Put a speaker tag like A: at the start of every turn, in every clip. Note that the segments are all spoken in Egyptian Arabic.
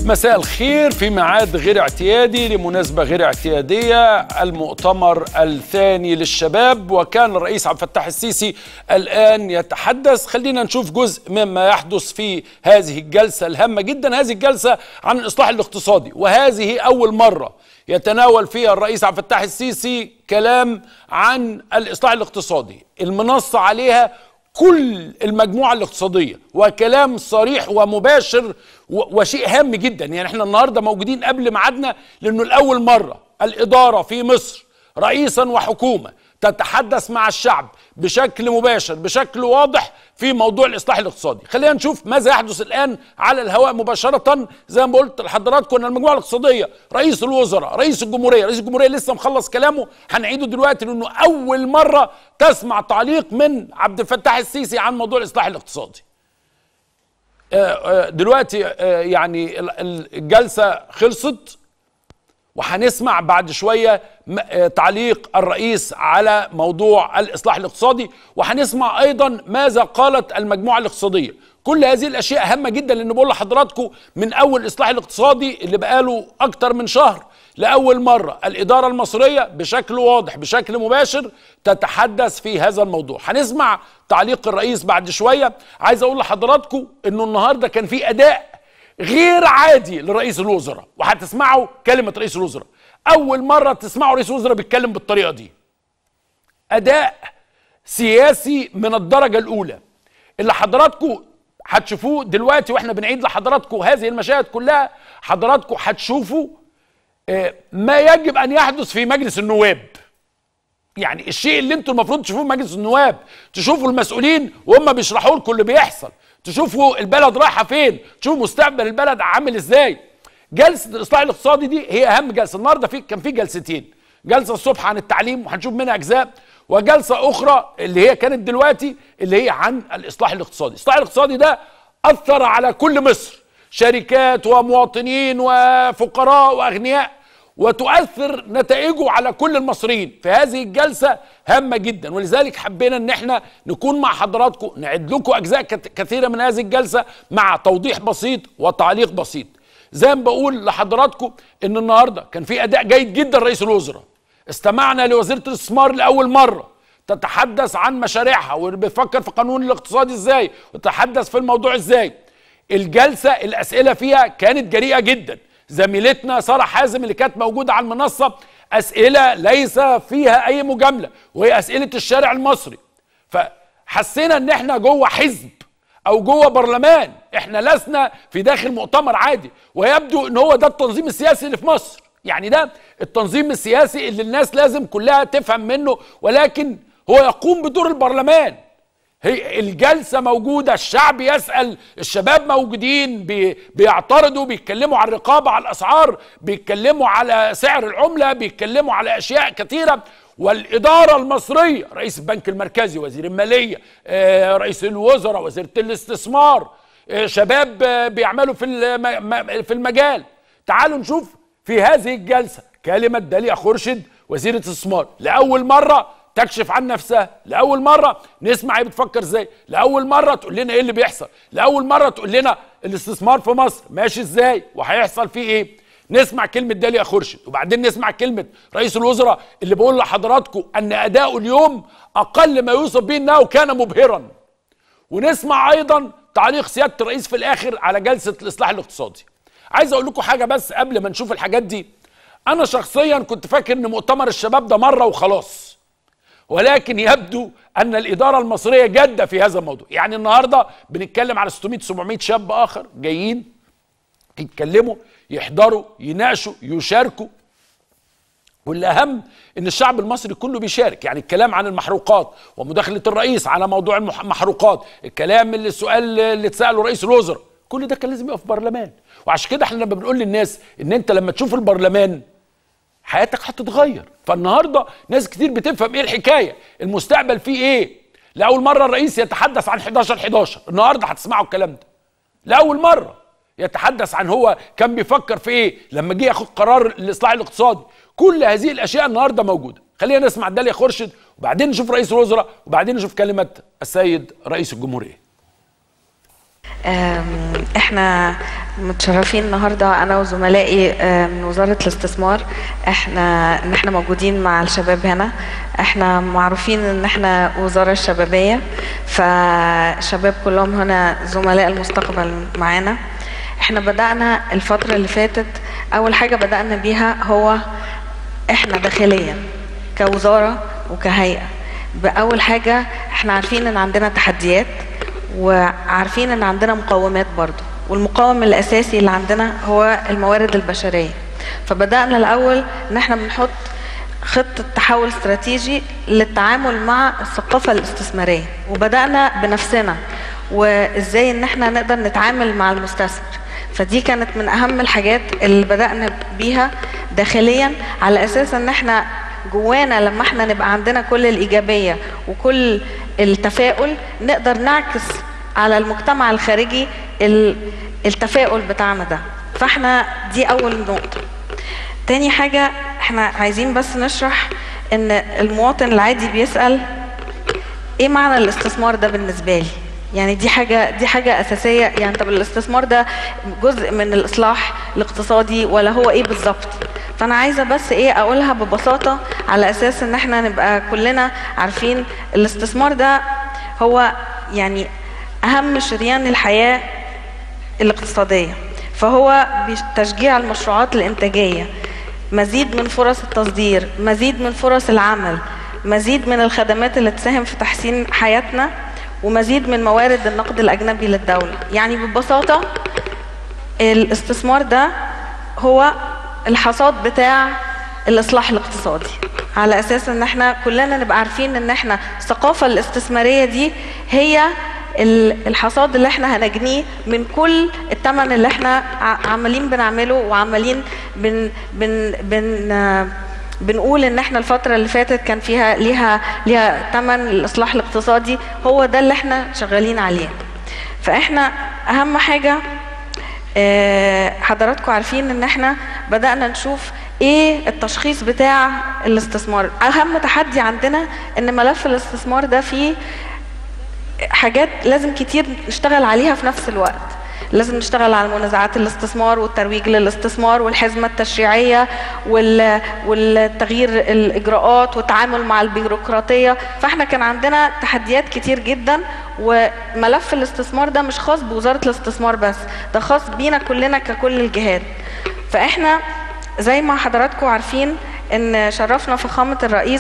A: مساء الخير في ميعاد غير اعتيادي لمناسبة غير اعتيادية المؤتمر الثاني للشباب وكان الرئيس عبد الفتاح السيسي الآن يتحدث خلينا نشوف جزء مما يحدث في هذه الجلسة الهامة جدا هذه الجلسة عن الإصلاح الاقتصادي وهذه أول مرة يتناول فيها الرئيس عبد الفتاح السيسي كلام عن الإصلاح الاقتصادي المنصة عليها كل المجموعة الاقتصادية وكلام صريح ومباشر وشيء هام جدا يعني احنا النهاردة موجودين قبل ميعادنا لأنه الأول مرة الإدارة في مصر رئيسا وحكومة تتحدث مع الشعب بشكل مباشر بشكل واضح في موضوع الاصلاح الاقتصادي خلينا نشوف ماذا يحدث الان على الهواء مباشره زي ما قلت لحضراتكم ان المجموعه الاقتصاديه رئيس الوزراء رئيس الجمهوريه رئيس الجمهوريه لسه مخلص كلامه هنعيده دلوقتي لانه اول مره تسمع تعليق من عبد الفتاح السيسي عن موضوع الاصلاح الاقتصادي دلوقتي يعني الجلسه خلصت وهنسمع بعد شويه تعليق الرئيس على موضوع الاصلاح الاقتصادي وهنسمع ايضا ماذا قالت المجموعه الاقتصاديه كل هذه الاشياء هامه جدا لان بقول لحضراتكم من اول الاصلاح الاقتصادي اللي بقاله اكتر من شهر لاول مره الاداره المصريه بشكل واضح بشكل مباشر تتحدث في هذا الموضوع هنسمع تعليق الرئيس بعد شويه عايز اقول لحضراتكم انه النهارده كان في اداء غير عادي لرئيس الوزراء وهتسمعوا كلمة رئيس الوزراء أول مرة تسمعوا رئيس الوزراء بيتكلم بالطريقة دي أداء سياسي من الدرجة الأولى اللي حضراتكم هتشوفوه دلوقتي واحنا بنعيد لحضراتكم هذه المشاهد كلها حضراتكم هتشوفوا ما يجب أن يحدث في مجلس النواب يعني الشيء اللي انتم المفروض تشوفوه في مجلس النواب تشوفوا المسؤولين وهم بيشرحوا لكم اللي بيحصل تشوفوا البلد رايحه فين تشوفوا مستقبل البلد عامل ازاي جلسه الاصلاح الاقتصادي دي هي اهم جلسه النهارده في كان في جلستين جلسه الصبح عن التعليم وهنشوف منها اجزاء وجلسه اخرى اللي هي كانت دلوقتي اللي هي عن الاصلاح الاقتصادي الاصلاح الاقتصادي ده اثر على كل مصر شركات ومواطنين وفقراء واغنياء وتؤثر نتائجه على كل المصريين في هذه الجلسة هامة جدا ولذلك حبينا ان احنا نكون مع حضراتكم نعد لكم اجزاء كثيرة من هذه الجلسة مع توضيح بسيط وتعليق بسيط زي ما بقول لحضراتكم ان النهاردة كان في اداء جيد جدا رئيس الوزراء استمعنا لوزيرة الاستثمار لأول مرة تتحدث عن مشاريعها وبتفكر في قانون الاقتصاد ازاي وتتحدث في الموضوع ازاي الجلسة الاسئلة فيها كانت جريئة جدا زميلتنا ساره حازم اللي كانت موجوده على المنصه اسئله ليس فيها اي مجامله وهي اسئله الشارع المصري فحسينا ان احنا جوه حزب او جوه برلمان احنا لسنا في داخل مؤتمر عادي ويبدو ان هو ده التنظيم السياسي اللي في مصر يعني ده التنظيم السياسي اللي الناس لازم كلها تفهم منه ولكن هو يقوم بدور البرلمان هي الجلسة موجودة الشعب يسأل الشباب موجودين بي بيعترضوا بيتكلموا على الرقابة على الأسعار بيتكلموا على سعر العملة بيتكلموا على أشياء كثيرة والإدارة المصرية رئيس البنك المركزي وزير المالية آه رئيس الوزراء وزيرة الاستثمار آه شباب آه بيعملوا في في المجال تعالوا نشوف في هذه الجلسة كلمة داليا خورشيد وزيرة الاستثمار لأول مرة تكشف عن نفسها لاول مره نسمع هي بتفكر ازاي لاول مره تقول لنا ايه اللي بيحصل لاول مره تقول لنا الاستثمار في مصر ماشي ازاي وهيحصل فيه ايه نسمع كلمه داليا خورشيد وبعدين نسمع كلمه رئيس الوزراء اللي بيقول لحضراتكم ان اداؤه اليوم اقل ما يوصف به انه كان مبهرا ونسمع ايضا تعليق سياده الرئيس في الاخر على جلسه الاصلاح الاقتصادي عايز اقول لكم حاجه بس قبل ما نشوف الحاجات دي انا شخصيا كنت فاكر ان مؤتمر الشباب ده مره وخلاص ولكن يبدو ان الاداره المصريه جاده في هذا الموضوع يعني النهارده بنتكلم على 600 700 شاب اخر جايين يتكلموا يحضروا يناقشوا يشاركوا والاهم ان الشعب المصري كله بيشارك يعني الكلام عن المحروقات ومداخله الرئيس على موضوع المحروقات الكلام اللي السؤال اللي اتساله رئيس الوزراء كل ده كان لازم يبقى في برلمان وعشان كده احنا لما بنقول للناس ان انت لما تشوف البرلمان حياتك هتتغير فالنهارده ناس كتير بتفهم ايه الحكايه المستقبل فيه ايه لاول مره الرئيس يتحدث عن 11 11 النهارده هتسمعوا الكلام ده لاول مره يتحدث عن هو كان بيفكر في ايه لما جه ياخد قرار الاصلاح الاقتصادي كل هذه الاشياء النهارده موجوده خلينا نسمع داليا خورشيد وبعدين نشوف رئيس الوزراء وبعدين نشوف كلمه السيد رئيس الجمهوريه
B: احنا متشرفين النهارده انا وزملائي من وزاره الاستثمار احنا ان احنا موجودين مع الشباب هنا احنا معروفين ان احنا وزاره الشبابيه فالشباب كلهم هنا زملاء المستقبل معانا احنا بدانا الفتره اللي فاتت اول حاجه بدانا بيها هو احنا داخليا كوزاره وكهيئه باول حاجه احنا عارفين ان عندنا تحديات وعارفين ان عندنا مقومات برضو والمقاوم الاساسي اللي عندنا هو الموارد البشريه فبدانا الاول ان احنا بنحط خطه تحول استراتيجي للتعامل مع الثقافه الاستثماريه وبدانا بنفسنا وازاي ان احنا نقدر نتعامل مع المستثمر فدي كانت من اهم الحاجات اللي بدانا بيها داخليا على اساس ان احنا جوانا لما احنا نبقى عندنا كل الايجابيه وكل التفاؤل نقدر نعكس على المجتمع الخارجي التفاؤل بتاعنا ده فاحنا دي اول نقطه تاني حاجه احنا عايزين بس نشرح ان المواطن العادي بيسال ايه معنى الاستثمار ده بالنسبه لي يعني دي حاجه دي حاجه اساسيه يعني طب الاستثمار ده جزء من الاصلاح الاقتصادي ولا هو ايه بالظبط فانا عايزه بس ايه اقولها ببساطه على اساس ان احنا نبقى كلنا عارفين الاستثمار ده هو يعني اهم شريان الحياه الاقتصاديه فهو تشجيع المشروعات الانتاجيه مزيد من فرص التصدير مزيد من فرص العمل مزيد من الخدمات اللي تساهم في تحسين حياتنا ومزيد من موارد النقد الاجنبي للدوله يعني ببساطه الاستثمار ده هو الحصاد بتاع الاصلاح الاقتصادي على اساس ان احنا كلنا نبقى عارفين ان احنا الثقافه الاستثماريه دي هي الحصاد اللي احنا هنجنيه من كل الثمن اللي احنا عمالين بنعمله وعمالين بن بن بن بنقول ان احنا الفتره اللي فاتت كان فيها ليها ليها ثمن الاصلاح الاقتصادي هو ده اللي احنا شغالين عليه فاحنا اهم حاجه حضراتكم عارفين ان احنا بدانا نشوف ايه التشخيص بتاع الاستثمار اهم تحدي عندنا ان ملف الاستثمار ده فيه حاجات لازم كتير نشتغل عليها في نفس الوقت لازم نشتغل على منازعات الاستثمار والترويج للاستثمار والحزمة التشريعية والتغيير الإجراءات والتعامل مع البيروقراطية فاحنا كان عندنا تحديات كتير جدا وملف الاستثمار ده مش خاص بوزارة الاستثمار بس ده خاص بينا كلنا ككل الجهات فاحنا زي ما حضراتكم عارفين ان شرفنا فخامه الرئيس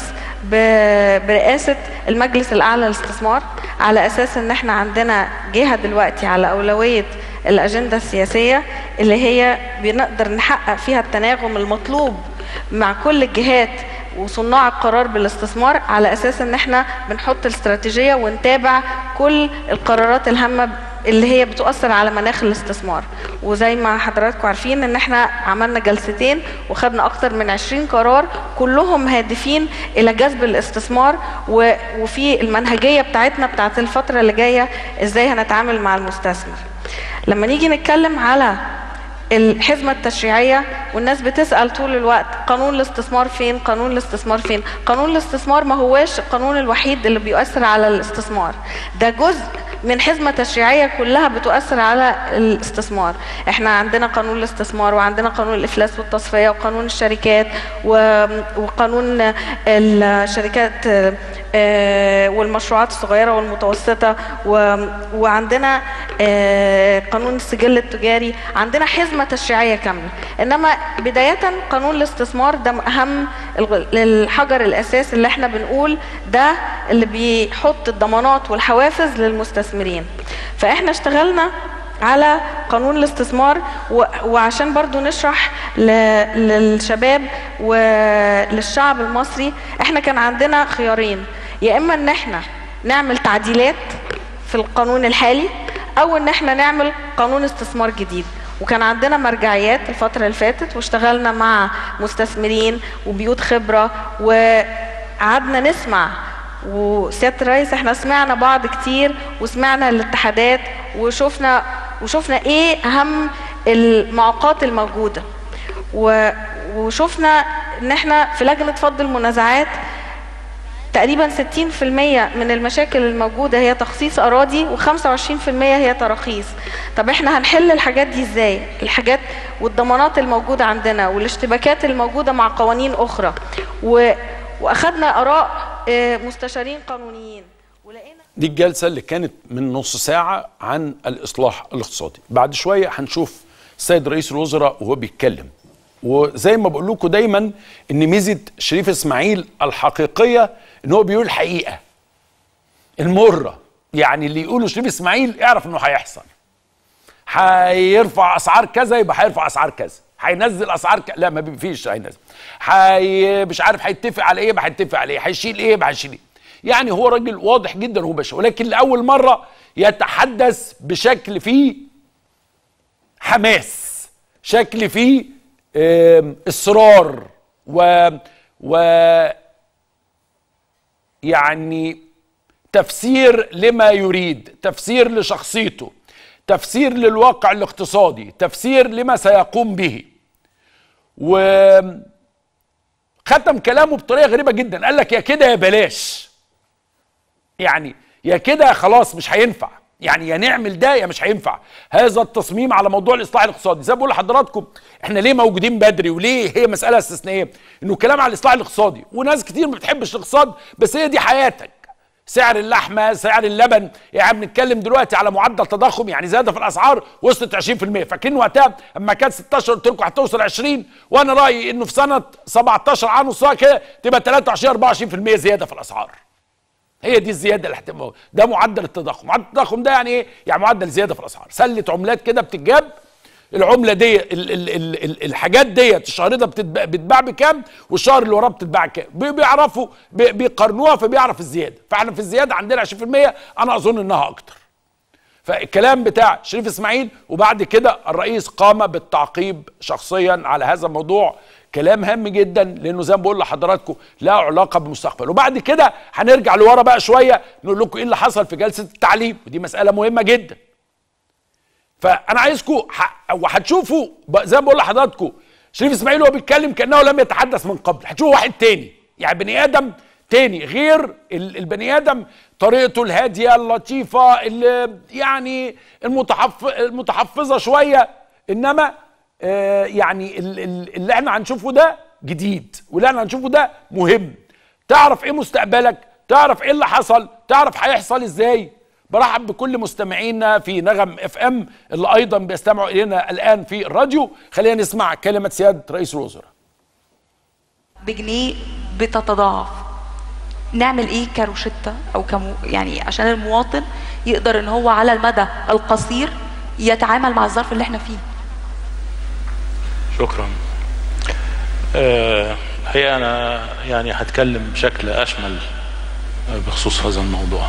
B: برئاسه المجلس الاعلى للاستثمار على اساس ان احنا عندنا جهه دلوقتي على اولويه الاجنده السياسيه اللي هي بنقدر نحقق فيها التناغم المطلوب مع كل الجهات وصناع القرار بالاستثمار على اساس ان احنا بنحط الاستراتيجيه ونتابع كل القرارات الهامه اللي هي بتؤثر على مناخ الاستثمار وزي ما حضراتكم عارفين ان احنا عملنا جلستين وخدنا اكتر من 20 قرار كلهم هادفين الى جذب الاستثمار وفي المنهجيه بتاعتنا بتاعت الفتره اللي جايه ازاي هنتعامل مع المستثمر لما نيجي نتكلم على الحزمة التشريعية والناس بتسأل طول الوقت قانون الاستثمار فين قانون الاستثمار فين قانون الاستثمار ما هواش القانون الوحيد اللي بيؤثر على الاستثمار ده جزء من حزمة تشريعية كلها بتؤثر على الاستثمار احنا عندنا قانون الاستثمار وعندنا قانون الافلاس والتصفية وقانون الشركات وقانون الشركات والمشروعات الصغيرة والمتوسطة وعندنا قانون السجل التجاري عندنا حزمة تشريعية كاملة إنما بداية قانون الاستثمار ده أهم الحجر الأساس اللي احنا بنقول ده اللي بيحط الضمانات والحوافز للمستثمرين فاحنا اشتغلنا على قانون الاستثمار وعشان برضو نشرح للشباب وللشعب المصري احنا كان عندنا خيارين يا اما ان احنا نعمل تعديلات في القانون الحالي او ان احنا نعمل قانون استثمار جديد وكان عندنا مرجعيات الفترة اللي فاتت واشتغلنا مع مستثمرين وبيوت خبرة وقعدنا نسمع وسيادة الرئيس احنا سمعنا بعض كتير وسمعنا الاتحادات وشفنا وشفنا ايه اهم المعوقات الموجودة وشفنا ان احنا في لجنة فض المنازعات تقريبا 60% من المشاكل الموجودة هي تخصيص أراضي و25% هي تراخيص طب احنا هنحل الحاجات دي ازاي الحاجات والضمانات الموجودة عندنا والاشتباكات الموجودة مع قوانين أخرى و... وأخدنا آراء آه، مستشارين قانونيين ولقينا
A: دي الجلسة اللي كانت من نص ساعة عن الإصلاح الاقتصادي بعد شوية هنشوف السيد رئيس الوزراء وهو بيتكلم وزي ما بقول لكم دايما ان ميزة شريف اسماعيل الحقيقية ان هو بيقول الحقيقة المرة يعني اللي يقوله شريف اسماعيل اعرف انه هيحصل هيرفع اسعار كذا يبقى هيرفع اسعار كذا هينزل اسعار ك... لا ما فيش هينزل حي... مش عارف هيتفق على ايه يبقى هيتفق على ايه هيشيل ايه يبقى هيشيل ايه يعني هو راجل واضح جدا هو باشا ولكن لاول مره يتحدث بشكل فيه حماس شكل فيه آم، اصرار و و يعني تفسير لما يريد تفسير لشخصيته تفسير للواقع الاقتصادي تفسير لما سيقوم به و ختم كلامه بطريقه غريبه جدا قال لك يا كده يا بلاش يعني يا كده خلاص مش هينفع يعني يا نعمل ده يا مش هينفع هذا التصميم على موضوع الاصلاح الاقتصادي زي ما بقول لحضراتكم احنا ليه موجودين بدري وليه هي مساله استثنائيه انه كلام على الاصلاح الاقتصادي وناس كتير ما بتحبش الاقتصاد بس هي دي حياتك سعر اللحمه سعر اللبن يعني بنتكلم دلوقتي على معدل تضخم يعني زياده في الاسعار وصلت 20% فاكرين وقتها اما كانت 16 قلت لكم هتوصل 20 وانا رايي انه في سنه 17 عام نصها كده تبقى 23 24% زياده في الاسعار هي دي الزياده اللي هتبقى موجودة. ده معدل التضخم معدل التضخم ده يعني ايه يعني معدل زياده في الاسعار سله عملات كده بتتجاب العمله دي ال ال ال ال الحاجات ديت الشهر ده بتتباع, بتتباع بكام والشهر اللي وراه بتتباع كام بي- بيعرفوا بي- بيقارنوها فبيعرف الزياده فاحنا في الزياده عندنا 20% انا اظن انها اكتر فالكلام بتاع شريف اسماعيل وبعد كده الرئيس قام بالتعقيب شخصيا على هذا الموضوع كلام هام جدا لانه زي ما بقول لحضراتكم له علاقه بالمستقبل وبعد كده هنرجع لورا بقى شويه نقول لكم ايه اللي حصل في جلسه التعليم ودي مساله مهمه جدا فانا عايزكم ح- وهتشوفوا ب- زي ما بقول لحضراتكم شريف اسماعيل وهو بيتكلم كانه لم يتحدث من قبل هتشوفوا واحد تاني يعني بني ادم تاني غير ال- البني ادم طريقته الهاديه اللطيفه اللي يعني المتحف المتحفظه شويه انما آه يعني ال- ال- اللي احنا هنشوفه ده جديد واللي احنا هنشوفه ده مهم تعرف ايه مستقبلك تعرف ايه اللي حصل تعرف هيحصل ازاي برحب بكل مستمعينا في نغم اف ام اللي ايضا بيستمعوا الينا الان في الراديو خلينا نسمع كلمه سياده رئيس الوزراء
C: بجنيه بتتضاعف نعمل ايه كروشتة او كمو يعني عشان المواطن يقدر ان هو على المدى القصير يتعامل مع الظرف اللي احنا فيه
D: شكرا آه، هي انا يعني هتكلم بشكل اشمل بخصوص هذا الموضوع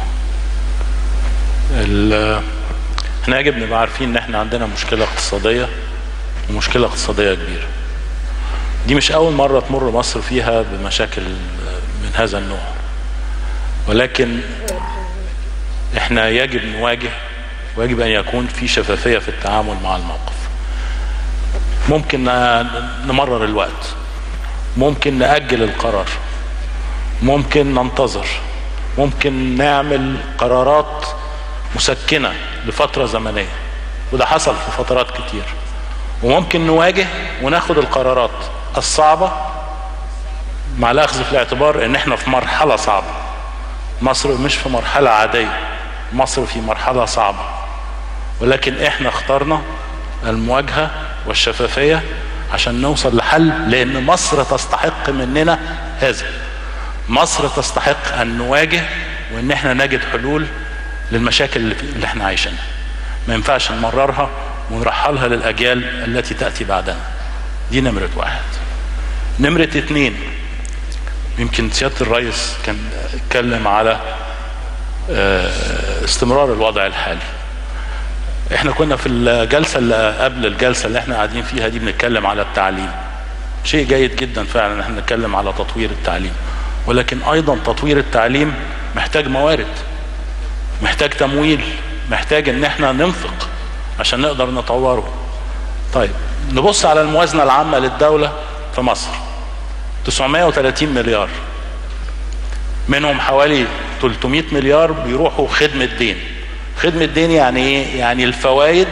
D: ال- احنا يجب نبقى عارفين ان احنا عندنا مشكله اقتصاديه ومشكله اقتصاديه كبيره دي مش اول مره تمر مصر فيها بمشاكل من هذا النوع ولكن احنا يجب نواجه ويجب ان يكون في شفافيه في التعامل مع الموقف ممكن ن- نمرر الوقت ممكن نأجل القرار ممكن ننتظر ممكن نعمل قرارات مسكنة لفترة زمنية وده حصل في فترات كتير وممكن نواجه وناخد القرارات الصعبة مع الأخذ في الاعتبار إن إحنا في مرحلة صعبة مصر مش في مرحلة عادية مصر في مرحلة صعبة ولكن إحنا اخترنا المواجهة والشفافية عشان نوصل لحل لأن مصر تستحق مننا هذا مصر تستحق أن نواجه وإن إحنا نجد حلول للمشاكل اللي, في اللي إحنا عايشينها ما ينفعش نمررها ونرحلها للأجيال التي تأتي بعدنا دي نمرة واحد نمرة اتنين يمكن سيادة الرئيس كان اتكلم على آه، استمرار الوضع الحالي احنا كنا في الجلسة اللي قبل الجلسة اللي احنا قاعدين فيها دي بنتكلم على التعليم شيء جيد جدا فعلا ان احنا نتكلم على تطوير التعليم ولكن ايضا تطوير التعليم محتاج موارد محتاج تمويل محتاج ان احنا ننفق عشان نقدر نطوره طيب نبص على الموازنة العامة للدولة في مصر 930 مليار منهم حوالي 300 مليار بيروحوا خدمة دين خدمة دين يعني ايه؟ يعني الفوائد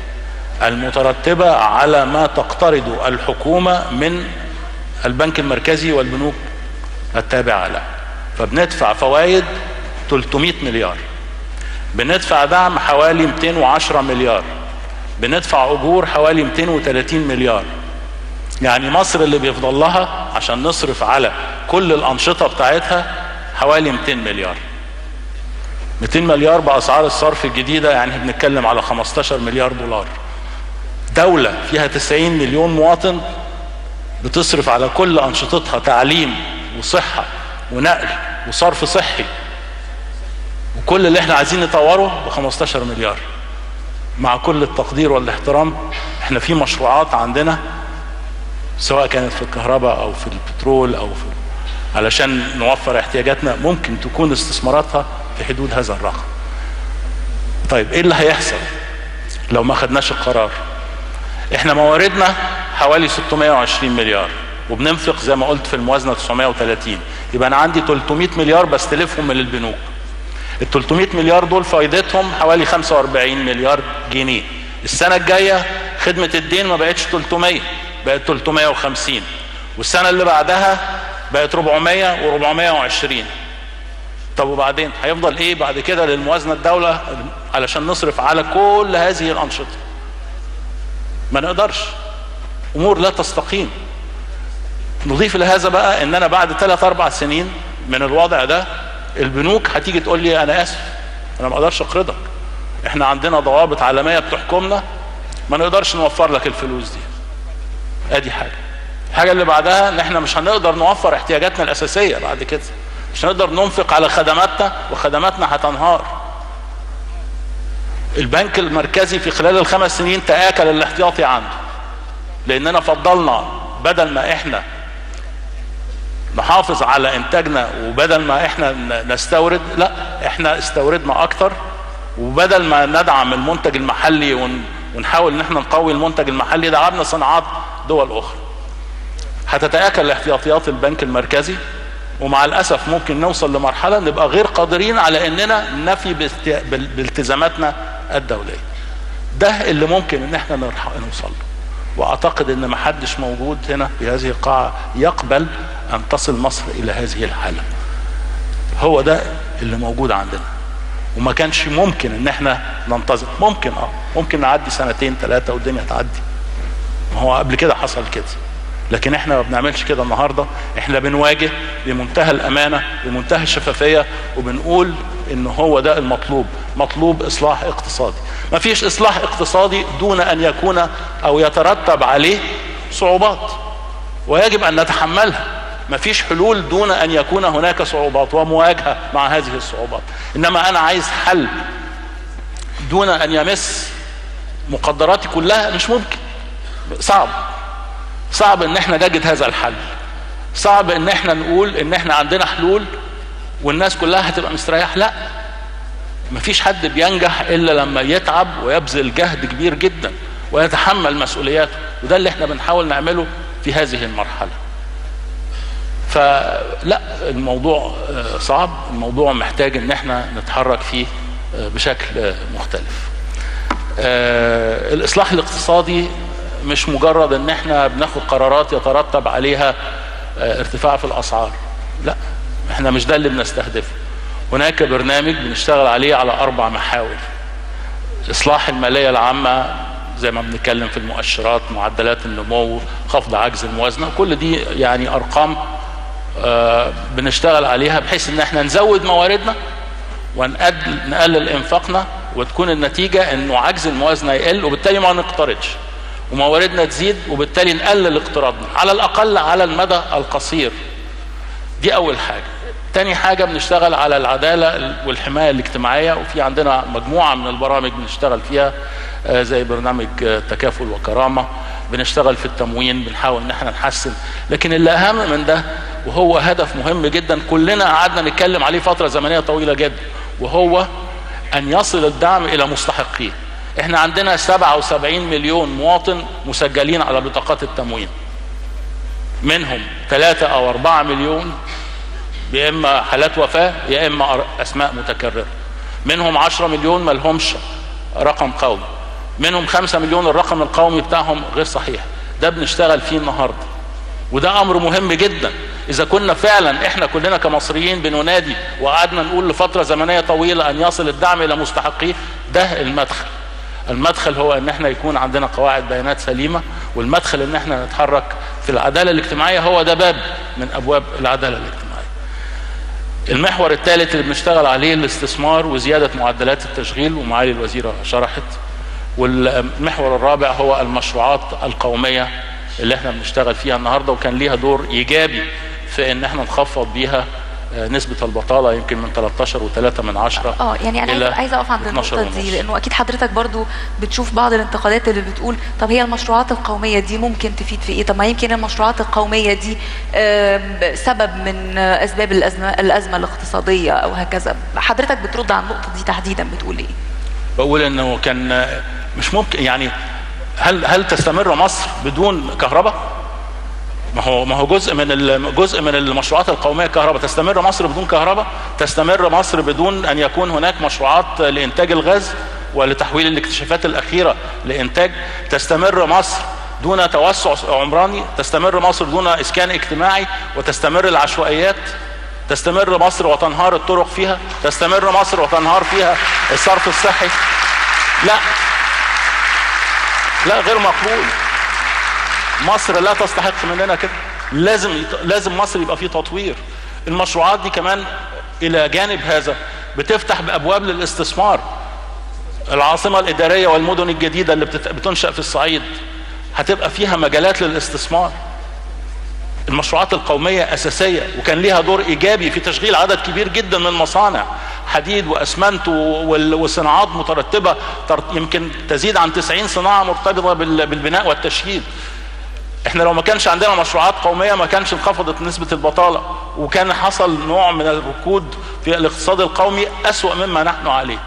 D: المترتبة على ما تقترضه الحكومة من البنك المركزي والبنوك التابعة له فبندفع فوائد 300 مليار بندفع دعم حوالي 210 مليار بندفع اجور حوالي 230 مليار يعني مصر اللي بيفضل لها عشان نصرف على كل الانشطه بتاعتها حوالي 200 مليار 200 مليار باسعار الصرف الجديده يعني بنتكلم على 15 مليار دولار دوله فيها 90 مليون مواطن بتصرف على كل انشطتها تعليم وصحه ونقل وصرف صحي وكل اللي احنا عايزين نطوره ب 15 مليار مع كل التقدير والاحترام احنا في مشروعات عندنا سواء كانت في الكهرباء او في البترول او في علشان نوفر احتياجاتنا ممكن تكون استثماراتها في حدود هذا الرقم طيب ايه اللي هيحصل لو ما خدناش القرار احنا مواردنا حوالي 620 مليار وبننفق زي ما قلت في الموازنه 930 يبقى انا عندي 300 مليار بستلفهم من البنوك ال 300 مليار دول فايدتهم حوالي 45 مليار جنيه السنه الجايه خدمه الدين ما بقتش 300 بقت 350 والسنه اللي بعدها بقت 400 و420 طب وبعدين هيفضل ايه بعد كده للموازنه الدوله علشان نصرف على كل هذه الانشطه ما نقدرش امور لا تستقيم نضيف لهذا بقى ان انا بعد ثلاث اربع سنين من الوضع ده البنوك هتيجي تقول لي انا اسف انا ما اقدرش اقرضك احنا عندنا ضوابط عالميه بتحكمنا ما نقدرش نوفر لك الفلوس دي ادي حاجه الحاجه اللي بعدها ان احنا مش هنقدر نوفر احتياجاتنا الاساسيه بعد كده مش هنقدر ننفق على خدماتنا وخدماتنا هتنهار البنك المركزي في خلال الخمس سنين تآكل الاحتياطي عنده لاننا فضلنا بدل ما احنا نحافظ على انتاجنا وبدل ما احنا نستورد لا احنا استوردنا اكتر وبدل ما ندعم المنتج المحلي ونحاول ان احنا نقوي المنتج المحلي دعمنا صناعات دول اخرى هتتاكل احتياطيات البنك المركزي ومع الاسف ممكن نوصل لمرحله نبقى غير قادرين على اننا نفي بالتزاماتنا الدوليه ده اللي ممكن ان احنا نوصل له واعتقد ان محدش موجود هنا في هذه القاعه يقبل ان تصل مصر الى هذه الحاله هو ده اللي موجود عندنا وما كانش ممكن ان احنا ننتظر ممكن اه ممكن نعدي سنتين ثلاثه والدنيا تعدي ما هو قبل كده حصل كده لكن احنا ما بنعملش كده النهارده احنا بنواجه بمنتهى الامانه بمنتهى الشفافيه وبنقول ان هو ده المطلوب مطلوب اصلاح اقتصادي ما فيش اصلاح اقتصادي دون ان يكون او يترتب عليه صعوبات ويجب ان نتحملها ما فيش حلول دون ان يكون هناك صعوبات ومواجهه مع هذه الصعوبات انما انا عايز حل دون ان يمس مقدراتي كلها مش ممكن صعب صعب ان احنا نجد هذا الحل صعب ان احنا نقول ان احنا عندنا حلول والناس كلها هتبقى مستريح لا مفيش حد بينجح الا لما يتعب ويبذل جهد كبير جدا ويتحمل مسؤولياته وده اللي احنا بنحاول نعمله في هذه المرحله فلا الموضوع صعب الموضوع محتاج ان احنا نتحرك فيه بشكل مختلف الاصلاح الاقتصادي مش مجرد ان احنا بناخد قرارات يترتب عليها ارتفاع في الاسعار لا احنا مش ده اللي بنستهدفه هناك برنامج بنشتغل عليه على اربع محاور اصلاح الماليه العامه زي ما بنتكلم في المؤشرات معدلات النمو خفض عجز الموازنه كل دي يعني ارقام آه بنشتغل عليها بحيث ان احنا نزود مواردنا ونقلل انفاقنا وتكون النتيجه انه عجز الموازنه يقل وبالتالي ما نقترضش ومواردنا تزيد وبالتالي نقلل اقتراضنا على الاقل على المدى القصير دي اول حاجه تاني حاجه بنشتغل على العداله والحمايه الاجتماعيه وفي عندنا مجموعه من البرامج بنشتغل فيها زي برنامج تكافل وكرامه بنشتغل في التموين بنحاول ان احنا نحسن لكن اللي اهم من ده وهو هدف مهم جدا كلنا قعدنا نتكلم عليه فتره زمنيه طويله جدا وهو ان يصل الدعم الى مستحقيه احنا عندنا 77 مليون مواطن مسجلين على بطاقات التموين منهم 3 او 4 مليون يا اما حالات وفاه يا اما أر- اسماء متكرره منهم 10 مليون ما لهمش رقم قومي منهم 5 مليون الرقم القومي بتاعهم غير صحيح ده بنشتغل فيه النهارده وده امر مهم جدا اذا كنا فعلا احنا كلنا كمصريين بننادي وقعدنا نقول لفتره زمنيه طويله ان يصل الدعم الى مستحقيه ده المدخل المدخل هو ان احنا يكون عندنا قواعد بيانات سليمه والمدخل ان احنا نتحرك في العداله الاجتماعيه هو ده باب من ابواب العداله الاجتماعيه المحور الثالث اللي بنشتغل عليه الاستثمار وزياده معدلات التشغيل ومعالي الوزيره شرحت والمحور الرابع هو المشروعات القوميه اللي احنا بنشتغل فيها النهارده وكان ليها دور ايجابي في ان احنا نخفض بيها آه، نسبة البطالة يمكن من 13 و3 من عشرة
C: اه يعني انا
D: إلى
C: عايزه عايزه اقف عند
D: 12
C: النقطه دي
D: ونص.
C: لانه اكيد حضرتك برضو بتشوف بعض الانتقادات اللي بتقول طب هي المشروعات القوميه دي ممكن تفيد في ايه طب ما يمكن المشروعات القوميه دي آم، سبب من آه، اسباب الازمه الازمه الاقتصاديه او هكذا حضرتك بترد على النقطه دي تحديدا بتقول ايه
D: بقول انه كان آه، مش ممكن يعني هل هل تستمر مصر بدون كهرباء؟ ما هو ما هو جزء من ال- جزء من المشروعات القوميه كهرباء تستمر مصر بدون كهرباء تستمر مصر بدون ان يكون هناك مشروعات لانتاج الغاز ولتحويل الاكتشافات الاخيره لانتاج تستمر مصر دون توسع عمراني تستمر مصر دون اسكان اجتماعي وتستمر العشوائيات تستمر مصر وتنهار الطرق فيها تستمر مصر وتنهار فيها الصرف الصحي لا لا غير مقبول مصر لا تستحق مننا كده لازم يت... لازم مصر يبقى فيه تطوير المشروعات دي كمان الى جانب هذا بتفتح بابواب للاستثمار العاصمه الاداريه والمدن الجديده اللي بتت... بتنشا في الصعيد هتبقى فيها مجالات للاستثمار المشروعات القومية أساسية وكان ليها دور إيجابي في تشغيل عدد كبير جدا من المصانع حديد وأسمنت وال- وصناعات مترتبة تر- يمكن تزيد عن 90 صناعة مرتبطة بال- بالبناء والتشييد احنا لو ما كانش عندنا مشروعات قومية ما كانش انخفضت نسبة البطالة وكان حصل نوع من الركود في الاقتصاد القومي أسوأ مما نحن عليه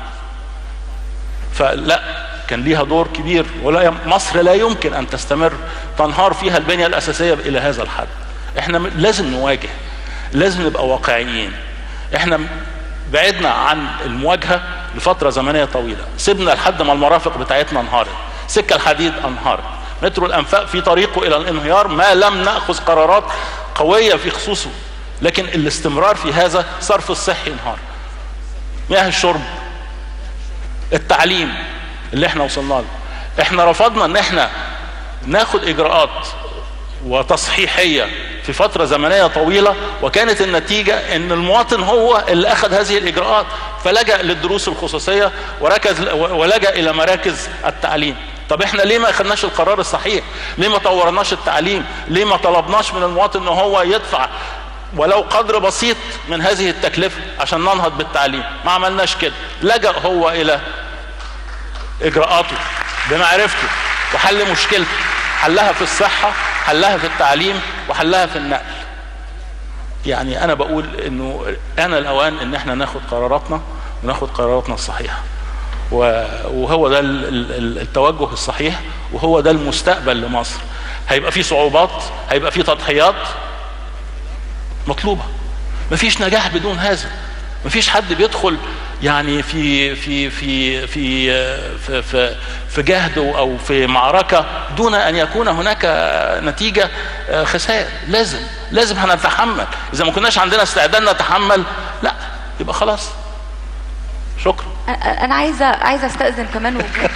D: فلا كان ليها دور كبير ولا يم- مصر لا يمكن ان تستمر تنهار فيها البنيه الاساسيه الى هذا الحد احنا م- لازم نواجه لازم نبقى واقعيين احنا م- بعدنا عن المواجهه لفتره زمنيه طويله سيبنا لحد ما المرافق بتاعتنا انهارت سكه الحديد انهارت مترو الانفاق في طريقه الى الانهيار ما لم ناخذ قرارات قويه في خصوصه لكن الاستمرار في هذا صرف الصحي انهار مياه الشرب التعليم اللي احنا وصلنا له احنا رفضنا ان احنا ناخد اجراءات وتصحيحيه في فتره زمنيه طويله وكانت النتيجه ان المواطن هو اللي اخذ هذه الاجراءات فلجا للدروس الخصوصيه وركز ولجا الى مراكز التعليم طب احنا ليه ما اخدناش القرار الصحيح ليه ما طورناش التعليم ليه ما طلبناش من المواطن ان هو يدفع ولو قدر بسيط من هذه التكلفه عشان ننهض بالتعليم ما عملناش كده لجا هو الى اجراءاته بمعرفته وحل مشكلته حلها في الصحه حلها في التعليم وحلها في النقل يعني انا بقول انه انا الاوان ان احنا ناخد قراراتنا وناخد قراراتنا الصحيحه و- وهو ده ال- ال- التوجه الصحيح وهو ده المستقبل لمصر هيبقى في صعوبات هيبقى في تضحيات مطلوبه مفيش نجاح بدون هذا مفيش حد بيدخل يعني في في في في في في, في جهد او في معركه دون ان يكون هناك نتيجه خسائر لازم لازم هنتحمل اذا ما كناش عندنا استعداد نتحمل لا يبقى خلاص شكرا
C: أ- انا عايزه عايزه استاذن كمان وجود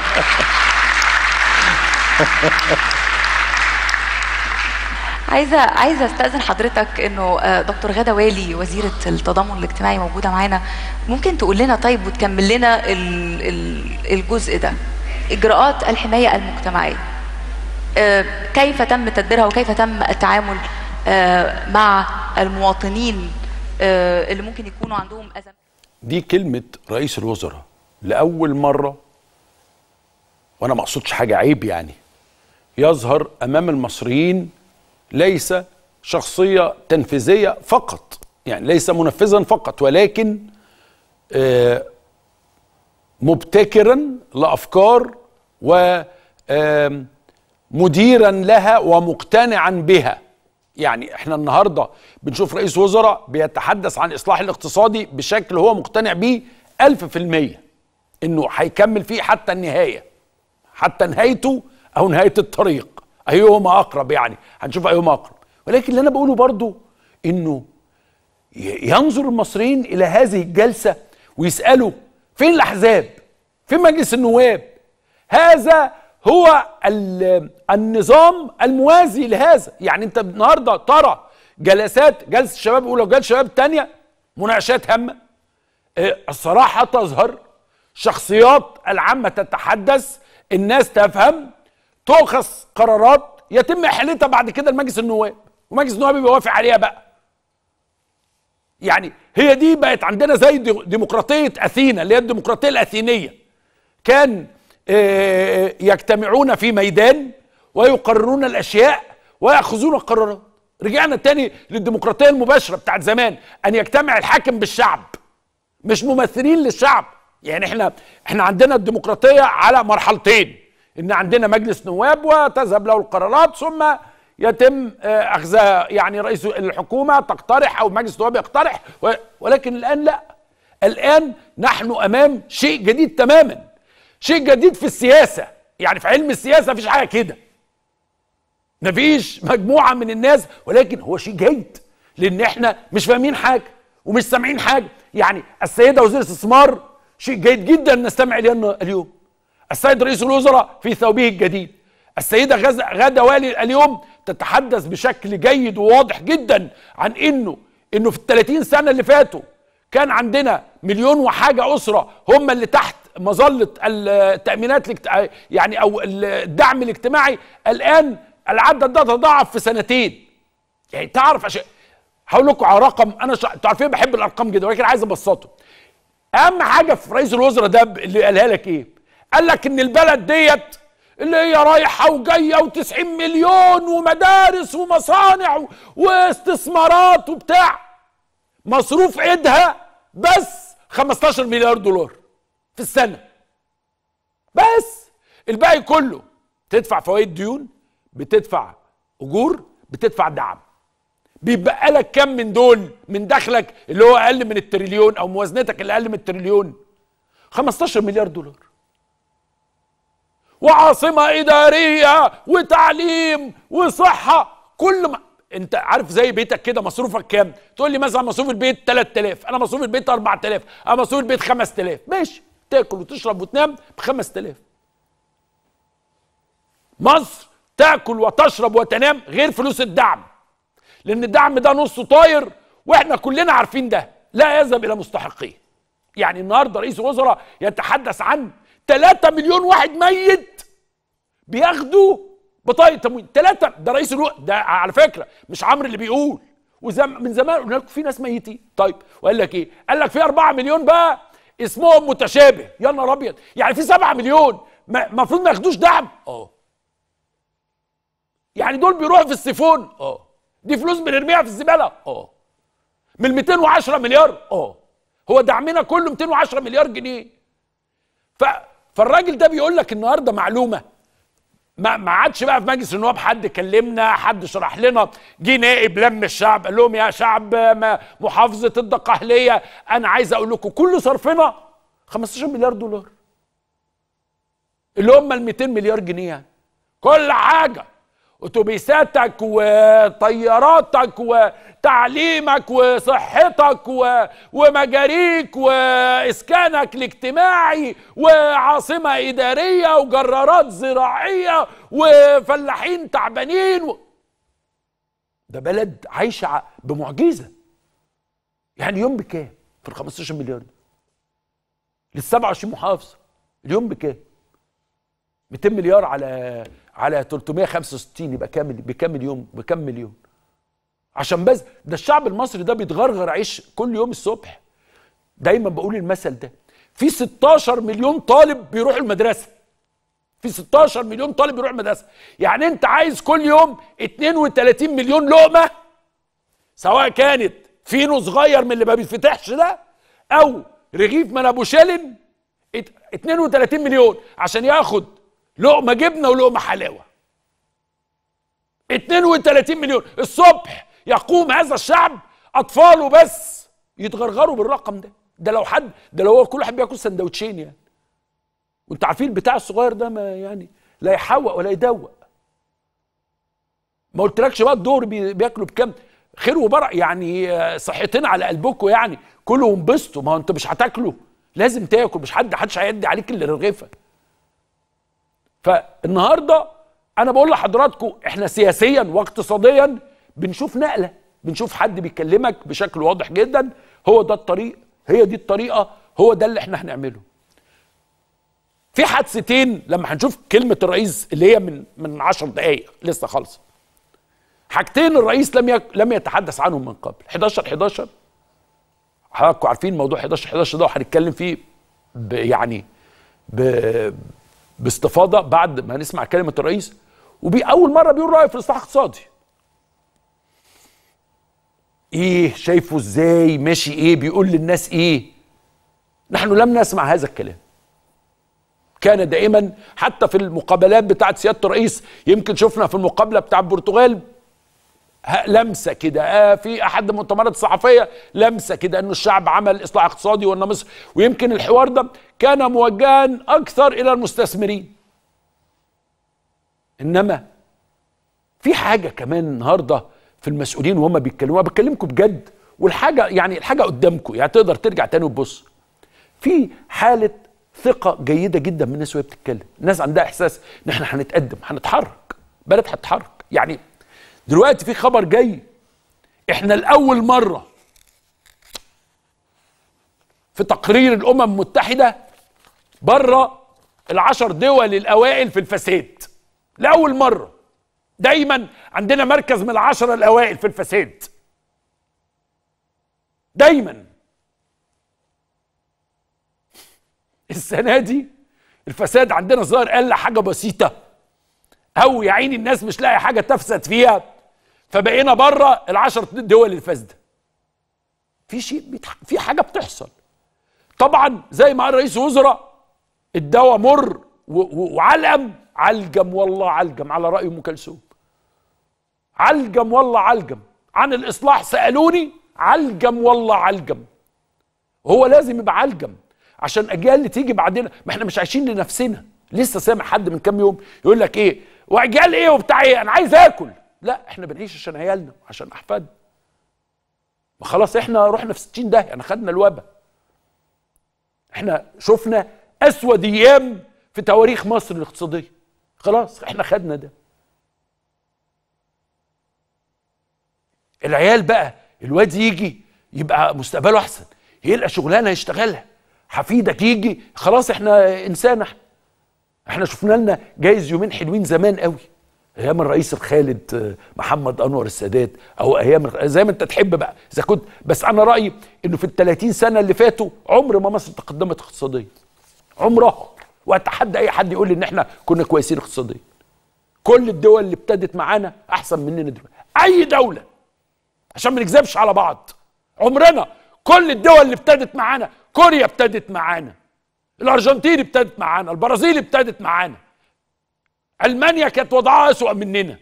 C: عايزه عايزه استاذن حضرتك انه آه، دكتور غاده والي وزيره التضامن الاجتماعي موجوده معانا ممكن تقول لنا طيب وتكمل لنا ال- ال- الجزء ده اجراءات الحمايه المجتمعيه آه، كيف تم تدبيرها وكيف تم التعامل آه، مع المواطنين آه، اللي ممكن يكونوا عندهم ازمات
A: دي كلمة رئيس الوزراء لأول مرة وأنا ما أقصدش حاجة عيب يعني يظهر أمام المصريين ليس شخصية تنفيذية فقط يعني ليس منفذا فقط ولكن آه، مبتكرا لأفكار ومديرا لها ومقتنعا بها يعني احنا النهارده بنشوف رئيس وزراء بيتحدث عن الاصلاح الاقتصادي بشكل هو مقتنع بيه ألف في المية انه هيكمل فيه حتى النهاية حتى نهايته او نهاية الطريق ايهما اقرب يعني هنشوف ايهما اقرب ولكن اللي انا بقوله برضو انه ي- ينظر المصريين الى هذه الجلسة ويسألوا فين الاحزاب فين مجلس النواب هذا هو ال- النظام الموازي لهذا يعني انت النهارده ترى جلسات جلسه الشباب الاولى وجلسه الشباب الثانيه مناقشات هامه آه، الصراحه تظهر شخصيات العامه تتحدث الناس تفهم تؤخذ قرارات يتم احالتها بعد كده لمجلس النواب ومجلس النواب بيوافق عليها بقى يعني هي دي بقت عندنا زي دي- ديمقراطيه اثينا اللي هي الديمقراطيه الاثينيه كان آه، يجتمعون في ميدان ويقررون الاشياء وياخذون القرارات رجعنا تاني للديمقراطيه المباشره بتاعت زمان ان يجتمع الحاكم بالشعب مش ممثلين للشعب يعني احنا احنا عندنا الديمقراطيه على مرحلتين ان عندنا مجلس نواب وتذهب له القرارات ثم يتم آه، اخذها يعني رئيس الحكومه تقترح او مجلس النواب يقترح و- ولكن الان لا الان نحن امام شيء جديد تماما شيء جديد في السياسه يعني في علم السياسه مفيش حاجه كده مفيش مجموعه من الناس ولكن هو شيء جيد لان احنا مش فاهمين حاجه ومش سامعين حاجه يعني السيده وزير الاستثمار شيء جيد جدا نستمع اليه الن- اليوم السيد رئيس الوزراء في ثوبه الجديد السيده غز- غاده والي اليوم تتحدث بشكل جيد وواضح جدا عن انه انه في ال 30 سنه اللي فاتوا كان عندنا مليون وحاجه اسره هم اللي تحت مظله التامينات الاجت- يعني او الدعم الاجتماعي الان العدد ده تضاعف في سنتين يعني تعرف عشان هقول لكم على رقم انا شا... انتوا عارفين بحب الارقام جدا ولكن عايز ابسطه اهم حاجه في رئيس الوزراء ده ب- اللي قالها لك ايه قال لك ان البلد ديت اللي هي رايحه وجايه و90 مليون ومدارس ومصانع و... واستثمارات وبتاع مصروف ايدها بس 15 مليار دولار في السنه بس الباقي كله تدفع فوائد ديون بتدفع اجور بتدفع دعم بيبقى لك كم من دول من دخلك اللي هو اقل من التريليون او موازنتك اللي اقل من التريليون 15 مليار دولار وعاصمة إدارية وتعليم وصحة كل ما انت عارف زي بيتك كده مصروفك كام تقول لي مثلا مصروف البيت 3000 انا مصروف البيت 4000 انا مصروف البيت 5000 ماشي تاكل وتشرب وتنام ب 5000 مصر تاكل وتشرب وتنام غير فلوس الدعم لان الدعم ده نصه طاير واحنا كلنا عارفين ده لا يذهب الى مستحقيه يعني النهارده رئيس الوزراء يتحدث عن 3 مليون واحد ميت بياخدوا بطاقه تموين 3 ده رئيس الو... ده على فكره مش عمرو اللي بيقول وزم... من زمان قلنا لكم في ناس ميتين طيب وقال لك ايه قال لك في 4 مليون بقى اسمهم متشابه يا نهار ابيض يعني في 7 مليون المفروض ما, ما ياخدوش دعم اه يعني دول بيروحوا في السيفون اه دي فلوس بنرميها في الزباله اه من 210 مليار اه هو دعمنا كله 210 مليار جنيه ف... فالراجل ده بيقول لك النهارده معلومه ما ما عادش بقى في مجلس النواب حد كلمنا حد شرح لنا جه نائب لم الشعب قال لهم يا شعب ما محافظه الدقهليه انا عايز اقول لكم كل صرفنا 15 مليار دولار اللي هم ال 200 مليار جنيه يعني كل حاجه اتوبيساتك وطياراتك وتعليمك وصحتك و... ومجاريك واسكانك الاجتماعي وعاصمه اداريه وجرارات زراعيه وفلاحين تعبانين و... ده بلد عايشه ع- بمعجزه يعني يوم بكام في ال 15 مليار دي لل 27 محافظه اليوم بكام 200 مليار على على 365 يبقى كام بكام مليون بكام مليون عشان بس ده الشعب المصري ده بيتغرغر عيش كل يوم الصبح دايما بقول المثل ده في 16 مليون طالب بيروحوا المدرسه في 16 مليون طالب بيروح المدرسه يعني انت عايز كل يوم 32 مليون لقمه سواء كانت فينو صغير من اللي ما بيتفتحش ده او رغيف من ابو شلن ات- 32 مليون عشان ياخد لقمه جبنه ولقمه حلاوه 32 مليون الصبح يقوم هذا الشعب اطفاله بس يتغرغروا بالرقم ده ده لو حد ده لو هو كل واحد بياكل سندوتشين يعني وانتوا عارفين البتاع الصغير ده ما يعني لا يحوق ولا يدوق ما قلتلكش بقى الدور بي- بياكلوا بكام خير وبرع يعني آه، صحتين على قلبكم يعني كلوا وانبسطوا ما هو انت مش هتاكلوا لازم تاكل مش حد حدش هيدي عليك الا رغيفه فالنهارده انا بقول لحضراتكم احنا سياسيا واقتصاديا بنشوف نقله بنشوف حد بيكلمك بشكل واضح جدا هو ده الطريق هي دي الطريقه هو ده اللي احنا هنعمله في حادثتين لما هنشوف كلمه الرئيس اللي هي من من 10 دقائق لسه خالصه حاجتين الرئيس لم يك... لم يتحدث عنهم من قبل 11 11 حضراتكم عارفين موضوع 11 11 ده وهنتكلم فيه ب... يعني ب... باستفاضه بعد ما نسمع كلمه الرئيس وبأول مره بيقول رايه في الاصلاح الاقتصادي ايه شايفه ازاي ماشي ايه بيقول للناس ايه نحن لم نسمع هذا الكلام كان دائما حتى في المقابلات بتاعت سياده الرئيس يمكن شفنا في المقابله بتاع البرتغال ه- لمسه كده آه في احد المؤتمرات الصحفيه لمسه كده انه الشعب عمل اصلاح اقتصادي وان مصر ويمكن الحوار ده كان موجها اكثر الى المستثمرين انما في حاجه كمان النهارده في المسؤولين وهم بيتكلموا أنا بكلمكم بجد والحاجه يعني الحاجه قدامكم يعني تقدر ترجع تاني وتبص في حاله ثقه جيده جدا من الناس وهي بتتكلم الناس عندها احساس ان احنا هنتقدم هنتحرك بلد هتتحرك يعني دلوقتي في خبر جاي احنا لاول مره في تقرير الامم المتحده بره العشر دول الاوائل في الفساد لاول مره دايما عندنا مركز من العشرة الاوائل في الفساد دايما السنه دي الفساد عندنا ظاهر قل حاجه بسيطه او يا عيني الناس مش لاقي حاجه تفسد فيها فبقينا بره العشر دول الفاسده في شيء بيتح... في حاجه بتحصل طبعا زي ما قال رئيس الوزراء الدواء مر و... و... وعلقم علجم والله علجم على راي ام كلثوم علجم والله علجم عن الاصلاح سالوني علجم والله علجم هو لازم يبقى علجم عشان اجيال اللي تيجي بعدنا ما احنا مش عايشين لنفسنا لسه سامع حد من كام يوم يقول لك ايه واجيال ايه وبتاع ايه انا عايز اكل لا احنا بنعيش عشان عيالنا وعشان احفادنا ما خلاص احنا رحنا في 60 ده احنا خدنا الوباء احنا شفنا اسود ايام في تواريخ مصر الاقتصاديه خلاص احنا خدنا ده العيال بقى الواد يجي يبقى مستقبله احسن يلقى شغلانه يشتغلها حفيدك يجي خلاص احنا انسان احنا احنا شفنا لنا جايز يومين حلوين زمان قوي ايام الرئيس الخالد آه، محمد انور السادات او ايام الر- زي ما انت تحب بقى اذا كنت بس انا رايي انه في ال 30 سنه اللي فاتوا عمر ما مصر تقدمت اقتصاديا عمرها واتحدى اي حد يقول لي ان احنا كنا كويسين اقتصاديا كل الدول اللي ابتدت معانا احسن مننا دلوقتي اي دوله عشان ما نكذبش على بعض عمرنا كل الدول اللي ابتدت معانا كوريا ابتدت معانا الارجنتين ابتدت معانا البرازيل ابتدت معانا المانيا كانت وضعها اسوا مننا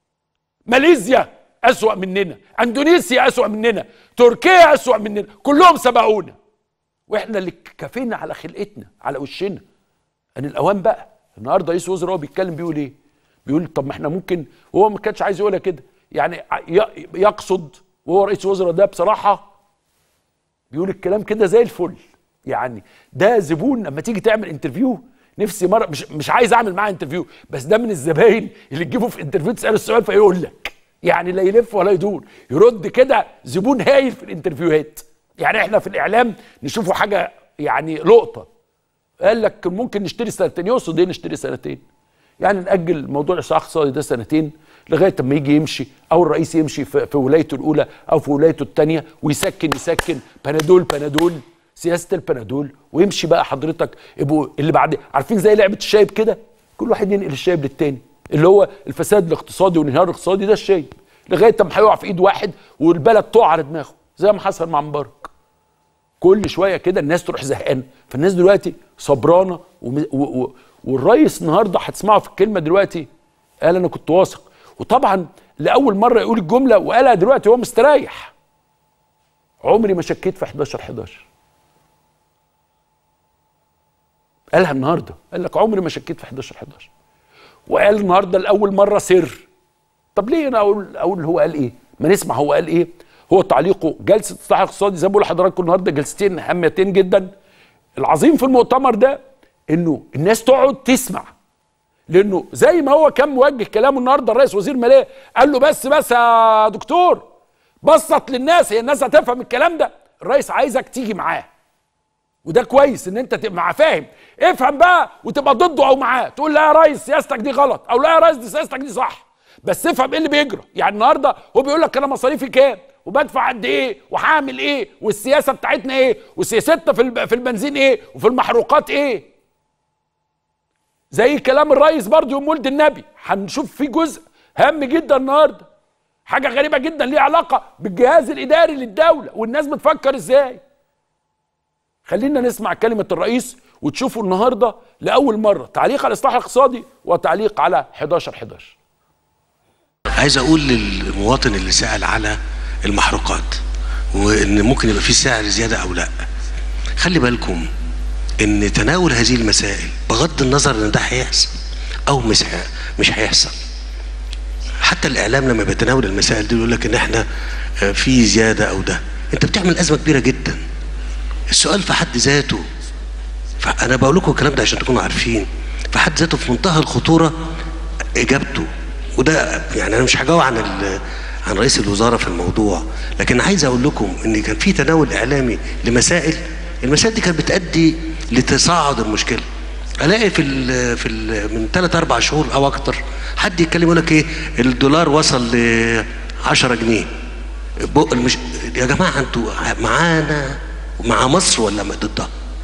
A: ماليزيا اسوا مننا اندونيسيا اسوا مننا تركيا اسوا مننا كلهم سبقونا واحنا اللي كفينا على خلقتنا على وشنا ان الاوان بقى النهارده رئيس وزراء هو بيتكلم بيقول ايه بيقول طب ما احنا ممكن وهو ما كانش عايز يقولها كده يعني ي- يقصد وهو رئيس وزراء ده بصراحه بيقول الكلام كده زي الفل يعني ده زبون لما تيجي تعمل انترفيو نفسي مره مش مش عايز اعمل معاه انترفيو بس ده من الزباين اللي تجيبه في انترفيو تساله السؤال فيقول لك يعني لا يلف ولا يدور يرد كده زبون هايل في الانترفيوهات يعني احنا في الاعلام نشوفه حاجه يعني لقطه قال لك ممكن نشتري سنتين يقصد ايه نشتري سنتين يعني ناجل موضوع الاصلاح الاقتصادي ده سنتين لغايه اما يجي يمشي او الرئيس يمشي في, في ولايته الاولى او في ولايته الثانيه ويسكن يسكن بنادول بنادول سياسه البنادول ويمشي بقى حضرتك يبقوا اللي بعد عارفين زي لعبه الشايب كده كل واحد ينقل الشايب للتاني اللي هو الفساد الاقتصادي والانهيار الاقتصادي ده الشايب لغايه اما هيقع في ايد واحد والبلد تقع على دماغه زي ما حصل مع مبارك كل شويه كده الناس تروح زهقانه فالناس دلوقتي صبرانه وم... و... و... والريس النهارده هتسمعه في الكلمه دلوقتي قال انا كنت واثق وطبعا لاول مره يقول الجمله وقالها دلوقتي هو مستريح عمري ما شكيت في 11 11 قالها النهارده قال لك عمري ما شكيت في 11 11 وقال النهارده لاول مره سر طب ليه انا اقول اقول هو قال ايه ما نسمع هو قال ايه هو تعليقه جلسه اصلاح اقتصادي زي ما بقول لحضراتكم النهارده جلستين هامتين جدا العظيم في المؤتمر ده انه الناس تقعد تسمع لانه زي ما هو كان موجه كلامه النهارده الرئيس وزير ماليه قال له بس بس يا دكتور بسط للناس هي الناس هتفهم الكلام ده الرئيس عايزك تيجي معاه وده كويس ان انت تبقى معاه فاهم افهم بقى وتبقى ضده او معاه تقول لا يا ريس سياستك دي غلط او لا يا ريس دي سياستك دي صح بس افهم ايه اللي بيجرى يعني النهارده هو بيقول لك انا مصاريفي كام وبدفع قد ايه وهعمل ايه والسياسه بتاعتنا ايه وسياستنا في الب- في البنزين ايه وفي المحروقات ايه زي كلام الرئيس برضه يوم ولد النبي هنشوف فيه جزء هام جدا النهارده حاجه غريبه جدا ليها علاقه بالجهاز الاداري للدوله والناس بتفكر ازاي خلينا نسمع كلمه الرئيس وتشوفوا النهارده لاول مره تعليق على الاصلاح الاقتصادي وتعليق على 11 11
E: عايز اقول للمواطن اللي سأل على المحروقات وان ممكن يبقى في سعر زياده او لا خلي بالكم ان تناول هذه المسائل بغض النظر ان ده هيحصل او مش ه- مش هيحصل حتى الاعلام لما بيتناول المسائل دي يقول لك ان احنا آه، في زياده او ده انت بتعمل ازمه كبيره جدا السؤال في حد ذاته فانا بقول لكم الكلام ده عشان تكونوا عارفين في حد ذاته في منتهى الخطوره اجابته وده يعني انا مش هجاوب عن ال- عن رئيس الوزاره في الموضوع لكن عايز اقول لكم ان كان في تناول اعلامي لمسائل المسائل دي كانت بتؤدي لتصاعد المشكله الاقي في ال في ال من ثلاث اربع شهور او اكتر حد يتكلم يقول لك ايه الدولار وصل ل 10 جنيه بق المش... يا جماعه انتوا معانا مع مصر ولا ضدها؟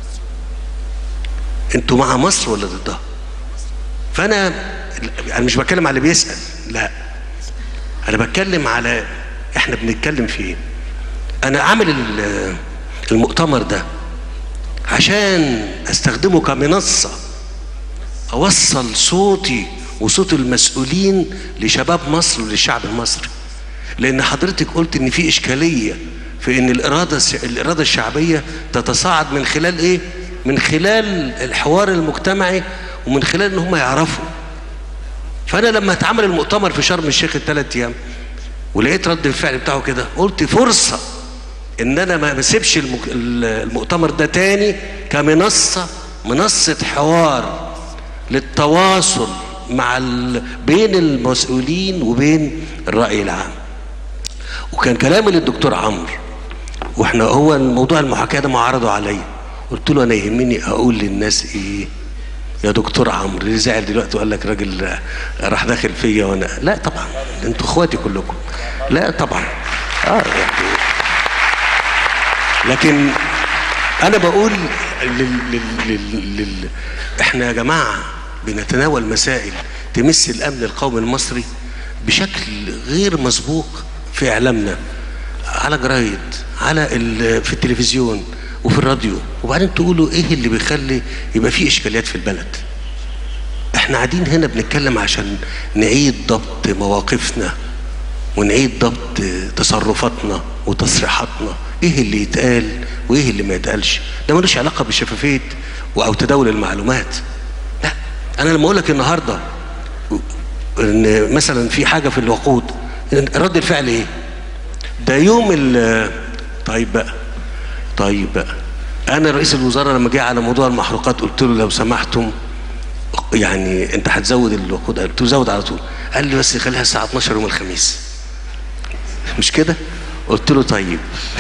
E: انتوا مع مصر ولا ضدها؟ فانا انا مش بتكلم على اللي بيسال لا انا بتكلم على احنا بنتكلم في ايه انا عامل ال- المؤتمر ده عشان استخدمه كمنصه اوصل صوتي وصوت المسؤولين لشباب مصر وللشعب المصري لان حضرتك قلت ان في اشكاليه في ان الاراده الس- الاراده الشعبيه تتصاعد من خلال ايه من خلال الحوار المجتمعي ومن خلال ان هم يعرفوا فانا لما اتعمل المؤتمر في شرم الشيخ الثلاث ايام ولقيت رد الفعل بتاعه كده قلت فرصه ان انا ما بسيبش المك- المؤتمر ده تاني كمنصه منصه حوار للتواصل مع ال... بين المسؤولين وبين الراي العام وكان كلامي للدكتور عمرو واحنا هو الموضوع المحاكاه ده ما عرضوا عليا قلت له انا يهمني اقول للناس ايه يا دكتور عمرو اللي زعل دلوقتي وقال لك راجل راح داخل فيا وانا لا طبعا انتوا اخواتي كلكم لا طبعا اه يعني لكن انا بقول لل... لل... لل... لل... احنا يا جماعه بنتناول مسائل تمس الامن القومي المصري بشكل غير مسبوق في اعلامنا على جرايد على ال... في التلفزيون وفي الراديو وبعدين تقولوا ايه اللي بيخلي يبقى في اشكاليات في البلد احنا قاعدين هنا بنتكلم عشان نعيد ضبط مواقفنا ونعيد ضبط تصرفاتنا وتصريحاتنا ايه اللي يتقال وايه اللي ما يتقالش ده ملوش علاقه بشفافيه او تداول المعلومات لا انا لما اقول لك النهارده ان مثلا في حاجه في الوقود رد الفعل ايه ده يوم ال طيب بقى طيب بقى انا رئيس الوزراء لما جه على موضوع المحروقات قلت له لو سمحتم يعني انت هتزود الوقود قلت له زود على طول قال لي بس خليها الساعه 12 يوم الخميس مش كده قلت له طيب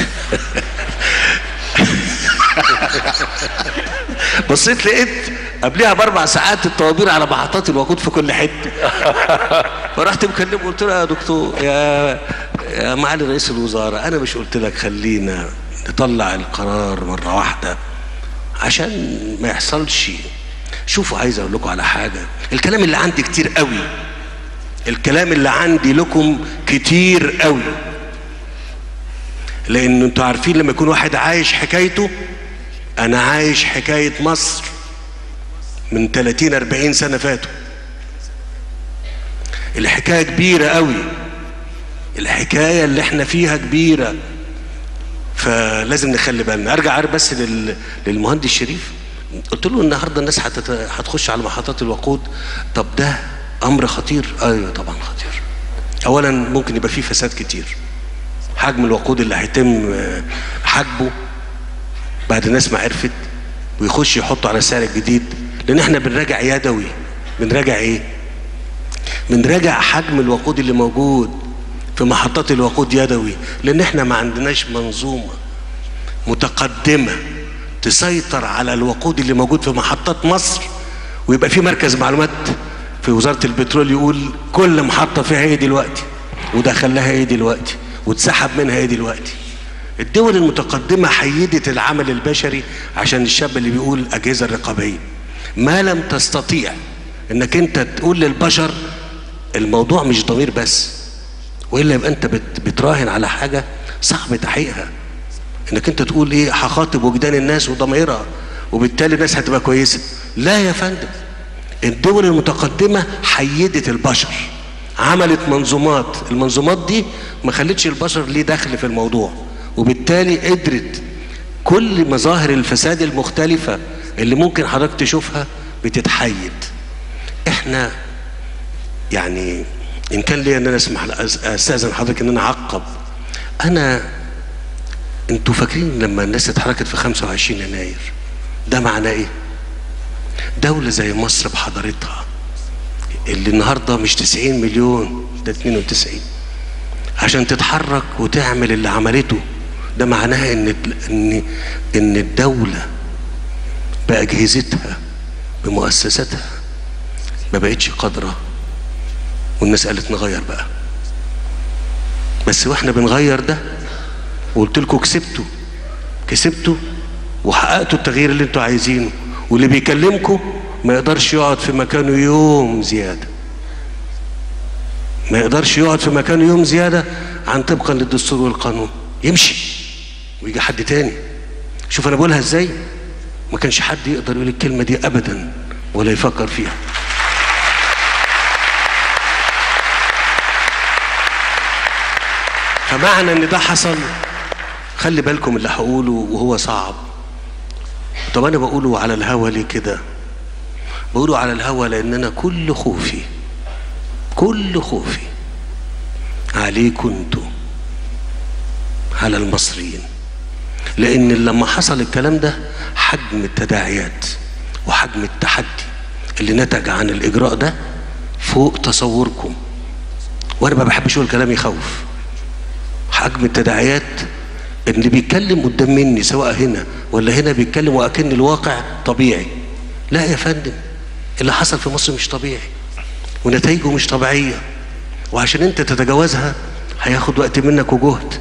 E: بصيت لقيت قبلها باربع ساعات الطوابير على محطات الوقود في كل حته فرحت مكلمه قلت له يا دكتور يا يا معالي رئيس الوزراء انا مش قلت لك خلينا نطلع القرار مره واحده عشان ما يحصلش شوفوا عايز اقول لكم على حاجه الكلام اللي عندي كتير قوي الكلام اللي عندي لكم كتير قوي لان انتوا عارفين لما يكون واحد عايش حكايته انا عايش حكايه مصر من 30 40 سنه فاتوا الحكايه كبيره قوي الحكايه اللي احنا فيها كبيره فلازم نخلي بالنا ارجع بس لل... للمهندس شريف قلت له النهارده الناس هتت... هتخش على محطات الوقود طب ده امر خطير ايوه طبعا خطير اولا ممكن يبقى فيه فساد كتير حجم الوقود اللي هيتم آه، حجبه بعد الناس ما عرفت ويخش يحطه على السعر الجديد لان احنا بنراجع يدوي بنراجع ايه بنراجع حجم الوقود اللي موجود في محطات الوقود يدوي لان احنا ما عندناش منظومه متقدمه تسيطر على الوقود اللي موجود في محطات مصر ويبقى في مركز معلومات في وزاره البترول يقول كل محطه فيها ايه دلوقتي ودخل لها ايه دلوقتي واتسحب منها ايه دلوقتي الدول المتقدمه حيدت العمل البشري عشان الشاب اللي بيقول الاجهزه الرقابيه ما لم تستطيع انك انت تقول للبشر الموضوع مش ضمير بس والا يبقى انت بت- بتراهن على حاجه صعب تحقيقها انك انت تقول ايه هخاطب وجدان الناس وضميرها وبالتالي الناس هتبقى كويسه لا يا فندم الدول المتقدمه حيدت البشر عملت منظومات المنظومات دي ما خلتش البشر ليه دخل في الموضوع وبالتالي قدرت كل مظاهر الفساد المختلفه اللي ممكن حضرتك تشوفها بتتحيد احنا يعني ان كان لي ان انا اسمح أس- استاذن حضرتك ان انا اعقب انا انتوا فاكرين لما الناس اتحركت في 25 يناير ده معناه ايه دولة زي مصر بحضارتها اللي النهارده مش 90 مليون ده 92 عشان تتحرك وتعمل اللي عملته ده معناها ان ان ان الدولة بأجهزتها بمؤسساتها ما بقتش قادرة والناس قالت نغير بقى بس واحنا بنغير ده وقلت لكم كسبتوا كسبتوا وحققتوا التغيير اللي انتوا عايزينه واللي بيكلمكم ما يقدرش يقعد في مكانه يوم زيادة ما يقدرش يقعد في مكانه يوم زيادة عن طبقا للدستور والقانون يمشي ويجي حد تاني شوف انا بقولها ازاي ما كانش حد يقدر يقول الكلمة دي ابدا ولا يفكر فيها فمعنى ان ده حصل خلي بالكم اللي هقوله وهو صعب طب انا بقوله على الهوا ليه كده بقوله على الهوا لان انا كل خوفي كل خوفي عليكم انتوا على المصريين لان لما حصل الكلام ده حجم التداعيات وحجم التحدي اللي نتج عن الاجراء ده فوق تصوركم وانا ما بحبش اقول كلام يخوف حجم التداعيات اللي بيتكلم قدام مني سواء هنا ولا هنا بيتكلم واكن الواقع طبيعي لا يا فندم اللي حصل في مصر مش طبيعي ونتائجه مش طبيعيه وعشان انت تتجاوزها هياخد وقت منك وجهد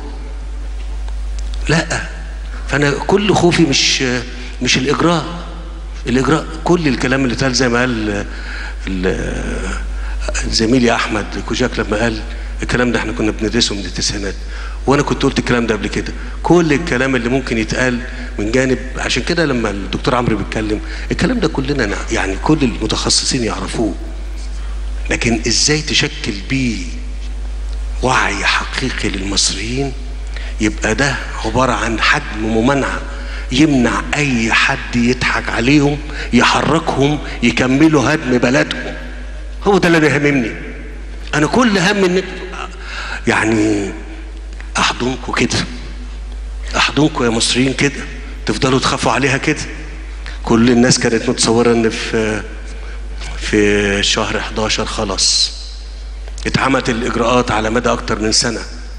E: لا فانا كل خوفي مش مش الاجراء الاجراء كل الكلام اللي اتقال زي ما قال ال- زميلي احمد كوجاك لما قال الكلام ده احنا كنا بندرسه من التسعينات وانا كنت قلت الكلام ده قبل كده كل الكلام اللي ممكن يتقال من جانب عشان كده لما الدكتور عمرو بيتكلم الكلام ده كلنا نع- يعني كل المتخصصين يعرفوه لكن ازاي تشكل بيه وعي حقيقي للمصريين يبقى ده عبارة عن حجم ممانعة يمنع أي حد يضحك عليهم يحركهم يكملوا هدم بلدهم هو ده اللي بيهمني أنا كل هم إن يعني أحضنكم كده أحضنكم يا مصريين كده تفضلوا تخافوا عليها كده كل الناس كانت متصورة إن في في شهر 11 خلاص اتعملت الإجراءات على مدى أكتر من سنة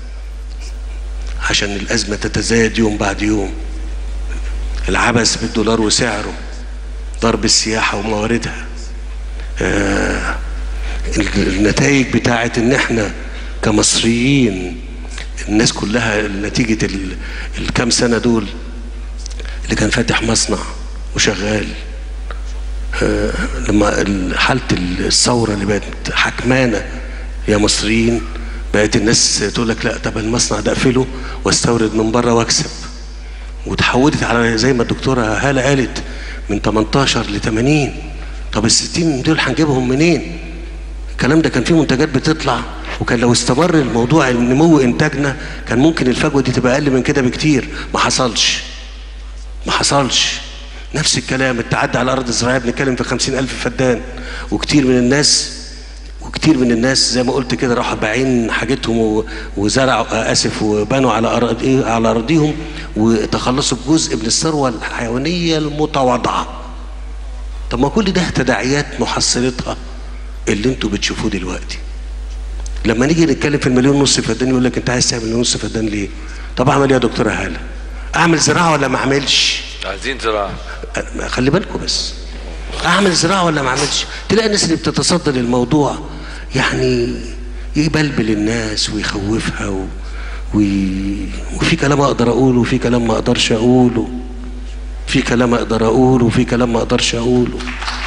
E: عشان الأزمة تتزايد يوم بعد يوم العبث بالدولار وسعره ضرب السياحة ومواردها آه النتائج بتاعت ان احنا كمصريين الناس كلها نتيجة ال- الكام سنة دول اللي كان فاتح مصنع وشغال آه لما ال- حالة الثورة اللي بقت حكمانة يا مصريين بقت الناس تقول لك لا طب المصنع ده اقفله واستورد من بره واكسب وتحولت على زي ما الدكتوره هاله قالت من 18 ل 80 طب ال 60 دول هنجيبهم منين؟ الكلام ده كان فيه منتجات بتطلع وكان لو استمر الموضوع نمو انتاجنا كان ممكن الفجوه دي تبقى اقل من كده بكتير ما حصلش ما حصلش نفس الكلام التعدي على الارض الزراعيه بنتكلم في خمسين الف فدان وكتير من الناس وكتير من الناس زي ما قلت كده راحوا بايعين حاجتهم و- وزرعوا آه، اسف وبنوا على أراضي على اراضيهم وتخلصوا بجزء من الثروه الحيوانيه المتواضعه طب ما كل ده تداعيات محصلتها اللي انتوا بتشوفوه دلوقتي لما نيجي نتكلم في المليون ونص فدان يقول لك انت عايز تعمل مليون ونص فدان ليه؟ طب اعمل ايه يا دكتوره هاله؟ اعمل زراعه ولا ما اعملش؟
F: عايزين زراعه
E: أه، خلي بالكم بس اعمل زراعه ولا ما اعملش؟ تلاقي الناس اللي بتتصدى للموضوع يعني يبلبل الناس ويخوفها و... وي... وفي كلام اقدر اقوله وفي كلام ما اقدرش اقوله في كلام اقدر اقوله وفي كلام ما اقدرش اقوله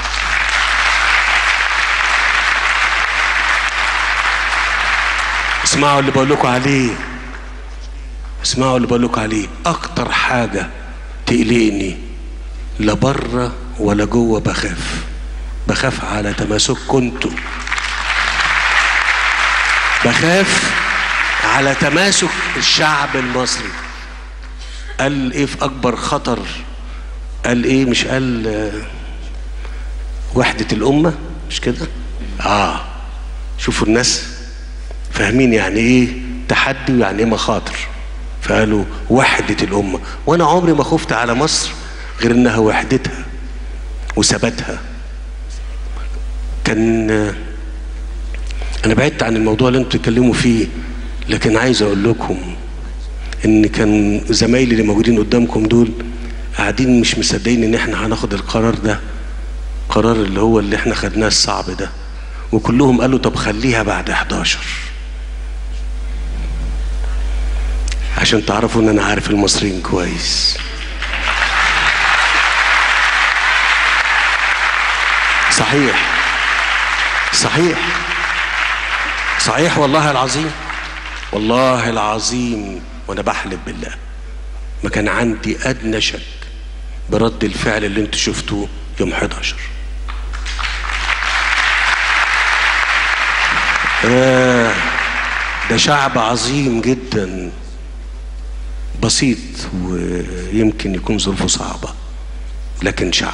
E: اسمعوا اللي بقول لكم عليه اسمعوا اللي بقول لكم عليه اكتر حاجه تقلقني لا بره ولا جوه بخاف بخاف على تماسككم انتوا بخاف على تماسك الشعب المصري قال ايه في اكبر خطر قال ايه مش قال آه، وحدة الامة مش كده اه شوفوا الناس فاهمين يعني ايه تحدي ويعني ايه مخاطر فقالوا وحدة الامة وانا عمري ما خفت على مصر غير انها وحدتها وثباتها كان آه، انا بعدت عن الموضوع اللي انتوا بتتكلموا فيه لكن عايز اقول لكم ان كان زمايلي اللي موجودين قدامكم دول قاعدين مش مصدقين ان احنا هناخد القرار ده قرار اللي هو اللي احنا خدناه الصعب ده وكلهم قالوا طب خليها بعد 11 عشان تعرفوا ان انا عارف المصريين كويس صحيح صحيح صحيح والله العظيم والله العظيم وانا بحلف بالله ما كان عندي ادنى شك برد الفعل اللي انتوا شفتوه يوم 11 آه ده شعب عظيم جدا بسيط ويمكن يكون ظروفه صعبة لكن شعب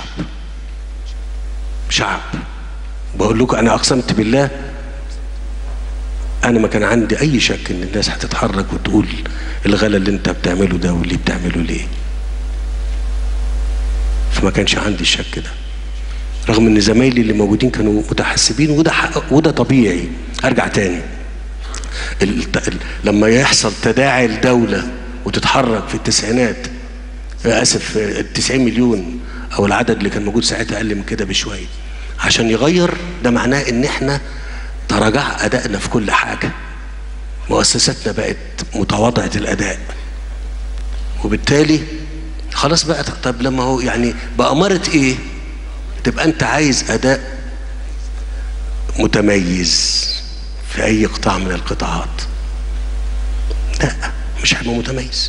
E: شعب بقول لكم انا اقسمت بالله انا ما كان عندي اي شك ان الناس هتتحرك وتقول الغلا اللي انت بتعمله ده واللي بتعمله ليه فما كانش عندي الشك ده رغم ان زمايلي اللي موجودين كانوا متحسبين وده حق وده طبيعي ارجع تاني ال- ال- لما يحصل تداعي الدولة وتتحرك في التسعينات اسف التسعين مليون او العدد اللي كان موجود ساعتها اقل من كده بشويه عشان يغير ده معناه ان احنا تراجع ادائنا في كل حاجه مؤسساتنا بقت متواضعه الاداء وبالتالي خلاص بقى طب لما هو يعني بأمارة ايه تبقى انت عايز اداء متميز في اي قطاع من القطاعات لا مش هيبقى متميز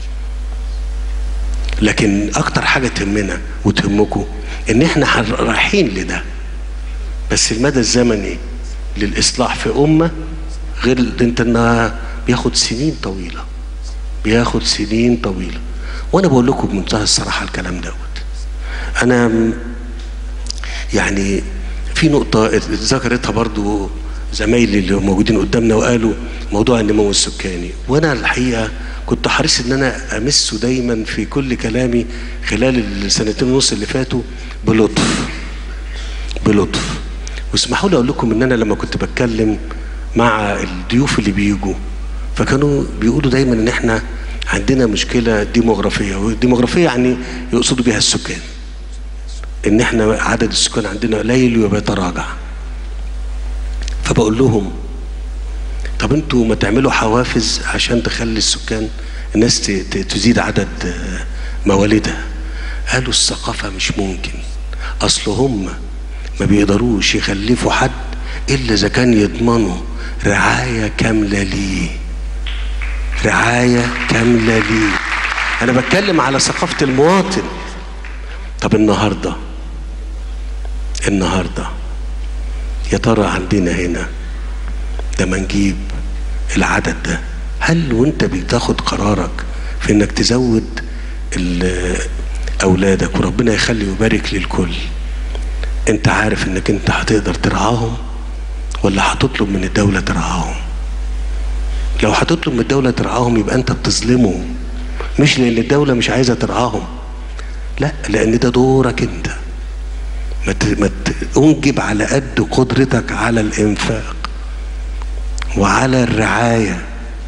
E: لكن اكتر حاجه تهمنا وتهمكم ان احنا حر- رايحين لده بس المدى الزمني للاصلاح في امه غير ال- انت انها بياخد سنين طويله بياخد سنين طويله وانا بقول لكم بمنتهى الصراحه الكلام دوت انا م- يعني في نقطة ذكرتها برضو زمايلي اللي موجودين قدامنا وقالوا موضوع النمو السكاني وانا الحقيقة كنت حريص ان انا امسه دايما في كل كلامي خلال السنتين ونص اللي فاتوا بلطف بلطف واسمحوا لي اقول لكم ان انا لما كنت بتكلم مع الضيوف اللي بيجوا فكانوا بيقولوا دايما ان احنا عندنا مشكلة ديموغرافية والديموغرافية يعني يقصدوا بها السكان ان احنا عدد السكان عندنا قليل وبيتراجع فبقول لهم طب انتوا ما تعملوا حوافز عشان تخلي السكان الناس ت- ت- تزيد عدد آه، مواليدها قالوا الثقافة مش ممكن اصل هم ما بيقدروش يخلفوا حد الا اذا كان يضمنوا رعاية كاملة ليه رعاية كاملة ليه انا بتكلم على ثقافة المواطن طب النهارده النهارده يا ترى عندنا هنا لما نجيب العدد ده هل وانت بتاخد قرارك في انك تزود ال- اولادك وربنا يخلي ويبارك للكل انت عارف انك انت هتقدر ترعاهم ولا هتطلب من الدولة ترعاهم لو هتطلب من الدولة ترعاهم يبقى انت بتظلمهم مش لان الدولة مش عايزة ترعاهم لا لان ده دورك انت ما ت- ما ت- انجب على قد قدرتك على الانفاق وعلى الرعايه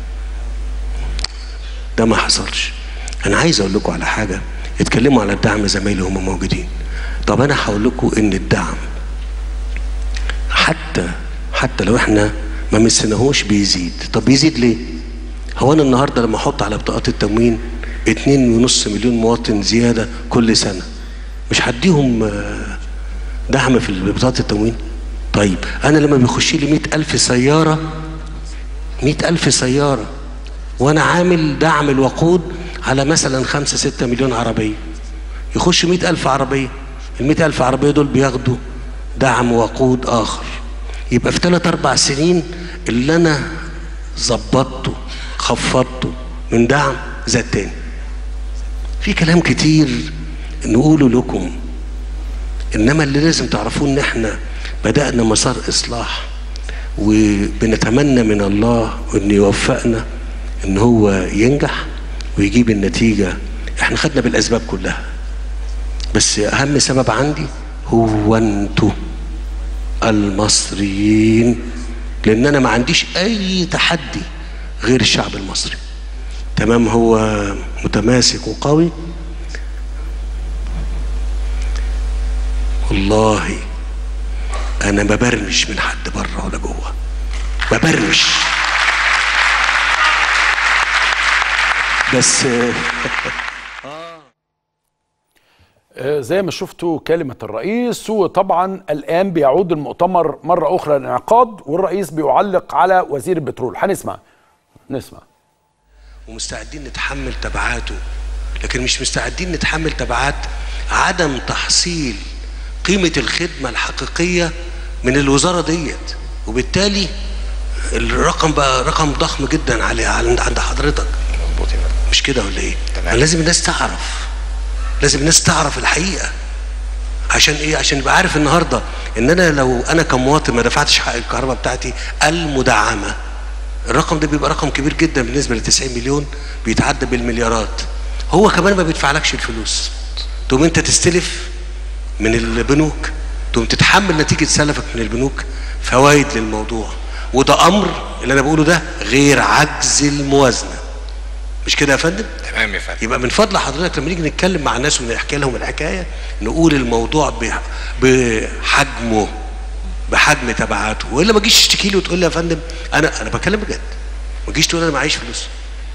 E: ده ما حصلش انا عايز اقول لكم على حاجه اتكلموا على الدعم زمايلي هم موجودين طب انا هقول لكم ان الدعم حتى حتى لو احنا ما مسناهوش بيزيد طب بيزيد ليه هو انا النهارده لما احط على بطاقات التموين اتنين ونص مليون مواطن زياده كل سنه مش هديهم آه، دعم في بطاقه التموين طيب انا لما بيخش لي مئة ألف سياره مئة ألف سيارة وأنا عامل دعم الوقود على مثلا خمسة ستة مليون عربية يخش مئة ألف عربية المئة ألف عربية دول بياخدوا دعم وقود آخر يبقى في ثلاث أربع سنين اللي أنا ظبطته خفضته من دعم زاد تاني في كلام كتير نقوله لكم انما اللي لازم تعرفوه ان احنا بدأنا مسار اصلاح وبنتمنى من الله ان يوفقنا ان هو ينجح ويجيب النتيجة احنا خدنا بالاسباب كلها بس اهم سبب عندي هو انتوا المصريين لان انا ما عنديش اي تحدي غير الشعب المصري تمام هو متماسك وقوي والله انا ما برمش من حد بره ولا جوه ما برمش بس
A: آه، زي ما شفتوا كلمة الرئيس وطبعا الآن بيعود المؤتمر مرة أخرى للانعقاد والرئيس بيعلق على وزير البترول هنسمع نسمع
E: ومستعدين نتحمل تبعاته لكن مش مستعدين نتحمل تبعات عدم تحصيل قيمة الخدمة الحقيقية من الوزارة ديت وبالتالي الرقم بقى رقم ضخم جدا على عند عند حضرتك
F: مظبوط يا فندم.
E: مش كده ولا ايه؟
F: تمام.
E: لازم الناس تعرف لازم الناس تعرف الحقيقة عشان ايه؟ عشان يبقى عارف النهارده ان انا لو انا كمواطن ما دفعتش حق الكهرباء بتاعتي المدعمة الرقم ده بيبقى رقم كبير جدا بالنسبة ل 90 مليون بيتعدى بالمليارات هو كمان ما بيدفعلكش الفلوس تقوم انت تستلف من البنوك تقوم تتحمل نتيجة سلفك من البنوك فوائد للموضوع وده امر اللي انا بقوله ده غير عجز الموازنة مش كده يا فندم؟
F: تمام يا فندم
E: يبقى من فضل حضرتك لما نيجي نتكلم مع الناس ونحكي لهم الحكايه نقول الموضوع بح- بحجمه بحجم تبعاته والا ما تجيش تشتكي لي وتقول لي يا فندم انا انا بتكلم بجد ما تجيش تقول انا معيش فلوس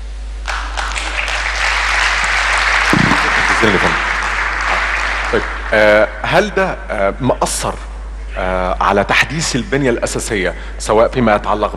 G: جزيلا يا فندم. طيب آه، هل ده آه، مأثر آه، على تحديث البنية الأساسية سواء فيما يتعلق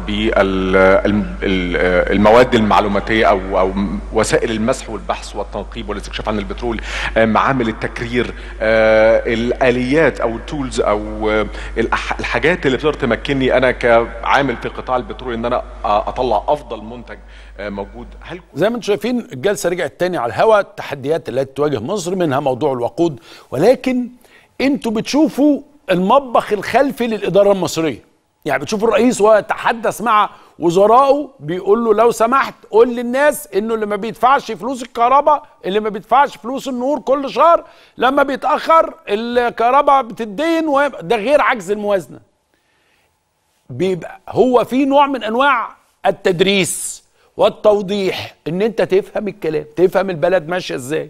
G: بالمواد المعلوماتية أو أو وسائل المسح والبحث والتنقيب والاستكشاف عن البترول آه، معامل التكرير آه، الآليات أو التولز أو آه، الأح- الحاجات اللي بتقدر تمكنني أنا كعامل في قطاع البترول إن أنا آه، أطلع أفضل منتج آه، موجود هل
A: زي ما انتم شايفين الجلسه رجعت تاني على الهواء التحديات التي تواجه مصر منها موضوع الوقود ولكن انتوا بتشوفوا المطبخ الخلفي للاداره المصريه يعني بتشوفوا الرئيس وهو يتحدث مع وزرائه بيقول له لو سمحت قول للناس انه اللي ما بيدفعش فلوس الكهرباء اللي ما بيدفعش فلوس النور كل شهر لما بيتاخر الكهرباء بتدين وده غير عجز الموازنه بيبقى هو في نوع من انواع التدريس والتوضيح ان انت تفهم الكلام تفهم البلد ماشيه ازاي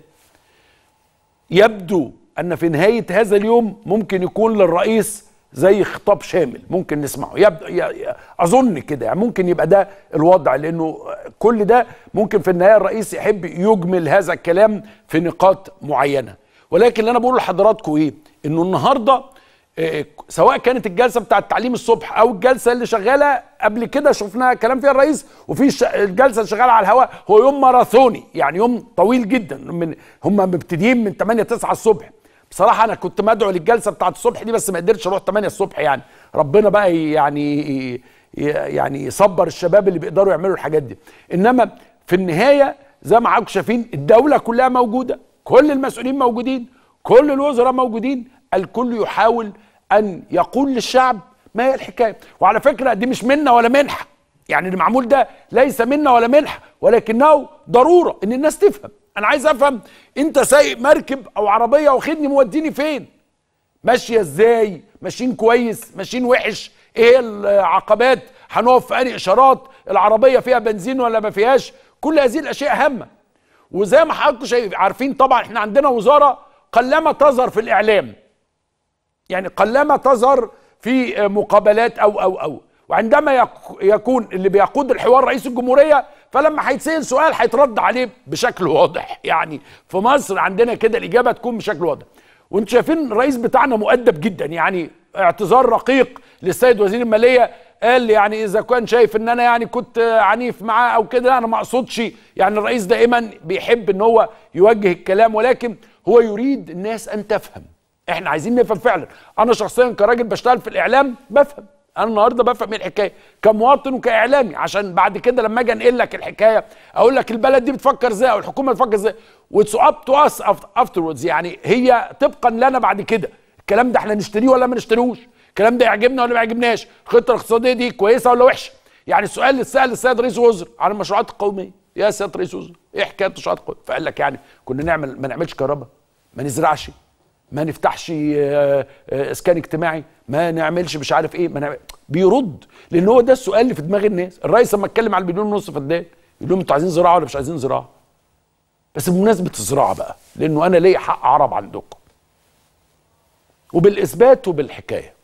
A: يبدو ان في نهايه هذا اليوم ممكن يكون للرئيس زي خطاب شامل ممكن نسمعه يبدو ي- ي- اظن كده يعني ممكن يبقى ده الوضع لانه كل ده ممكن في النهايه الرئيس يحب يجمل هذا الكلام في نقاط معينه ولكن اللي انا بقوله لحضراتكم ايه انه النهارده آه، سواء كانت الجلسه بتاعه التعليم الصبح او الجلسه اللي شغاله قبل كده شفنا كلام فيها الرئيس وفي الش- الجلسه اللي شغاله على الهواء هو يوم ماراثوني يعني يوم طويل جدا من هم مبتدئين من 8 9 الصبح بصراحه انا كنت مدعو للجلسه بتاعه الصبح دي بس ما قدرتش اروح 8 الصبح يعني ربنا بقى يعني ي- يعني يصبر الشباب اللي بيقدروا يعملوا الحاجات دي انما في النهايه زي ما حضراتكم شايفين الدوله كلها موجوده كل المسؤولين موجودين كل الوزراء موجودين الكل يحاول ان يقول للشعب ما هي الحكايه وعلى فكره دي مش منا ولا منحه يعني اللي معمول ده ليس منا ولا منحه ولكنه ضروره ان الناس تفهم انا عايز افهم انت سايق مركب او عربيه واخدني موديني فين ماشيه ازاي ماشيين كويس ماشيين وحش ايه العقبات هنقف في انهي اشارات العربيه فيها بنزين ولا ما فيهاش كل هذه الاشياء هامه وزي ما حضراتكم شايف عارفين طبعا احنا عندنا وزاره قلما تظهر في الاعلام يعني قلما تظهر في مقابلات او او او وعندما يك- يكون اللي بيقود الحوار رئيس الجمهوريه فلما هيتسال سؤال هيترد عليه بشكل واضح يعني في مصر عندنا كده الاجابه تكون بشكل واضح وانتم شايفين الرئيس بتاعنا مؤدب جدا يعني اعتذار رقيق للسيد وزير الماليه قال يعني اذا كان شايف ان انا يعني كنت عنيف معاه او كده لا، انا ما اقصدش يعني الرئيس دائما بيحب ان هو يوجه الكلام ولكن هو يريد الناس ان تفهم احنا عايزين نفهم فعلا انا شخصيا كراجل بشتغل في الاعلام بفهم انا النهارده بفهم ايه الحكايه كمواطن وكاعلامي عشان بعد كده لما اجي انقل لك الحكايه اقول لك البلد دي بتفكر ازاي او الحكومه بتفكر ازاي واتس اب تو اس افتروردز يعني هي طبقا لنا بعد كده الكلام ده احنا نشتريه ولا ما نشتريهوش الكلام ده يعجبنا ولا ما يعجبناش الخطه الاقتصاديه دي كويسه ولا وحشه يعني السؤال اللي اتسال السيد رئيس الوزراء عن المشروعات القوميه يا سياده رئيس الوزراء ايه حكايه المشروعات القوميه فقال لك يعني كنا نعمل ما نعملش كهرباء ما نزرعش ما نفتحش آه، آه، اسكان اجتماعي ما نعملش مش عارف ايه ما نعمل بيرد لان هو ده السؤال اللي في دماغ الناس الرئيس لما اتكلم على المليون ونص فدان يقول لهم انتوا عايزين زراعه ولا مش عايزين زراعه بس بمناسبه الزراعه بقى لانه انا ليا حق عرب عندكم وبالاثبات وبالحكايه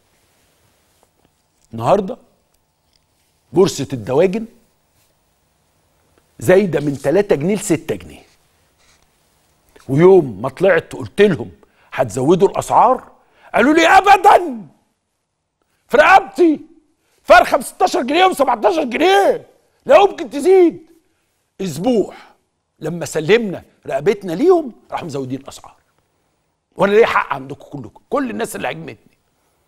A: النهارده بورصه الدواجن زايده من 3 جنيه ل 6 جنيه ويوم ما طلعت قلت لهم هتزودوا الاسعار قالوا لي ابدا في رقبتي فرخه ب 16 جنيه و 17 جنيه لا يمكن تزيد اسبوع لما سلمنا رقبتنا ليهم راحوا مزودين الاسعار وانا ليه حق عندكم كلكم كل الناس اللي هجمتني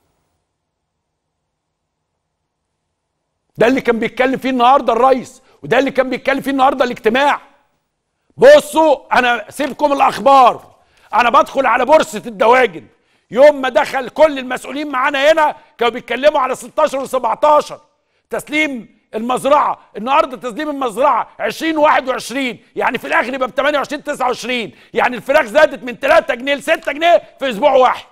A: ده اللي كان بيتكلم فيه النهارده الرئيس وده اللي كان بيتكلم فيه النهارده الاجتماع بصوا انا سيبكم الاخبار انا بدخل على بورصه الدواجن يوم ما دخل كل المسؤولين معانا هنا كانوا بيتكلموا على 16 و17 تسليم المزرعه النهارده تسليم المزرعه 2021 يعني في الاخر يبقى ب 28 29 يعني الفراخ زادت من 3 جنيه ل 6 جنيه في اسبوع واحد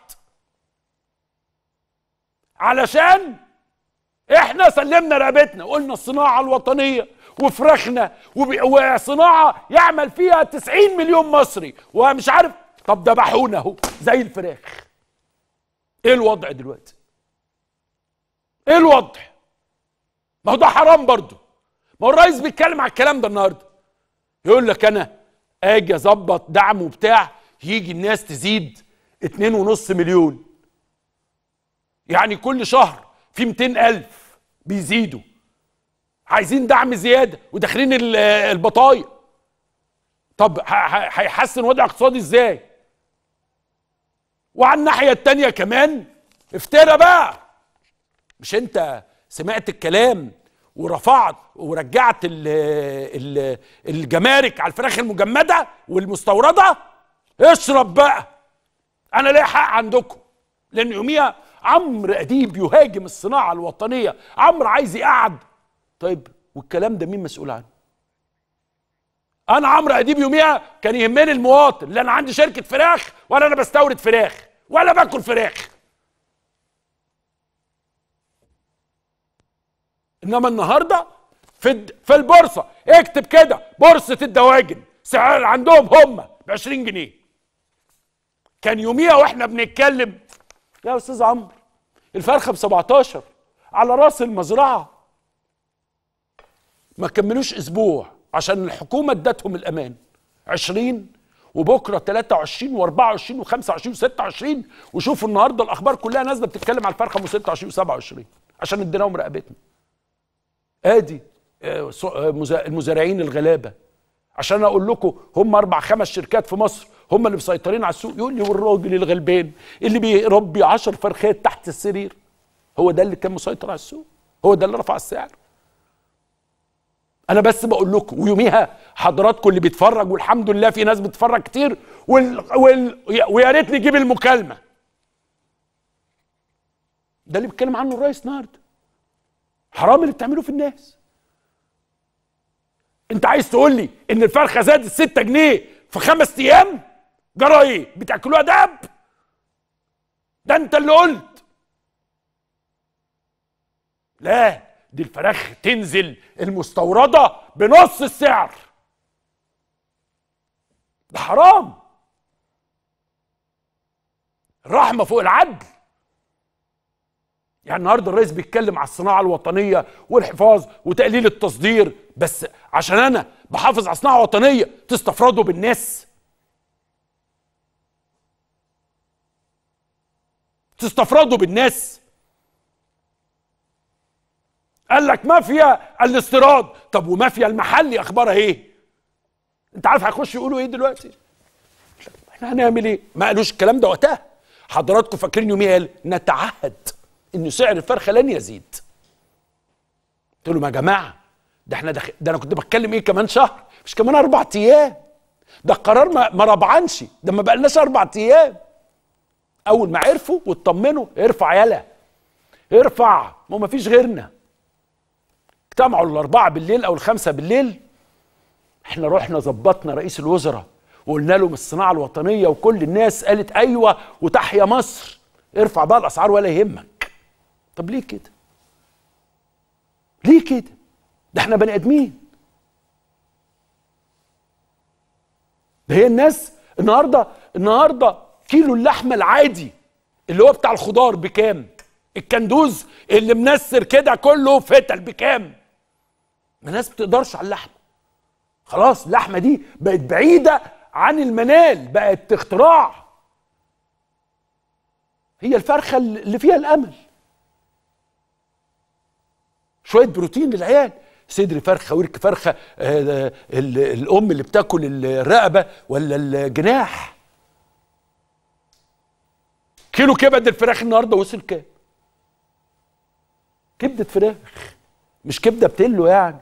A: علشان احنا سلمنا رقبتنا قلنا الصناعه الوطنيه وفراخنا وب- وصناعه يعمل فيها 90 مليون مصري ومش عارف طب ذبحونا اهو زي الفراخ ايه الوضع دلوقتي ايه الوضع ما هو ده حرام برضه ما هو الرئيس بيتكلم على الكلام ده النهارده يقول لك انا اجي اظبط دعم وبتاع يجي الناس تزيد اتنين ونص مليون يعني كل شهر في 200 ألف بيزيدوا عايزين دعم زيادة وداخلين ال- البطايق طب ه- ه- هيحسن وضع اقتصادي ازاي وعلى الناحية التانية كمان افترى بقى مش انت سمعت الكلام ورفعت ورجعت ال ال الجمارك على الفراخ المجمدة والمستوردة اشرب بقى انا ليا حق عندكم لان يوميها عمرو اديب يهاجم الصناعه الوطنيه عمرو عايز يقعد طيب والكلام ده مين مسؤول عنه انا عمرو اديب يوميها كان يهمني المواطن لا انا عندي شركه فراخ ولا انا بستورد فراخ ولا باكل فراخ انما النهارده في الد- في البورصه اكتب كده بورصه الدواجن سعر عندهم هم ب 20 جنيه كان يوميها واحنا بنتكلم يا استاذ عمرو الفرخه ب 17 على راس المزرعه ما كملوش اسبوع عشان الحكومه ادتهم الامان 20 وبكره 23 و24 و25 و26 وشوفوا النهارده الاخبار كلها نازله بتتكلم على الفرخه ام 26 و27 عشان اديناهم رقبتنا ادي آه، ص- آه، مزا- المزارعين الغلابه عشان اقول لكم هم اربع خمس شركات في مصر هم اللي مسيطرين على السوق يقول لي والراجل الغلبان اللي بيربي 10 فرخات تحت السرير هو ده اللي كان مسيطر على السوق هو ده اللي رفع السعر انا بس بقول لكم ويوميها حضراتكم اللي بيتفرج والحمد لله في ناس بتتفرج كتير وال... وال... ويا ريت نجيب المكالمه ده اللي بيتكلم عنه الرئيس النهارده حرام اللي بتعملوه في الناس انت عايز تقول لي ان الفرخه زادت 6 جنيه في خمس ايام جرى ايه بتاكلوها دب ده انت اللي قلت لا دي الفراخ تنزل المستورده بنص السعر ده حرام الرحمه فوق العدل يعني النهارده الرئيس بيتكلم على الصناعه الوطنيه والحفاظ وتقليل التصدير بس عشان انا بحافظ على صناعه وطنيه تستفردوا بالناس تستفردوا بالناس قال لك مافيا الاستيراد طب ومافيا المحلي اخبارها ايه انت عارف هيخشوا يقولوا ايه دلوقتي احنا هنعمل ايه ما قالوش الكلام ده وقتها حضراتكم فاكرين يوميها قال نتعهد ان سعر الفرخه لن يزيد قلت لهم يا جماعه ده احنا دخ... ده انا كنت بتكلم ايه كمان شهر مش كمان اربع ايام ده القرار ما, ما ربعنش ده ما بقالناش اربع ايام اول ما عرفوا واطمنوا ارفع يلا ارفع ما ما فيش غيرنا اجتمعوا الاربعه بالليل او الخمسه بالليل احنا رحنا ظبطنا رئيس الوزراء وقلنا لهم الصناعه الوطنيه وكل الناس قالت ايوه وتحيا مصر ارفع بقى الاسعار ولا يهمك طب ليه كده ليه كده ده احنا بني ادمين ده هي الناس النهارده النهارده كيلو اللحمه العادي اللي هو بتاع الخضار بكام الكندوز اللي منسر كده كله فتل بكام ما الناس بتقدرش على اللحمه خلاص اللحمه دي بقت بعيده عن المنال بقت اختراع هي الفرخه اللي فيها الامل شويه بروتين للعيال صدر فرخه ورك فرخه آه الام اللي بتاكل الرقبه ولا الجناح كيلو كبد الفراخ النهارده وصل كام كبده فراخ مش كبده بتلو يعني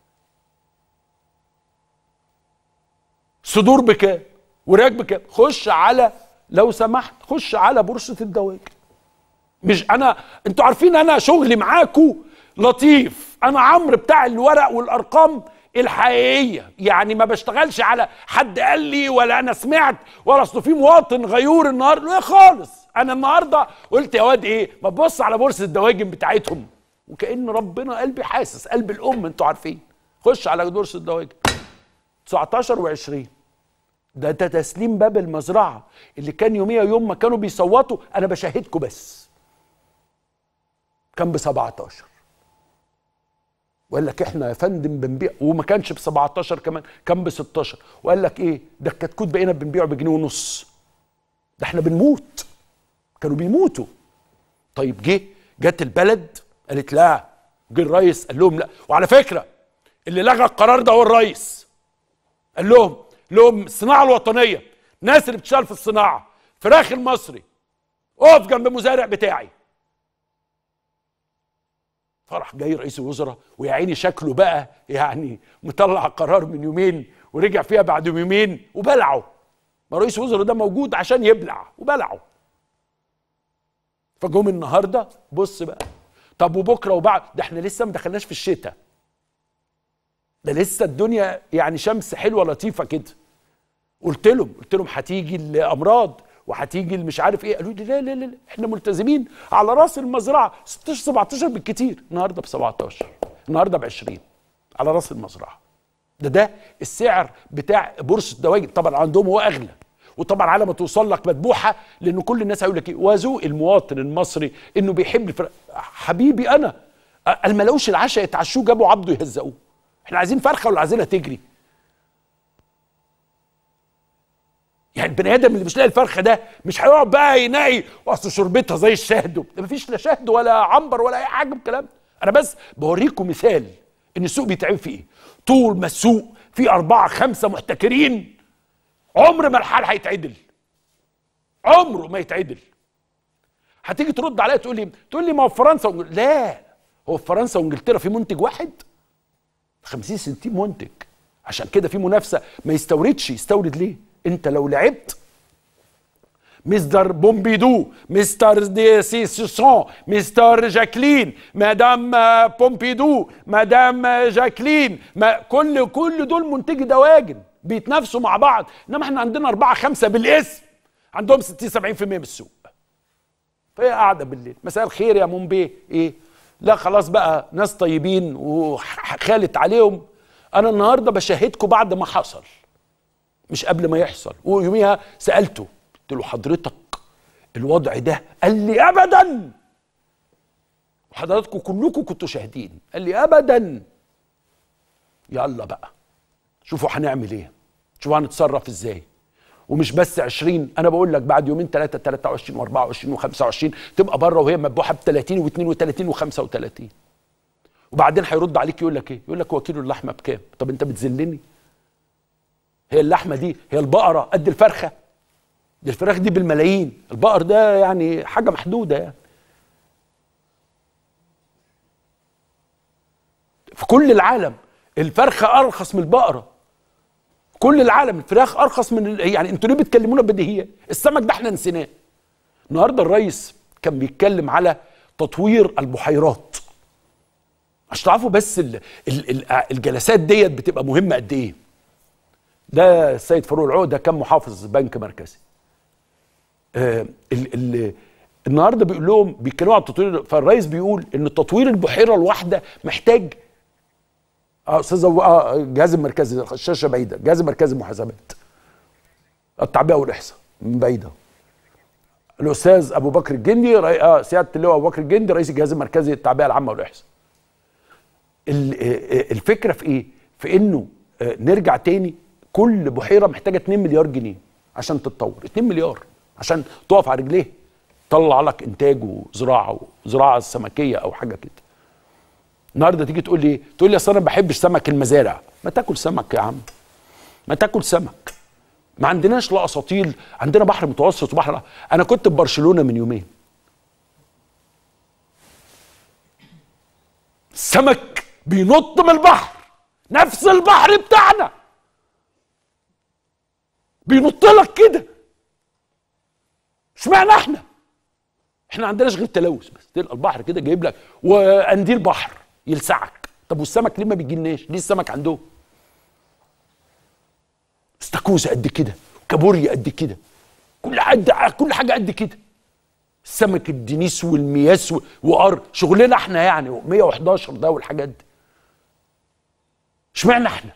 A: صدور بكام وراك بكام خش على لو سمحت خش على بورصه الدواجن مش انا انتوا عارفين انا شغلي معاكو لطيف انا عمرو بتاع الورق والارقام الحقيقيه يعني ما بشتغلش على حد قال لي ولا انا سمعت ولا اصل في مواطن غيور النهارده لا خالص انا النهارده قلت يا واد ايه ما تبص على بورصه الدواجن بتاعتهم وكان ربنا قلبي حاسس قلب الام انتوا عارفين خش على بورصه الدواجن 19 و20 ده ده تسليم باب المزرعه اللي كان يوميها يوم ما كانوا بيصوتوا انا بشاهدكم بس كان ب 17 وقال لك احنا يا فندم بنبيع وما كانش ب 17 كمان كان ب 16 وقال لك ايه ده الكتكوت بقينا بنبيعه بجنيه ونص ده احنا بنموت كانوا بيموتوا طيب جه جت البلد قالت لا جه الرئيس قال لهم لا وعلى فكره اللي لغى القرار ده هو الرئيس قال لهم لهم الصناعه الوطنيه الناس اللي بتشتغل في الصناعه فراخ المصري اقف جنب المزارع بتاعي فرح جاي رئيس الوزراء ويا عيني شكله بقى يعني مطلع قرار من يومين ورجع فيها بعد يومين وبلعه ما رئيس الوزراء ده موجود عشان يبلع وبلعه فجم النهارده بص بقى طب وبكره وبعد ده احنا لسه ما دخلناش في الشتاء ده لسه الدنيا يعني شمس حلوه لطيفه كده قلت لهم قلت لهم هتيجي الامراض وهتيجي مش عارف ايه قالوا لي لا لا لا احنا ملتزمين على راس المزرعه 16 17 بالكتير النهارده ب 17 النهارده ب 20 على راس المزرعه ده ده السعر بتاع بورصه الدواجن طبعا عندهم هو اغلى وطبعا على ما توصل لك مذبوحه لان كل الناس هيقول لك ايه وذوق المواطن المصري انه بيحب الفراخ حبيبي انا ما لقوش العشاء يتعشوه جابوا عبده يهزقوه احنا عايزين فرخه ولا عايزينها تجري يعني البني ادم اللي مش لاقي الفرخه ده مش هيقعد بقى ينقي واصل شربتها زي الشهد ده مفيش لا شهد ولا عنبر ولا اي حاجه من الكلام ده انا بس بوريكم مثال ان السوق بيتعمل فيه ايه طول ما السوق فيه اربعه خمسه محتكرين عمر ما الحال هيتعدل عمره ما يتعدل هتيجي ترد عليا تقول لي تقول لي ما هو في فرنسا وإنجل... لا هو في فرنسا وانجلترا في منتج واحد 50 60 منتج عشان كده في منافسه ما يستوردش يستورد ليه انت لو لعبت مستر بومبيدو مستر دي سيسون مستر جاكلين مدام آه، بومبيدو مدام آه، جاكلين ما كل كل دول منتجي دواجن بيتنافسوا مع بعض انما احنا عندنا أربعة خمسة بالاسم عندهم 60 70% من السوق فهي قاعده بالليل مساء الخير يا مومبي ايه لا خلاص بقى ناس طيبين وخالت عليهم انا النهارده بشاهدكم بعد ما حصل مش قبل ما يحصل ويوميها سالته قلت له حضرتك الوضع ده قال لي ابدا وحضراتكم كلكم كنتوا شاهدين قال لي ابدا يلا بقى شوفوا هنعمل ايه شوفوا هنتصرف ازاي ومش بس 20 انا بقول لك بعد يومين ثلاثه 23 و24 و25 تبقى بره وهي مذبوحه ب 30 و32 و35 وبعدين هيرد عليك يقول لك ايه؟ يقول لك هو كيلو اللحمه بكام؟ طب انت بتذلني؟ هي اللحمه دي هي البقره قد الفرخه؟ دي الفراخ دي بالملايين، البقر ده يعني حاجه محدوده يعني. في كل العالم الفرخه ارخص من البقره كل العالم الفراخ ارخص من ال... يعني انتوا ليه بتكلمونا بديهيه السمك ده احنا نسيناه النهارده الرئيس كان بيتكلم على تطوير البحيرات عشان تعرفوا بس ال... ال... ال... الجلسات ديت بتبقى مهمه قد ايه ده السيد فاروق العقده كان محافظ بنك مركزي آه ال... ال... النهارده بيقول لهم بيتكلموا عن التطوير فالرئيس بيقول ان تطوير البحيره الواحده محتاج اه استاذ أبو- اه الجهاز المركزي الشاشه بعيده الجهاز المركزي للمحاسبات التعبئه والاحصاء من بعيده الاستاذ ابو بكر الجندي رئي... اه سياده اللواء ابو بكر الجندي رئيس الجهاز المركزي للتعبئه العامه والاحصاء ال- آه، آه، الفكره في ايه في انه آه، نرجع تاني كل بحيره محتاجه 2 مليار جنيه عشان تتطور 2 مليار عشان تقف على رجليها تطلع لك انتاج وزراعه وزراعه سمكيه او حاجه كده النهارده تيجي تقول لي ايه؟ تقول لي اصل انا ما بحبش سمك المزارع ما تاكل سمك يا عم ما تاكل سمك ما عندناش لا اساطيل عندنا بحر متوسط وبحر انا كنت في برشلونه من يومين السمك بينط من البحر نفس البحر بتاعنا بينط لك كده اشمعنى احنا احنا ما عندناش غير تلوث بس تلقى البحر كده جايب لك وقنديل بحر يلسعك طب والسمك ليه ما بيجيلناش ليه السمك عندهم استاكوزا قد كده كابوريا قد كده كل قد كل حاجه قد كده السمك الدنيس والمياس و- وقر شغلنا احنا يعني 111 ده والحاجات دي اشمعنى احنا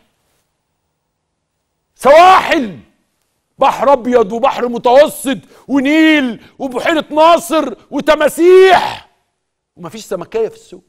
A: سواحل بحر ابيض وبحر متوسط ونيل وبحيره ناصر وتماسيح ومفيش سمكيه في السوق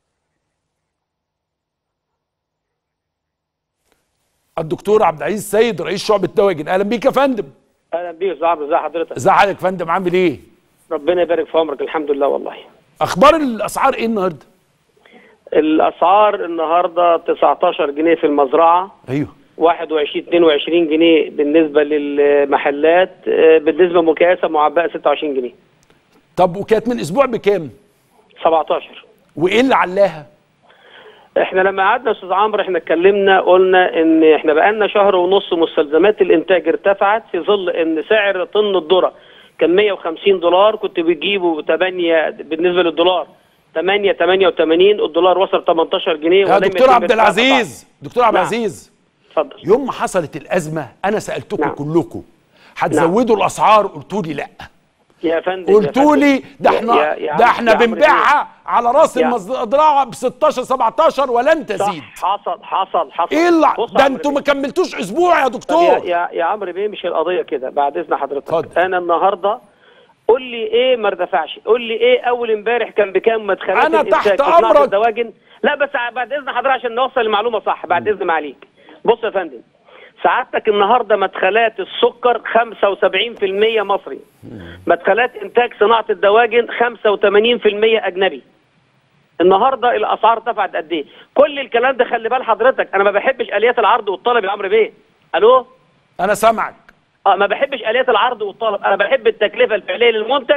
A: الدكتور عبد العزيز السيد رئيس شعبة دواجن اهلا بيك يا فندم
F: اهلا بيك يا استاذ عمرو ازي حضرتك
A: ازي حضرتك يا فندم عامل ايه
F: ربنا يبارك في عمرك الحمد لله والله
A: اخبار الاسعار ايه النهارده
F: الاسعار النهارده 19 جنيه في المزرعه
A: ايوه
F: 21 22 جنيه بالنسبه للمحلات آه، بالنسبه مكياسه معبأه 26 جنيه
A: طب وكانت من اسبوع بكام
F: 17
A: وايه اللي علاها
F: احنا لما قعدنا يا استاذ عمرو احنا اتكلمنا قلنا ان احنا بقالنا شهر ونص مستلزمات الانتاج ارتفعت في ظل ان سعر طن الذره كان 150 دولار كنت بتجيبه 8 بالنسبه للدولار 8 88 الدولار وصل 18 جنيه
A: يا
F: ولم
A: دكتور
F: يتم
A: عبد
F: ارتفاع
A: العزيز دكتور عبد
F: نعم.
A: العزيز
F: اتفضل
A: يوم ما حصلت الازمه انا سالتكم
F: نعم.
A: كلكم هتزودوا الاسعار قلتوا لي لا
F: يا فندم يا
A: قلتوا
F: فندم.
A: لي ده
F: يا-
A: احنا
F: يا- يا
A: ده
F: عم-
A: احنا
F: يا عمرو
A: بنبيعها على راس
F: يا-
A: المزرعه ب 16 17 ولن
F: بيه.
A: تزيد
F: صح حصل حصل حصل
A: ايه اللي
F: بص يا
A: ده
F: عمرو
A: انتوا ما
F: بيه.
A: كملتوش اسبوع يا
F: طب
A: دكتور
F: يا يا يا عمرو بيه مش القضيه كده بعد اذن حضرتك
A: اتفضل.
F: انا النهارده قول لي ايه ما ارتفعش قول لي ايه اول امبارح كان بكام مدخلات
A: أنا
F: الإنتاج
A: تحت
F: في صناعة
A: أمرك.
F: الدواجن لا بس بعد اذن حضرتك عشان نوصل المعلومه صح بعد اذن معاليك بص يا فندم سعادتك النهارده مدخلات السكر 75% مصري مدخلات انتاج صناعه الدواجن 85% اجنبي النهارده الاسعار ارتفعت قد ايه كل الكلام ده خلي بال حضرتك انا ما بحبش اليات العرض والطلب يا عمرو بيه الو
A: انا سامعك
F: اه ما بحبش اليات العرض والطلب انا بحب التكلفه الفعليه للمنتج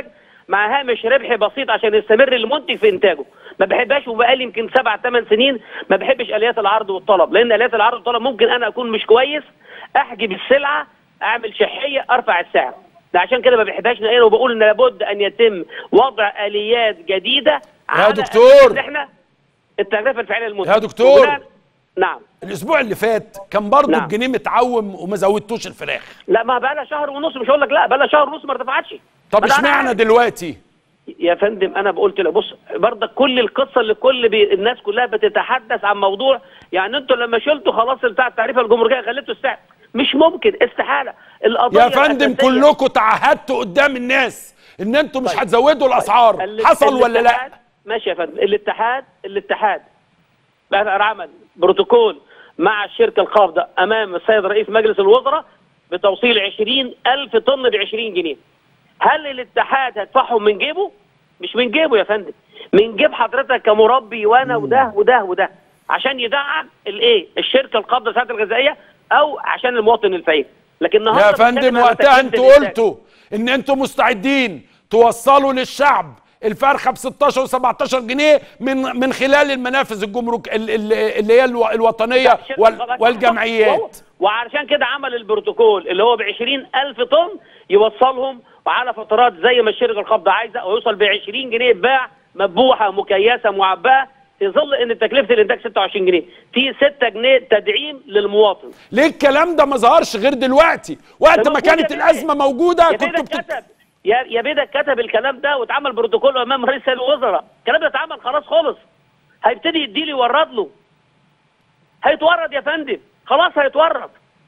F: مع هامش ربح بسيط عشان يستمر المنتج في انتاجه ما بحبهاش وبقالي يمكن سبع ثمان سنين ما بحبش اليات العرض والطلب لان اليات العرض والطلب ممكن انا اكون مش كويس احجب السلعه اعمل شحيه ارفع السعر ده عشان كده ما بحبهاش نهائيا وبقول ان لابد ان يتم وضع اليات جديده على
A: دكتور.
F: أساس إن احنا التكلفه الفعليه للمنتج
A: يا دكتور.
F: وبناء- نعم
A: الاسبوع اللي فات كان برضه
F: نعم.
A: الجنيه متعوم وما زودتوش الفراخ
F: لا ما بقى لها شهر ونص مش هقول لك لا بقى لها شهر ونص ما ارتفعتش
A: طب
F: ما أنا
A: اشمعنى
F: عارف.
A: دلوقتي
F: يا فندم انا قلت لك بص برضك كل القصه اللي كل بي الناس كلها بتتحدث عن موضوع يعني انتوا لما شلتوا خلاص بتاع التعريفه الجمركيه خليتوا السعر مش ممكن استحاله القضيه
A: يا فندم
F: الأساسية-
A: كلكم تعهدتوا قدام الناس ان انتم مش
F: طيب.
A: هتزودوا الاسعار
F: ال-
A: حصل ولا لا
F: الاتحاد- ماشي يا فندم الاتحاد الاتحاد بقى عمل بروتوكول مع الشركه القابضه امام السيد رئيس مجلس الوزراء بتوصيل 20 ألف طن ب 20 جنيه هل الاتحاد هيدفعهم من جيبه؟ مش من جيبه يا فندم من جيب حضرتك كمربي وانا وده وده وده عشان يدعم الايه؟ الشركه القابضه للسلع الغذائيه او عشان المواطن الفقير لكن النهارده
A: يا
F: بنتكلم
A: فندم
F: على
A: وقتها
F: تكلفة
A: انتوا
F: الإنتاج.
A: قلتوا ان انتوا مستعدين توصلوا للشعب الفرخه ب 16 و17 جنيه من من خلال المنافذ الجمرك ال- ال- اللي هي الو- الوطنيه
F: الشركة
A: وال-
F: القابضة.
A: والجمعيات
F: وعشان كده عمل البروتوكول اللي هو ب 20 ألف طن يوصلهم وعلى فترات زي ما الشركة القابضة عايزة ويوصل ب 20 جنيه يتباع مذبوحة مكيسة معبأة في ظل ان تكلفة الانتاج 26 جنيه في 6 جنيه تدعيم للمواطن
A: ليه الكلام ده ما ظهرش غير دلوقتي وقت
F: ده
A: ما
F: موجود
A: كانت
F: يا بيه.
A: الازمه موجوده
F: يا
A: كنتوا
F: بيدك
A: بتت...
F: كتب يا يا بيدك كتب الكلام ده واتعمل بروتوكول امام رئيس الوزراء الكلام ده اتعمل خلاص خلص هيبتدي يديله يورد له هيتورد يا فندم خلاص هيتورد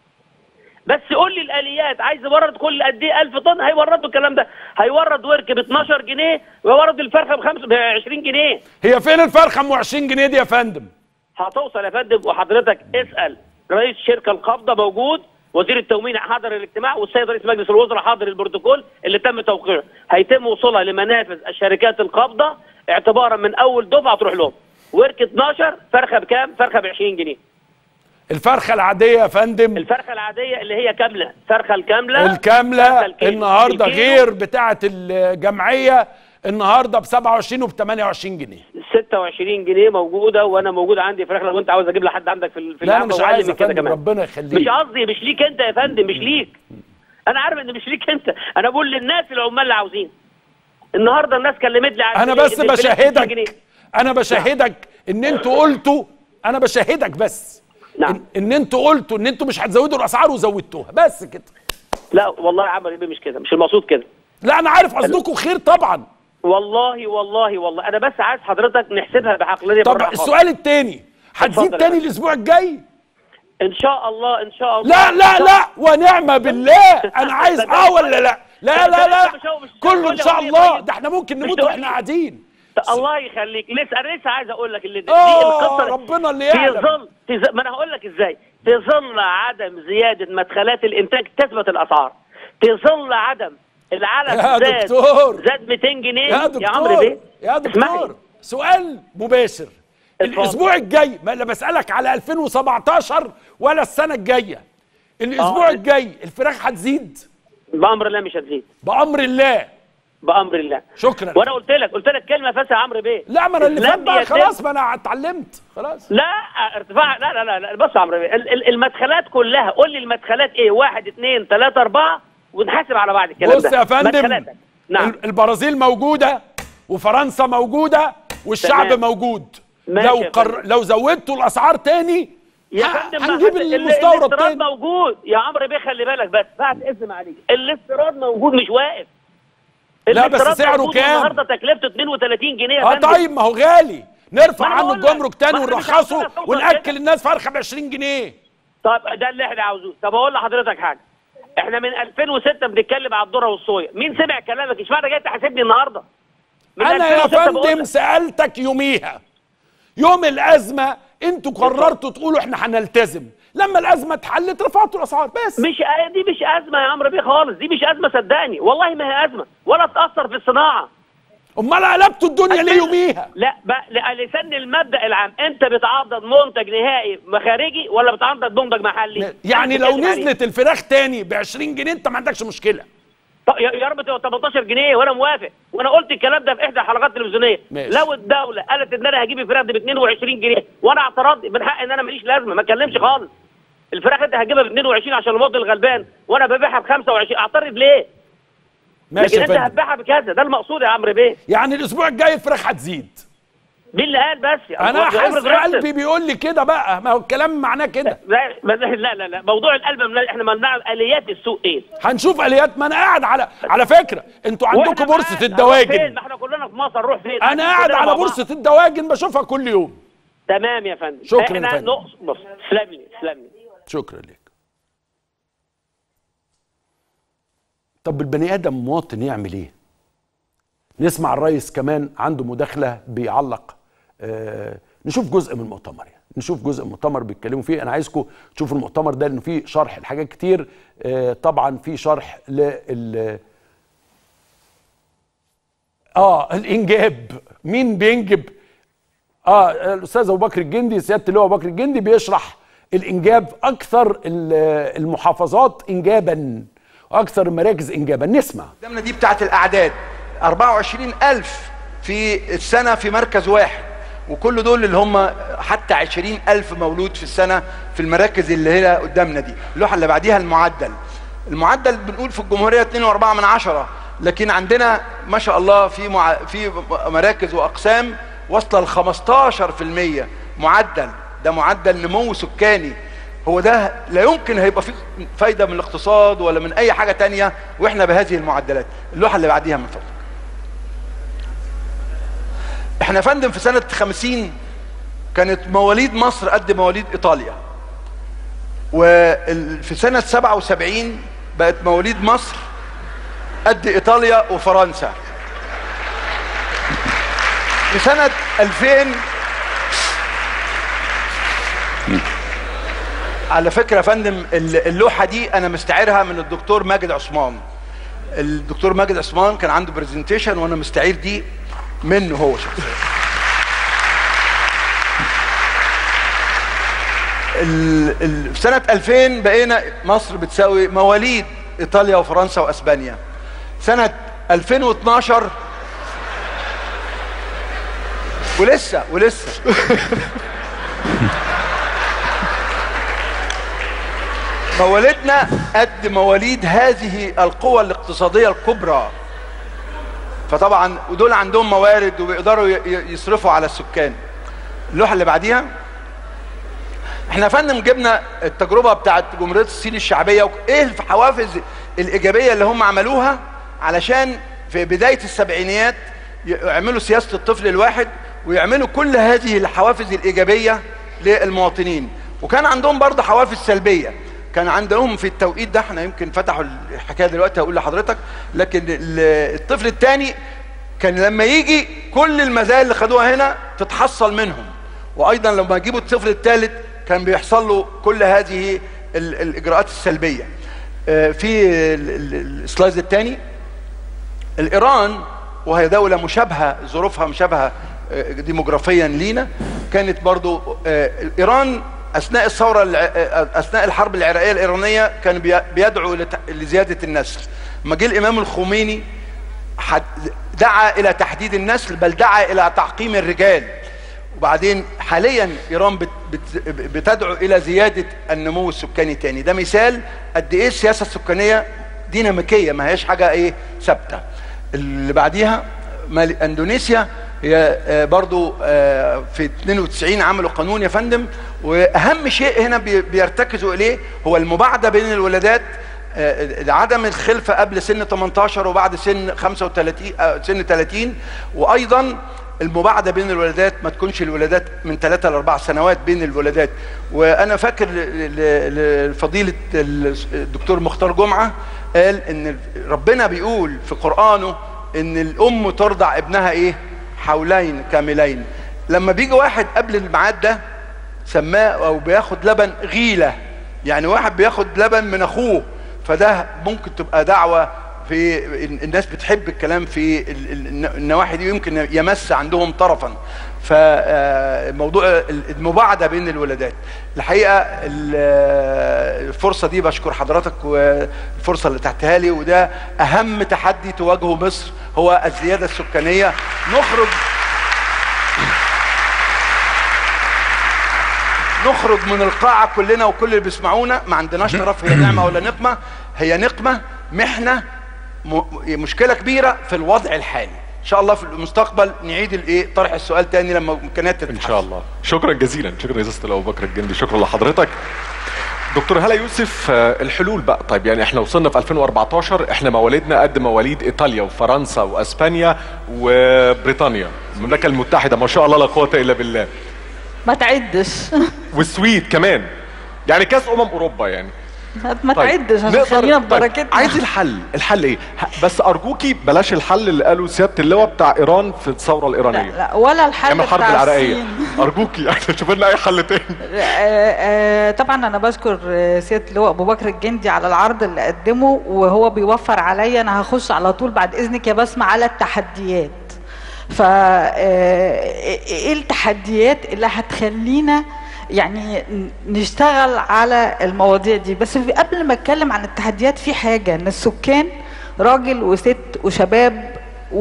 F: بس قول لي الاليات عايز يورد كل قد ايه 1000 طن هيورد له الكلام ده هيورد ورك ب 12 جنيه ويورد الفرخه ب 20 جنيه
A: هي فين الفرخه ام 20 جنيه دي يا فندم
F: هتوصل يا فندم وحضرتك اسال رئيس شركه القابضه موجود وزير التموين حاضر الاجتماع والسيد رئيس مجلس الوزراء حاضر البروتوكول اللي تم توقيعه هيتم وصولها لمنافذ الشركات القابضه اعتبارا من اول دفعه تروح لهم ورك 12 فرخه بكام فرخه ب 20 جنيه
A: الفرخه العاديه يا فندم
F: الفرخه العاديه اللي هي كامله الفرخه الكامله
A: الكامله
F: الفرخة الكيلو.
A: النهارده
F: الكيلو
A: غير بتاعه الجمعيه النهارده ب 27 وب 28 جنيه
F: 26 جنيه موجوده وانا موجود عندي فراخ لو انت عاوز اجيب لحد عندك في ال- في
A: لا انا
F: العفو
A: مش
F: وأقل
A: عايز
F: من كده
A: افندم
F: كمان.
A: ربنا
F: مش
A: يخليك
F: قصدي مش ليك انت يا فندم مش ليك انا عارف ان مش ليك انت انا بقول للناس العمال اللي عاوزين النهارده الناس كلمت لي
A: انا بس بشهدك انا بشهدك ان انتوا قلتوا انا بشهدك بس
F: نعم.
A: ان, ان انتوا قلتوا ان انتوا مش هتزودوا الاسعار وزودتوها بس كده
F: لا والله عمل ايه مش كده مش المقصود كده
A: لا انا عارف قصدكم خير طبعا
F: والله والله والله انا بس عايز حضرتك نحسبها بعقلانيه
A: طب
F: بالراحة خالص.
A: السؤال التاني هتزيد
F: اتفضل يا
A: تاني
F: فندم.
A: الاسبوع الجاي
F: ان شاء الله ان شاء الله
A: لا لا
F: إن شاء-
A: لا ونعم بالله انا عايز اه ولا لا لا لا لا
F: مش هو- مش
A: كله ان شاء
F: هو-
A: الله ده احنا ممكن
F: مش
A: نموت
F: تقول
A: واحنا
F: لي.
A: قاعدين
F: الله يخليك لسه انا لسه عايز اقول لك اللي دي
A: اه
F: القصه
A: ربنا اللي
F: في
A: يعلم
F: ظل في ظل ما انا هقول لك ازاي في ظل عدم زياده مدخلات الانتاج تثبت الاسعار في ظل عدم العلف
A: يا
F: زاد
A: دكتور.
F: زاد 200 جنيه
A: يا
F: عمرو
A: دكتور
F: بيه
A: يا
F: اسمعني.
A: دكتور سؤال مباشر
F: اتفضل.
A: الاسبوع الجاي ما انا بسالك على 2017 ولا السنه الجايه الاسبوع
F: آه.
A: الجاي الفراخ هتزيد
F: بامر الله مش هتزيد
A: بامر الله
F: بامر الله
A: شكرا
F: وانا قلت لك قلت لك كلمه فاسه يا عمرو بيه
A: لا ما انا اللي
F: لم
A: فات بقى
F: يتم-
A: خلاص ما انا اتعلمت خلاص
F: لا ارتفاع لا لا لا, لا بص يا عمرو بيه ال- ال- المدخلات كلها قول لي المدخلات ايه واحد اثنين ثلاثة أربعة ونحاسب على بعض الكلام
A: بص
F: ده
A: يا فندم
F: مدخلاتك. نعم
A: ال- البرازيل موجوده وفرنسا موجوده والشعب
F: تمام.
A: موجود
F: ماشي
A: لو
F: يا
A: قر...
F: فندم.
A: لو زودتوا الاسعار تاني
F: يا
A: ه-
F: فندم ما
A: هنجيب
F: حد- ال-
A: المستورد
F: الاستيراد
A: تاني
F: موجود يا عمرو بيه خلي بالك بس بعد اذن معلش الاستيراد موجود مش واقف
A: لا، بس
F: الاستيراد
A: سعره
F: موجود
A: كام؟
F: النهارده تكلفته 32 جنيه يا
A: اه
F: فندم
A: طيب ما هو غالي نرفع
F: ما أنا
A: عنه
F: بقول لك.
A: الجمرك تاني
F: ما أنا مش
A: ونرخصه
F: عايز أوصل
A: وناكل
F: كده.
A: الناس فرخه ب 20 جنيه
F: طب ده اللي احنا عاوزوه طب اقول لحضرتك حاجه احنا من 2006 بنتكلم على الذره والصويا مين سمع كلامك اشمعنى جاي تحاسبني النهارده من
A: انا يا
F: 2006 بقول
A: فندم
F: لك.
A: سالتك يوميها يوم الازمه انتوا قررتوا تقولوا احنا هنلتزم لما الازمه اتحلت رفعتوا الاسعار بس
F: مش دي مش ازمه يا عمرو بيه خالص دي مش ازمه صدقني والله ما هي ازمه ولا تاثر في الصناعه
A: امال قلبتوا الدنيا ليه يوميها
F: لا بقى لسان المبدا العام انت بتعضد منتج نهائي خارجي ولا بتعضد منتج محلي
A: يعني
F: أنت
A: لو
F: بتتكلم عليه.
A: نزلت الفراخ تاني ب 20 جنيه انت ما عندكش مشكله
F: طب يا يا رب تبقى 18 جنيه وانا موافق وانا قلت الكلام ده في احدى الحلقات التلفزيونيه
A: ماشي.
F: لو الدوله قالت ان انا هجيب الفراخ دي ب 22 جنيه وانا اعترضت من حقي ان انا ماليش لازمه ما اتكلمش خالص الفراخ انت هتجيبها ب 22 عشان المواطن الغلبان وانا ببيعها ب 25 اعترض ليه؟
A: ماشي
F: لكن
A: يا
F: انت
A: فندم
F: هتبيعها بكذا ده المقصود يا عمرو بيه
A: يعني الاسبوع الجاي الفراخ هتزيد
F: مين اللي قال بس
A: انا
F: افرض
A: حاسس
F: رحت.
A: قلبي بيقول لي كده بقى ما هو الكلام معناه كده
F: لا لا لا لا, لا. موضوع القلب من- احنا ما نعرف اليات السوق ايه
A: هنشوف اليات ما انا قاعد على على فكره انتوا عندكم
F: وإحنا
A: بورصه
F: معاك. هنروح فين؟
A: الدواجن
F: ما احنا كلنا في مصر نروح فين
A: انا قاعد
F: كلنا
A: على
F: مع بعض.
A: بورصه الدواجن بشوفها كل يوم
F: تمام يا فندم
A: شكراً
F: احنا
A: يا فندم.
F: نقص بص تسلم لي تسلم لي
A: شكرا لك طب البني ادم مواطن يعمل ايه نسمع الرئيس كمان عنده مداخله بيعلق آه نشوف جزء من المؤتمر يعني نشوف جزء من المؤتمر بيتكلموا فيه انا عايزكم تشوفوا المؤتمر ده لانه فيه شرح لحاجات كتير آه طبعا في شرح لل اه الانجاب مين بينجب اه الاستاذ ابو بكر الجندي سياده اللواء ابو بكر الجندي بيشرح الانجاب اكثر ال- المحافظات انجابا واكثر المراكز انجابا نسمع
H: قدامنا دي بتاعت الاعداد 24000 في السنه في مركز واحد وكل دول اللي هم حتى 20000 مولود في السنه في المراكز اللي هي قدامنا دي اللوحه اللي بعديها المعدل المعدل بنقول في الجمهوريه 2.4 من عشرة لكن عندنا ما شاء الله في مع... في مراكز واقسام واصله ل 15% معدل ده معدل نمو سكاني هو ده لا يمكن هيبقى فيه فايده من الاقتصاد ولا من اي حاجه تانية واحنا بهذه المعدلات اللوحه اللي بعديها من فضلك احنا يا فندم في سنه 50 كانت مواليد مصر قد مواليد ايطاليا وفي سنه 77 بقت مواليد مصر قد ايطاليا وفرنسا في سنه 2000 على فكره يا فندم اللوحه دي انا مستعيرها من الدكتور ماجد عثمان الدكتور ماجد عثمان كان عنده برزنتيشن وانا مستعير دي منه هو شخصيا ال- ال- في سنة 2000 بقينا مصر بتساوي مواليد إيطاليا وفرنسا وأسبانيا سنة 2012 ولسه ولسه مواليدنا قد مواليد هذه القوى الاقتصادية الكبرى فطبعا ودول عندهم موارد وبيقدروا ي- ي- يصرفوا على السكان اللوحة اللي بعديها احنا يا فندم جبنا التجربة بتاعت جمهورية الصين الشعبية وايه الحوافز الإيجابية اللي هم عملوها علشان في بداية السبعينيات يعملوا سياسة الطفل الواحد ويعملوا كل هذه الحوافز الإيجابية للمواطنين وكان عندهم برضه حوافز سلبية كان عندهم في التوقيت ده احنا يمكن فتحوا الحكايه دلوقتي هقول لحضرتك لكن ال- الطفل الثاني كان لما يجي كل المزايا اللي خدوها هنا تتحصل منهم وايضا لما يجيبوا الطفل الثالث كان بيحصل له كل هذه ال- الاجراءات السلبيه آه، في ال- ال- السلايد الثاني الايران وهي دولة مشابهة ظروفها مشابهة آه، ديموغرافيا لينا كانت برضو آه، ايران اثناء الثورة الع- آه، اثناء الحرب العراقية الايرانية كان بي- بيدعو لت- لزيادة النسل ما جه الامام الخميني حد- دعا الى تحديد النسل بل دعا الى تعقيم الرجال وبعدين حاليا ايران بت بت بتدعو الى زياده النمو السكاني تاني ده مثال قد ايه السياسه السكانيه ديناميكيه ما هيش حاجه ايه ثابته اللي بعديها مال- اندونيسيا هي آه، برضو آه، في 92 عملوا قانون يا فندم واهم شيء هنا بي- بيرتكزوا اليه هو المباعده بين الولادات آه، عدم الخلفه قبل سن 18 وبعد سن 35 آه، سن 30 وايضا المباعده بين الولادات ما تكونش الولادات من 3 ل 4 سنوات بين الولادات وانا فاكر ل- ل- لفضيله الدكتور مختار جمعه قال ان ربنا بيقول في قرانه ان الام ترضع ابنها ايه حولين كاملين لما بيجي واحد قبل الميعاد ده سماه او بياخد لبن غيله يعني واحد بياخد لبن من اخوه فده ممكن تبقى دعوه في الناس بتحب الكلام في ال- ال- النواحي دي يمكن يمس عندهم طرفا فموضوع المباعده بين الولادات الحقيقه ال- آه، الفرصه دي بشكر حضرتك والفرصه اللي تحتها لي وده اهم تحدي تواجهه مصر هو الزياده السكانيه نخرج نخرج من القاعة كلنا وكل اللي بيسمعونا ما عندناش طرف هي نعمة ولا نقمة هي نقمة محنة م- مشكلة كبيرة في الوضع الحالي ان شاء الله في المستقبل نعيد الايه طرح السؤال تاني لما امكانيات
G: ان
H: تتحسن
G: شاء الله شكرا جزيلا شكرا جزيلا استاذ ابو بكر الجندي شكرا لحضرتك دكتور هلا يوسف آه، الحلول بقى طيب يعني احنا وصلنا في 2014 احنا مواليدنا قد مواليد ايطاليا وفرنسا واسبانيا وبريطانيا المملكه المتحده ما شاء الله لا قوه الا بالله
I: ما تعدش
G: والسويد كمان يعني كاس امم اوروبا يعني
I: ما تعدش عشان
G: نقدر-
I: خلينا
G: طيب،
I: ببركتنا
G: عايز الحل الحل ايه ه- بس ارجوكي بلاش الحل اللي قاله سياده اللواء بتاع ايران في الثوره الايرانيه
I: لا, لا ولا الحل
G: ايام الحرب
I: بتاع
G: العراقيه
I: الصين.
G: ارجوكي يعني شوف لنا اي حل تاني
I: آه، آه، طبعا انا بشكر آه، سياده اللواء ابو بكر الجندي على العرض اللي قدمه وهو بيوفر عليا انا هخش على طول بعد اذنك يا بسمة على التحديات ف آه، ايه التحديات اللي هتخلينا يعني ن- نشتغل على المواضيع دي بس في- قبل ما اتكلم عن التحديات في حاجه ان السكان راجل وست وشباب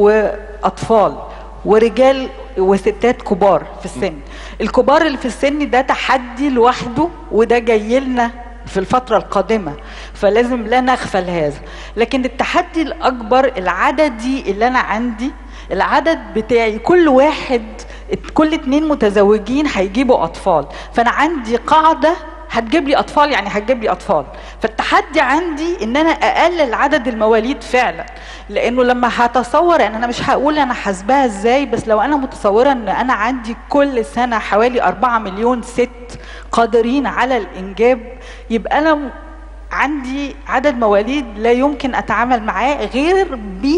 I: واطفال ورجال وستات كبار في السن الكبار اللي في السن ده تحدي لوحده وده جاي لنا في الفترة القادمة فلازم لا نغفل هذا لكن التحدي الأكبر العددي اللي أنا عندي العدد بتاعي كل واحد كل اتنين متزوجين هيجيبوا أطفال فأنا عندي قاعدة هتجيب لي اطفال يعني هتجيب لي اطفال فالتحدي عندي ان انا اقلل عدد المواليد فعلا لانه لما هتصور يعني انا مش هقول انا حاسباها ازاي بس لو انا متصوره ان انا عندي كل سنه حوالي 4 مليون ست قادرين على الانجاب يبقى انا م- عندي عدد مواليد لا يمكن اتعامل معاه غير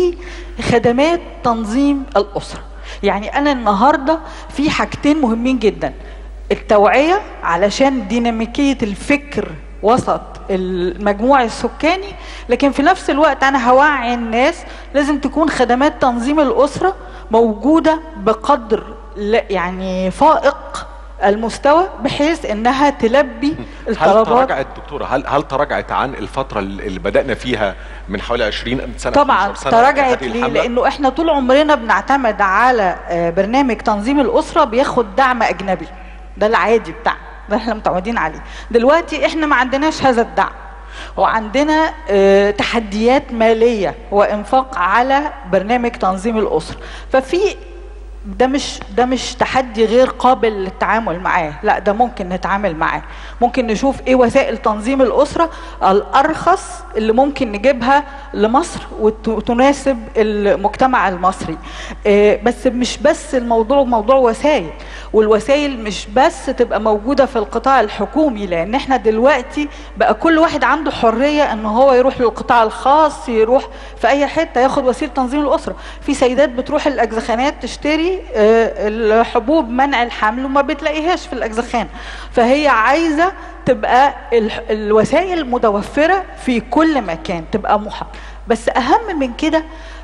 I: بخدمات تنظيم الاسره يعني انا النهارده في حاجتين مهمين جدا التوعيه علشان ديناميكيه الفكر وسط المجموع السكاني لكن في نفس الوقت انا هوعي الناس لازم تكون خدمات تنظيم الاسره موجوده بقدر لا- يعني فائق المستوى بحيث انها تلبي
G: هل
I: الطلبات
G: تراجعت دكتوره هل هل تراجعت عن الفتره اللي بدانا فيها من حوالي 20 سنه
I: طبعا
G: 15 سنة
I: تراجعت
G: هذه
I: ليه
G: الحملة؟
I: لانه احنا طول عمرنا بنعتمد على آه، برنامج تنظيم الاسره بياخد دعم اجنبي ده العادي بتاعنا ده احنا متعودين عليه دلوقتي احنا ما عندناش هذا الدعم وعندنا آه، تحديات ماليه وانفاق على برنامج تنظيم الاسره ففي ده مش ده مش تحدي غير قابل للتعامل معاه لا ده ممكن نتعامل معاه ممكن نشوف ايه وسائل تنظيم الاسره الارخص اللي ممكن نجيبها لمصر وت- وتناسب المجتمع المصري آه، بس مش بس الموضوع موضوع وسائل والوسائل مش بس تبقى موجوده في القطاع الحكومي لان احنا دلوقتي بقى كل واحد عنده حريه ان هو يروح للقطاع الخاص يروح في اي حته ياخد وسيله تنظيم الاسره في سيدات بتروح الاجزخانات تشتري آه، الحبوب منع الحمل وما بتلاقيهاش في الاجزخان فهي عايزه تبقى ال- الوسائل متوفره في كل مكان تبقى محا بس اهم من كده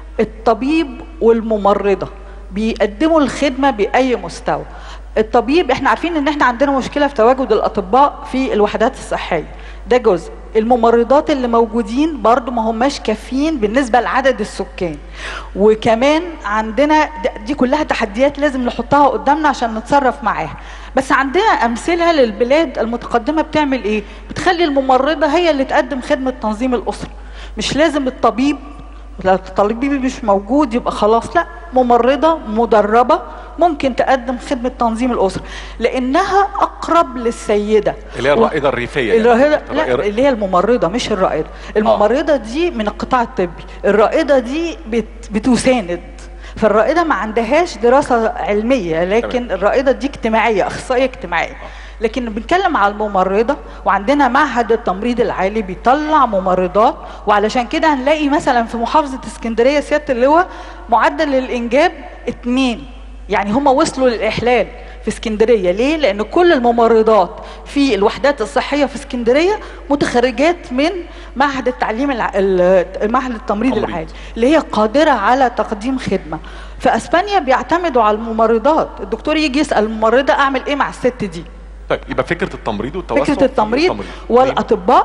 I: الطبيب والممرضه بيقدموا الخدمه باي مستوى الطبيب احنا عارفين ان احنا عندنا مشكله في تواجد الاطباء في الوحدات الصحيه ده جزء الممرضات اللي موجودين برضو ما هماش كافيين بالنسبه لعدد السكان وكمان عندنا د- دي كلها تحديات لازم نحطها قدامنا عشان نتصرف معاها بس عندنا امثله للبلاد المتقدمه بتعمل ايه بتخلي الممرضه هي اللي تقدم خدمه تنظيم الاسره مش لازم الطبيب لو الطبيب مش موجود يبقى خلاص لا ممرضة مدربة ممكن تقدم خدمة تنظيم الأسرة لأنها أقرب للسيدة
G: اللي هي
I: و-
G: الرائده الريفيه يعني.
I: الرائدة لا
G: الرائدة-
I: اللي هي الممرضة مش الرائدة الممرضة دي من القطاع الطبي الرائدة دي بت بتساند فالرائدة ما عندهاش دراسة علمية لكن الرائدة دي اجتماعية أخصائية اجتماعية لكن بنتكلم على الممرضة وعندنا معهد التمريض العالي بيطلع ممرضات وعلشان كده هنلاقي مثلا في محافظة اسكندرية سيادة اللواء معدل الإنجاب اتنين يعني هم وصلوا للإحلال في اسكندريه ليه لان كل الممرضات في الوحدات الصحيه في اسكندريه متخرجات من معهد التعليم الع... ال- معهد التمريض
G: تمريض.
I: العالي اللي هي قادره على تقديم خدمه في اسبانيا بيعتمدوا على الممرضات الدكتور يجي يسال الممرضه اعمل ايه مع الست دي
G: طيب يبقى فكره التمريض والتوسع
I: فكره
G: في
I: التمريض والاطباء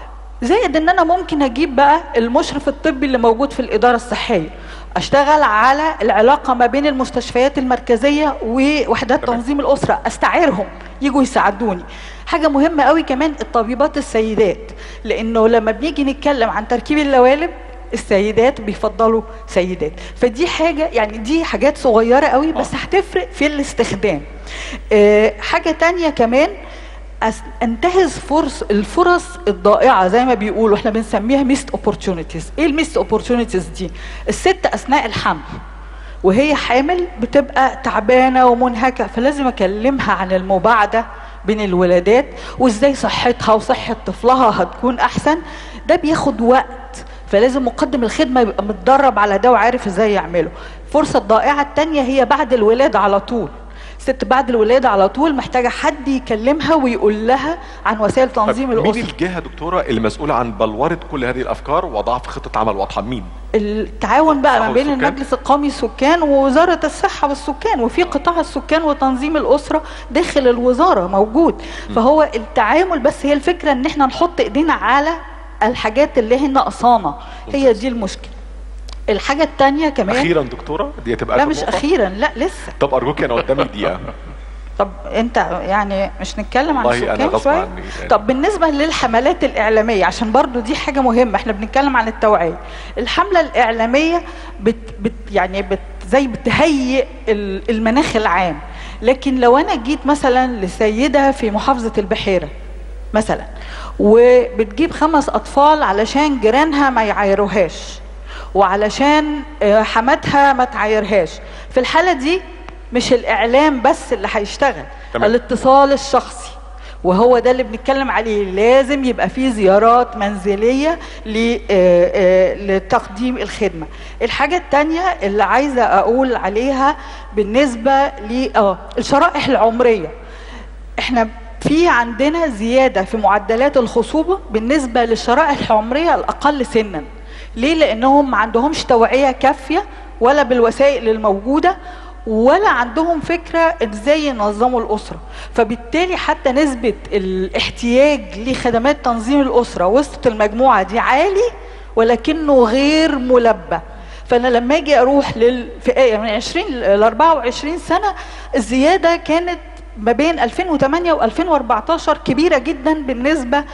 I: زائد ان انا ممكن اجيب بقى المشرف الطبي اللي موجود في الاداره الصحيه اشتغل على العلاقه ما بين المستشفيات المركزيه ووحدات
G: تمام.
I: تنظيم الاسره استعيرهم يجوا يساعدوني حاجه مهمه قوي كمان الطبيبات السيدات لانه لما بنيجي نتكلم عن تركيب اللوالب السيدات بيفضلوا سيدات فدي حاجه يعني دي حاجات صغيره قوي بس هتفرق في الاستخدام آه، حاجه تانية كمان أس- انتهز فرص الفرص الضائعه زي ما بيقولوا احنا بنسميها ميست اوبورتونيتيز ايه الميست اوبورتونيتيز دي الست اثناء الحمل وهي حامل بتبقى تعبانه ومنهكه فلازم اكلمها عن المباعده بين الولادات وازاي صحتها وصحه طفلها هتكون احسن ده بياخد وقت فلازم مقدم الخدمه يبقى متدرب على ده وعارف ازاي يعمله الفرصه الضائعه الثانيه هي بعد الولاده على طول ست بعد الولاده على طول محتاجه حد يكلمها ويقول لها عن وسائل تنظيم
G: مين
I: الاسره
G: الجهه دكتوره اللي مسؤوله عن بلوره كل هذه الافكار ووضعها في خطه عمل واضحه مين
I: التعاون بقى ما
G: الصحة
I: بين
G: والسكان؟
I: المجلس القومي للسكان ووزاره الصحه والسكان وفي قطاع السكان وتنظيم الاسره داخل الوزاره موجود فهو التعامل بس هي الفكره ان احنا نحط ايدينا على الحاجات اللي هي ناقصانا هي دي المشكله الحاجه الثانيه كمان
G: اخيرا دكتوره دي هتبقى
I: لا
G: آخر
I: مش
G: نقطة.
I: اخيرا لا لسه
G: طب ارجوك انا قدامي دقيقه
I: طب انت يعني مش نتكلم عن
G: والله أنا
I: السكان
G: غصب
I: شويه
G: عني يعني.
I: طب بالنسبه للحملات الاعلاميه عشان برضو دي حاجه مهمه احنا بنتكلم عن التوعيه الحمله الاعلاميه بت بت يعني بت زي بتهيئ ال- المناخ العام لكن لو انا جيت مثلا لسيده في محافظه البحيره مثلا وبتجيب خمس اطفال علشان جيرانها ما يعايروهاش وعلشان آه، حماتها ما تعايرهاش في الحاله دي مش الاعلام بس اللي هيشتغل
G: تمام.
I: الاتصال الشخصي وهو ده اللي بنتكلم عليه لازم يبقى فيه زيارات منزلية ل- آه، آه، لتقديم الخدمة الحاجة التانية اللي عايزة أقول عليها بالنسبة للشرائح العمرية احنا في عندنا زيادة في معدلات الخصوبة بالنسبة للشرائح العمرية الأقل سنا ليه؟ لأنهم ما عندهمش توعية كافية ولا بالوسائل الموجودة ولا عندهم فكرة ازاي ينظموا الأسرة فبالتالي حتى نسبة الاحتياج لخدمات تنظيم الأسرة وسط المجموعة دي عالي ولكنه غير ملبى فانا لما اجي اروح للفئه من 20 ل 24 سنه الزياده كانت ما بين 2008 و2014 كبيره جدا بالنسبه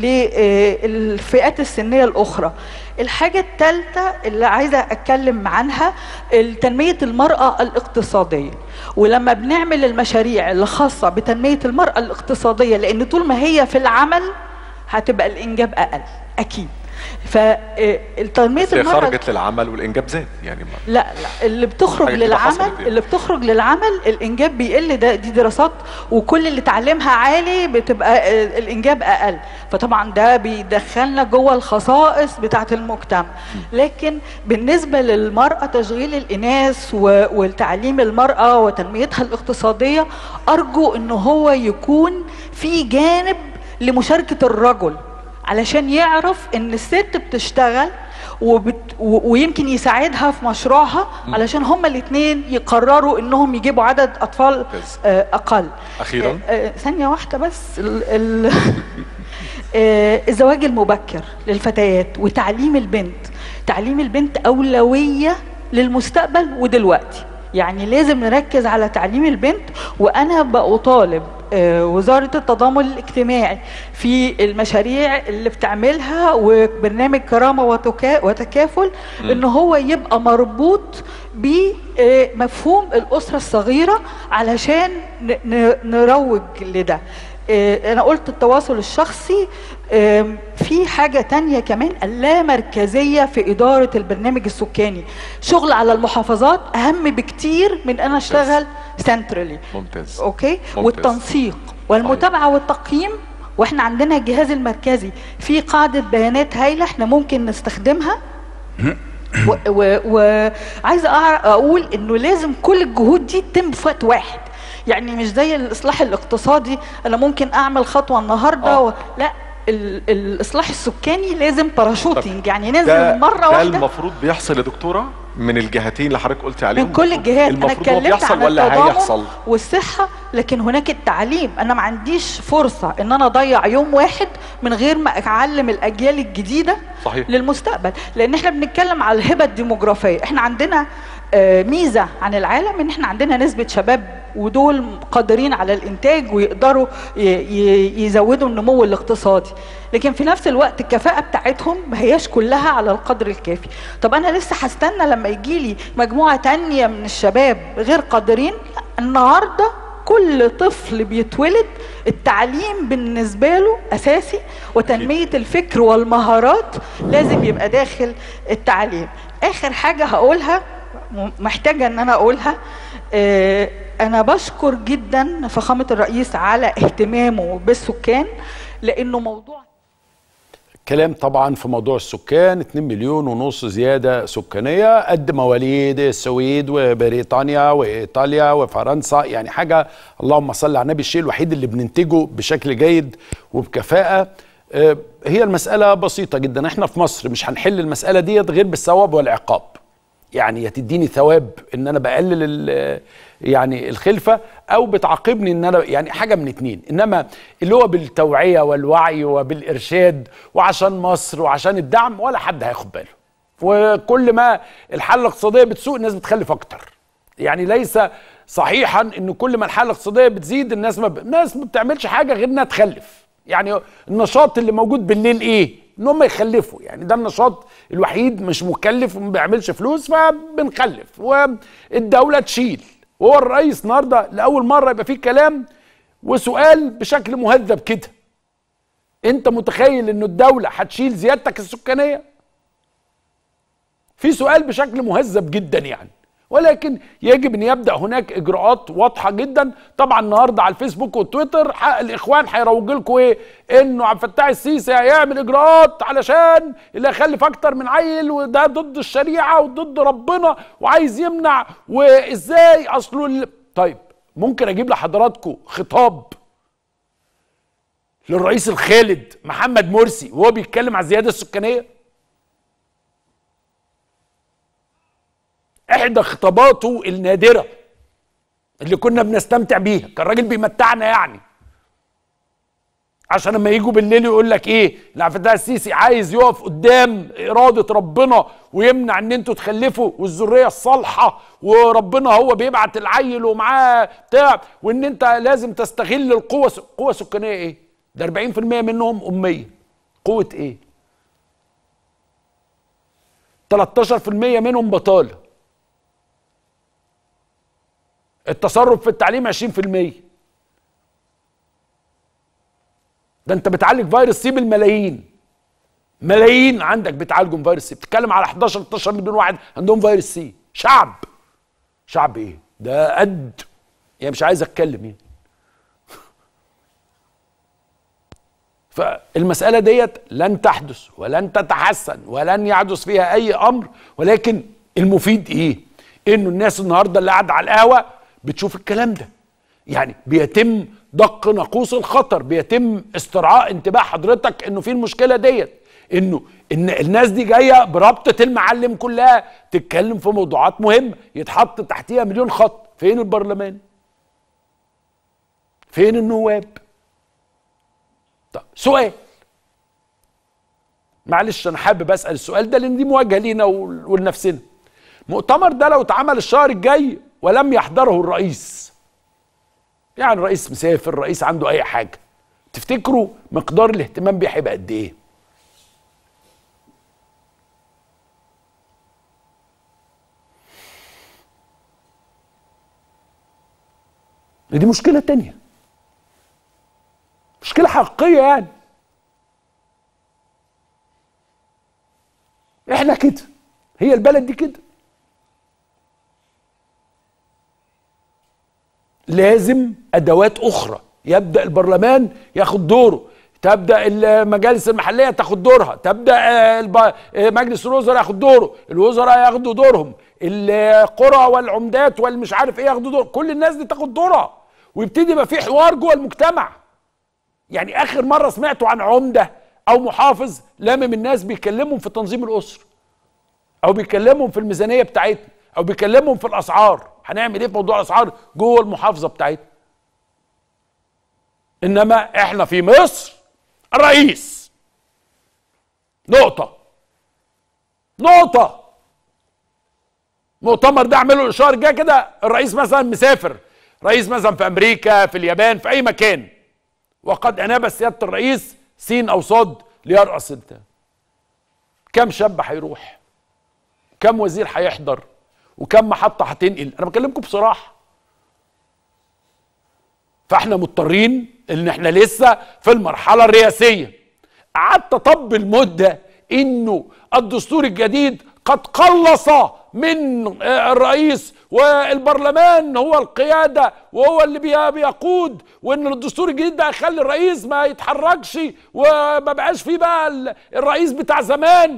I: للفئات السنيه الاخرى. الحاجه الثالثه اللي عايزه اتكلم عنها تنميه المراه الاقتصاديه. ولما بنعمل المشاريع اللي خاصه بتنميه المراه الاقتصاديه لان طول ما هي في العمل هتبقى الانجاب اقل اكيد. فالتنميه
G: بس هي
I: المراه
G: خرجت للعمل والانجاب زاد يعني ما
I: لا لا اللي بتخرج
G: الحاجات دي حصلت
I: للعمل
G: يعني.
I: اللي بتخرج للعمل الانجاب بيقل ده دي دراسات وكل اللي تعليمها عالي بتبقى آه، الانجاب اقل فطبعا ده بيدخلنا جوه الخصائص بتاعه المجتمع لكن بالنسبه للمراه تشغيل الاناث و- والتعليم المراه وتنميتها الاقتصاديه ارجو ان هو يكون في جانب لمشاركه الرجل علشان يعرف ان الست بتشتغل وبت... و... ويمكن يساعدها في مشروعها علشان هما الاثنين يقرروا انهم يجيبوا عدد اطفال
G: ممتاز.
I: آه اقل
G: أخيراً.
I: آه آه ثانيه واحده بس ال... ال... آه الزواج المبكر للفتيات وتعليم البنت تعليم البنت اولويه للمستقبل ودلوقتي يعني لازم نركز على تعليم البنت وانا بطالب آه، وزاره التضامن الاجتماعي في المشاريع اللي بتعملها وبرنامج كرامه وتكا- وتكافل ان هو يبقى مربوط بمفهوم الاسره الصغيره علشان ن- ن- نروج لده آه، انا قلت التواصل الشخصي آم، في حاجة تانية كمان اللامركزية في إدارة البرنامج السكاني شغل على المحافظات أهم بكتير من أنا أشتغل سنترالي
G: ممتاز
I: أوكي
G: ممتاز.
I: والتنسيق والمتابعة والتقييم واحنا عندنا الجهاز المركزي في قاعدة بيانات هايلة احنا ممكن نستخدمها وعايزه و... وعايزة أع- اقول انه لازم كل الجهود دي تتم في وقت واحد يعني مش زي الاصلاح الاقتصادي انا ممكن اعمل خطوه النهارده
G: آه.
I: و... لا ال... الاصلاح السكاني لازم باراشوتنج يعني
G: ده,
I: ننزل مره
G: ده
I: واحده
G: المفروض بيحصل يا دكتوره من الجهتين اللي حضرتك قلت عليهم
I: من كل الجهات انا
G: المفروض هو
I: اتكلمت
G: بيحصل
I: عن
G: ولا
I: التضامن
G: هيحصل
I: والصحه لكن هناك التعليم انا ما عنديش فرصه ان انا اضيع يوم واحد من غير ما اعلم الاجيال الجديده
G: صحيح.
I: للمستقبل لان احنا بنتكلم على الهبه الديموغرافيه احنا عندنا آه، ميزه عن العالم ان احنا عندنا نسبه شباب ودول قادرين على الانتاج ويقدروا ي- ي- يزودوا النمو الاقتصادي لكن في نفس الوقت الكفاءه بتاعتهم ما هياش كلها على القدر الكافي طب انا لسه هستنى لما يجي لي مجموعه تانية من الشباب غير قادرين لا النهارده كل طفل بيتولد التعليم بالنسبه له اساسي وتنميه الفكر والمهارات لازم يبقى داخل التعليم اخر حاجه هقولها م- محتاجه ان انا اقولها آه، انا بشكر جدا فخامه الرئيس على اهتمامه بالسكان لانه موضوع
A: كلام طبعا في موضوع السكان 2 مليون ونص زيادة سكانية قد مواليد السويد وبريطانيا وإيطاليا وفرنسا يعني حاجة اللهم صل على النبي الشيء الوحيد اللي بننتجه بشكل جيد وبكفاءة آه، هي المسألة بسيطة جدا احنا في مصر مش هنحل المسألة ديت غير بالثواب والعقاب يعني يا تديني ثواب ان انا بقلل ال- يعني الخلفه او بتعاقبني ان انا يعني حاجه من اتنين انما اللي هو بالتوعيه والوعي وبالارشاد وعشان مصر وعشان الدعم ولا حد هياخد باله وكل ما الحاله الاقتصاديه بتسوء الناس بتخلف اكتر يعني ليس صحيحا ان كل ما الحاله الاقتصاديه بتزيد الناس ما ب... الناس ما بتعملش حاجه غير انها تخلف يعني النشاط اللي موجود بالليل ايه ان هم يخلفوا يعني ده النشاط الوحيد مش مكلف وما بيعملش فلوس فبنخلف والدوله تشيل وهو الرئيس النهارده لاول مره يبقى فيه كلام وسؤال بشكل مهذب كده انت متخيل ان الدوله هتشيل زيادتك السكانيه في سؤال بشكل مهذب جدا يعني ولكن يجب ان يبدا هناك اجراءات واضحه جدا طبعا النهارده على الفيسبوك والتويتر ح- الاخوان هيروجوا لكم ايه انه عبد الفتاح السيسي هيعمل اجراءات علشان اللي هيخلف اكتر من عيل وده ضد الشريعه وضد ربنا وعايز يمنع وازاي اصله ال... طيب ممكن اجيب لحضراتكم خطاب للرئيس الخالد محمد مرسي وهو بيتكلم على الزياده السكانيه احدى خطاباته النادره اللي كنا بنستمتع بيها كان راجل بيمتعنا يعني عشان لما يجوا بالليل يقول لك ايه لا عبد الفتاح السيسي عايز يقف قدام اراده ربنا ويمنع ان انتوا تخلفوا والذريه الصالحه وربنا هو بيبعت العيل ومعاه بتاع وان انت لازم تستغل القوه قوه سكانيه ايه؟ ده 40% منهم اميه قوه ايه؟ 13% منهم بطاله التصرف في التعليم 20% ده انت بتعالج فيروس سي بالملايين ملايين عندك بتعالجوا من فيروس سي بتتكلم على 11 12 مليون واحد عندهم فيروس سي شعب شعب ايه ده قد يعني مش عايز اتكلم يعني فالمسألة ديت لن تحدث ولن تتحسن ولن يحدث فيها أي أمر ولكن المفيد إيه؟ إنه الناس النهاردة اللي قاعدة على القهوة بتشوف الكلام ده يعني بيتم دق ناقوس الخطر بيتم استرعاء انتباه حضرتك انه في المشكله ديت انه ان الناس دي جايه بربطه المعلم كلها تتكلم في موضوعات مهمه يتحط تحتيها مليون خط فين البرلمان فين النواب طب سؤال معلش انا حابب اسال السؤال ده لان دي مواجهه لينا ول- ولنفسنا مؤتمر ده لو اتعمل الشهر الجاي ولم يحضره الرئيس يعني الرئيس مسافر الرئيس عنده اي حاجه تفتكروا مقدار الاهتمام بيه هيبقى قد ايه دي مشكله تانية مشكله حقيقيه يعني احنا كده هي البلد دي كده لازم ادوات اخرى يبدا البرلمان ياخد دوره تبدا المجالس المحليه تاخد دورها تبدا آه، الب- آه، مجلس الوزراء ياخد دوره الوزراء ياخدوا دورهم القرى والعمدات والمش عارف ايه ياخدوا دور كل الناس دي تاخد دورها ويبتدي يبقى في حوار جوه المجتمع يعني اخر مره سمعتوا عن عمده او محافظ لامم الناس بيكلمهم في تنظيم الاسره او بيكلمهم في الميزانيه بتاعتنا او بيكلمهم في الاسعار هنعمل ايه في موضوع الاسعار جوه المحافظه بتاعتنا انما احنا في مصر الرئيس نقطه نقطه مؤتمر ده اعمله الشهر الجاي كده الرئيس مثلا مسافر رئيس مثلا في امريكا في اليابان في اي مكان وقد اناب سياده الرئيس سين او صاد ليرأس انت كم شاب هيروح كم وزير هيحضر وكم محطه هتنقل انا بكلمكم بصراحه فاحنا مضطرين ان احنا لسه في المرحله الرئاسيه قعدت اطبل مده انه الدستور الجديد قد قلص من آه، الرئيس والبرلمان هو القياده وهو اللي بي- بيقود وان الدستور الجديد ده هيخلي الرئيس ما يتحركش وما بقاش فيه بقى ال- الرئيس بتاع زمان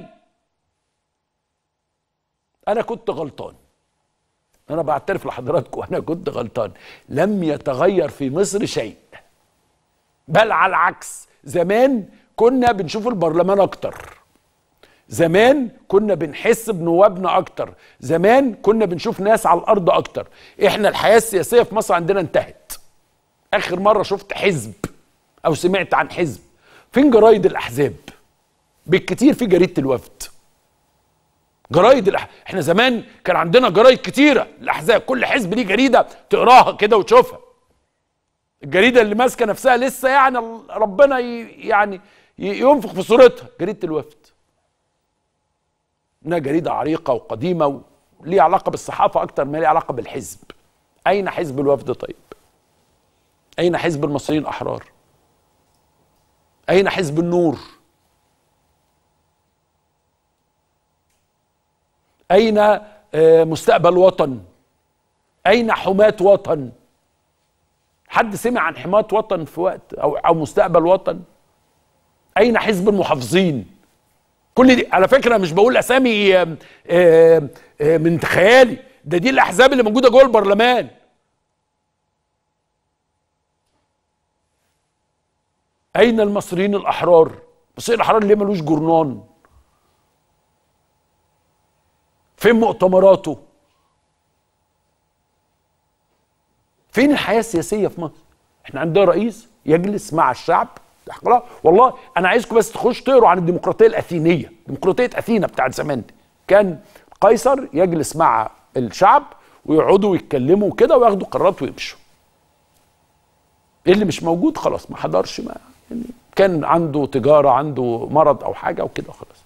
A: انا كنت غلطان انا بعترف لحضراتكم انا كنت غلطان لم يتغير في مصر شيء بل على العكس زمان كنا بنشوف البرلمان اكتر زمان كنا بنحس بنوابنا اكتر زمان كنا بنشوف ناس على الارض اكتر احنا الحياه السياسيه في مصر عندنا انتهت اخر مره شفت حزب او سمعت عن حزب فين جرايد الاحزاب بالكتير في جريده الوفد جرايد الأح... احنا زمان كان عندنا جرايد كتيره الاحزاب كل حزب ليه جريده تقراها كده وتشوفها الجريده اللي ماسكه نفسها لسه يعني ال- ربنا ي... يعني ي- ينفخ في صورتها جريده الوفد انها جريده عريقه وقديمه وليها علاقه بالصحافه اكتر ما ليها علاقه بالحزب اين حزب الوفد طيب اين حزب المصريين الاحرار اين حزب النور أين آه، مستقبل وطن أين حماة وطن حد سمع عن حماة وطن في وقت أو, أو مستقبل وطن أين حزب المحافظين كل دي على فكرة مش بقول أسامي آه، آه، آه، من خيالي ده دي الأحزاب اللي موجودة جوه البرلمان أين المصريين الأحرار المصريين الأحرار ليه ملوش جرنان فين مؤتمراته فين الحياه السياسيه في مصر احنا عندنا رئيس يجلس مع الشعب خلاص والله انا عايزكم بس تخش تقروا عن الديمقراطيه الاثينيه ديمقراطيه اثينا بتاعت زمان دي كان قيصر يجلس مع الشعب ويقعدوا يتكلموا كده وياخدوا قرارات ويمشوا اللي مش موجود خلاص ما حضرش ما يعني كان عنده تجاره عنده مرض او حاجه وكده خلاص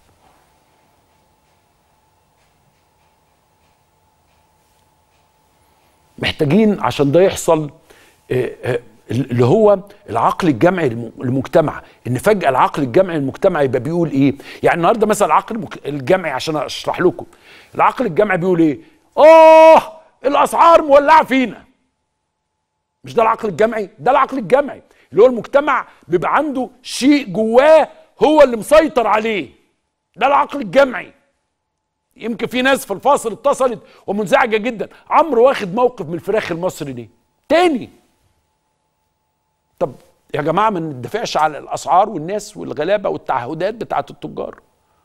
A: محتاجين عشان ده يحصل آه، آه، اللي هو العقل الجمعي للم- للمجتمع ان فجاه العقل الجمعي للمجتمع يبقى بيقول ايه يعني النهارده مثلا العقل المك- الجمعي عشان اشرح لكم العقل الجمعي بيقول ايه اه الاسعار مولعه فينا مش ده العقل الجمعي ده العقل الجمعي اللي هو المجتمع بيبقى عنده شيء جواه هو اللي مسيطر عليه ده العقل الجمعي يمكن في ناس في الفاصل اتصلت ومنزعجه جدا عمرو واخد موقف من الفراخ المصري ليه تاني طب يا جماعه ما ندافعش على الاسعار والناس والغلابه والتعهدات بتاعت التجار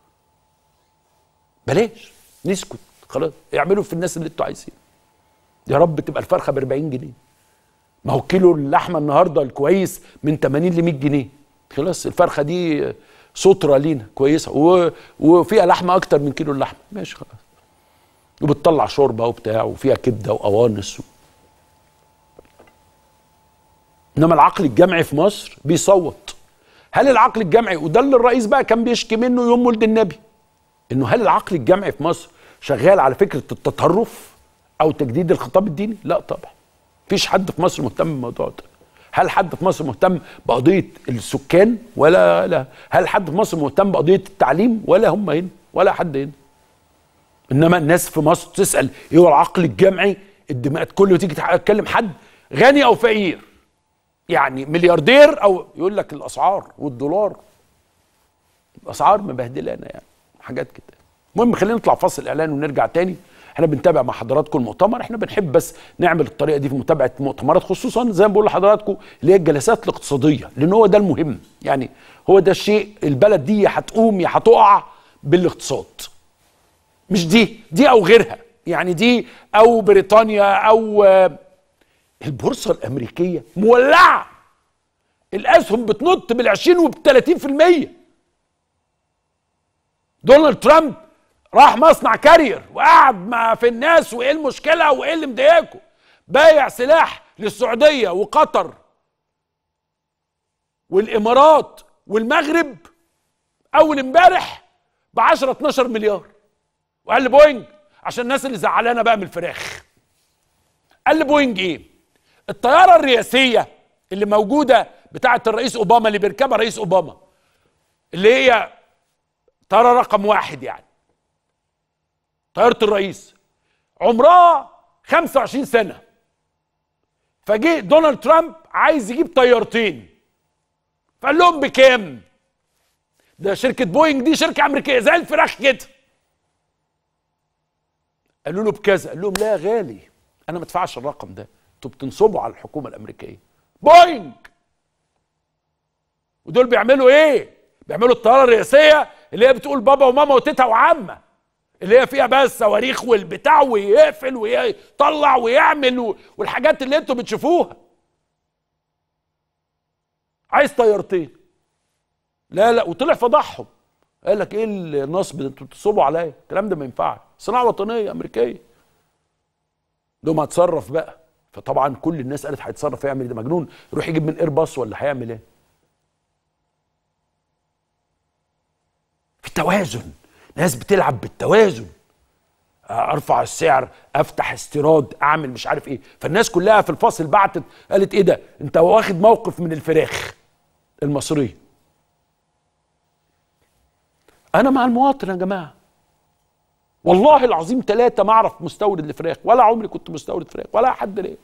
A: بلاش نسكت خلاص اعملوا في الناس اللي انتوا عايزينه يا رب تبقى الفرخه ب 40 جنيه ما هو كيلو اللحمه النهارده الكويس من 80 ل 100 جنيه خلاص الفرخه دي ستره لينا كويسه و... وفيها لحمه اكتر من كيلو اللحمه ماشي خلاص وبتطلع شوربه وبتاع وفيها كبده وقوانص و... انما العقل الجمعي في مصر بيصوت هل العقل الجمعي وده اللي الرئيس بقى كان بيشكي منه يوم ولد النبي انه هل العقل الجمعي في مصر شغال على فكره التطرف او تجديد الخطاب الديني لا طبعا مفيش حد في مصر مهتم بالموضوع ده هل حد في مصر مهتم بقضيه السكان ولا لا هل حد في مصر مهتم بقضيه التعليم ولا هم هنا ولا حد هنا انما الناس في مصر تسال ايه هو العقل الجمعي الدماء كله تيجي تكلم حد غني او فقير يعني ملياردير او يقول لك الاسعار والدولار الاسعار مبهدلانا يعني حاجات كده المهم خلينا نطلع فاصل اعلان ونرجع تاني احنا بنتابع مع حضراتكم المؤتمر احنا بنحب بس نعمل الطريقه دي في متابعه مؤتمرات خصوصا زي ما بقول لحضراتكم اللي هي الجلسات الاقتصاديه لان هو ده المهم يعني هو ده الشيء البلد دي يا هتقوم يا هتقع بالاقتصاد مش دي دي او غيرها يعني دي او بريطانيا او آه، البورصه الامريكيه مولعه الاسهم بتنط بال20 وب30% دونالد ترامب راح مصنع كارير وقعد مع في الناس وايه المشكله وايه اللي مضايقكم بايع سلاح للسعوديه وقطر والامارات والمغرب اول امبارح ب 10 12 مليار وقال لي بوينج عشان الناس اللي زعلانه بقى من الفراخ قال لي بوينج ايه الطياره الرئاسيه اللي موجوده بتاعه الرئيس اوباما اللي بيركبها رئيس اوباما اللي هي طياره رقم واحد يعني طياره الرئيس عمرها 25 سنه فجه دونالد ترامب عايز يجيب طيارتين فقال لهم بكام ده شركه بوينج دي شركه امريكيه زي الفراخ كده قالوا له بكذا قال لهم لا يا غالي انا ما ادفعش الرقم ده انتوا بتنصبوا على الحكومه الامريكيه بوينج ودول بيعملوا ايه بيعملوا الطياره الرئاسيه اللي هي بتقول بابا وماما وتيتا وعمه اللي هي فيها بقى الصواريخ والبتاع ويقفل ويطلع ويعمل و- والحاجات اللي انتوا بتشوفوها عايز طيارتين لا لا وطلع فضحهم قال لك ايه النصب ده انتوا بتصبوا عليا الكلام ده ما ينفعش صناعه وطنيه امريكيه دوم هتصرف بقى فطبعا كل الناس قالت هيتصرف يعمل إيه؟ ده مجنون يروح يجيب من ايرباص ولا هيعمل ايه في توازن ناس بتلعب بالتوازن ارفع السعر افتح استيراد اعمل مش عارف ايه فالناس كلها في الفصل بعتت قالت ايه ده انت واخد موقف من الفراخ المصريه انا مع المواطن يا جماعه والله العظيم ثلاثة ما اعرف مستورد لفراخ ولا عمري كنت مستورد فراخ ولا حد ليه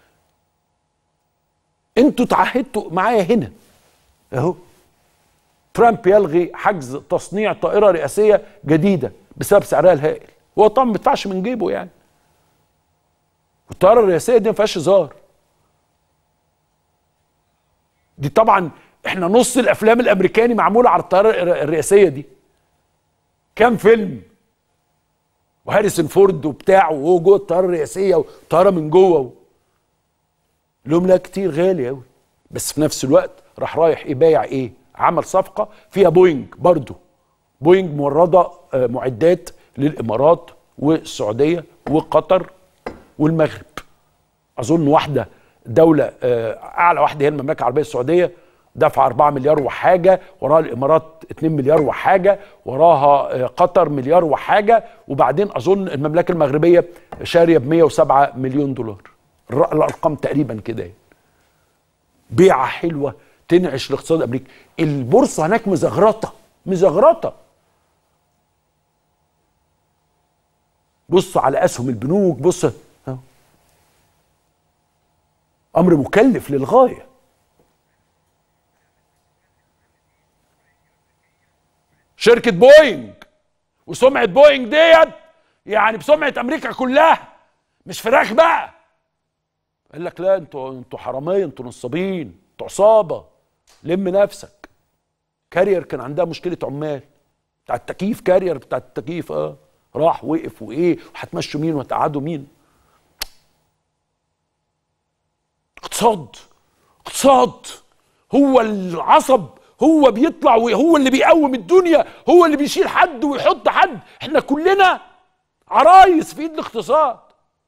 A: انتوا تعهدتوا معايا هنا اهو ترامب يلغي حجز تصنيع طائرة رئاسية جديدة بسبب سعرها الهائل هو طبعا ما بيدفعش من جيبه يعني والطائرة الرئاسية دي ما فيهاش هزار دي طبعا احنا نص الافلام الامريكاني معمولة على الطائرة الر- الرئاسية دي كام فيلم وهاريسون فورد وبتاع وهو جوه الطياره الرئاسيه وطياره من جوه لهم لا كتير غالي قوي بس في نفس الوقت راح رايح ايه بايع ايه عمل صفقه فيها بوينج برضو بوينج مورده آه، معدات للامارات والسعوديه وقطر والمغرب اظن واحده دوله آه، اعلى واحده هي المملكه العربيه السعوديه دفع 4 مليار وحاجه وراها الامارات 2 مليار وحاجه وراها آه، قطر مليار وحاجه وبعدين اظن المملكه المغربيه شاريه ب 107 مليون دولار الر- الارقام تقريبا كده يعني. بيعه حلوه تنعش الاقتصاد الامريكي البورصه هناك مزغرطه مزغرطه بص على اسهم البنوك بص أهو. امر مكلف للغايه شركه بوينج وسمعه بوينج ديت يعني بسمعه امريكا كلها مش فراخ بقى قال لك لا انتوا انتوا حراميه انتوا نصابين انتوا عصابه لم نفسك كارير كان عندها مشكله عمال بتاع التكييف كارير بتاع التكييف اه راح وقف وايه وهتمشوا مين وهتقعدوا مين اقتصاد اقتصاد هو العصب هو بيطلع وهو اللي بيقوم الدنيا هو اللي بيشيل حد ويحط حد احنا كلنا عرايس في ايد الاقتصاد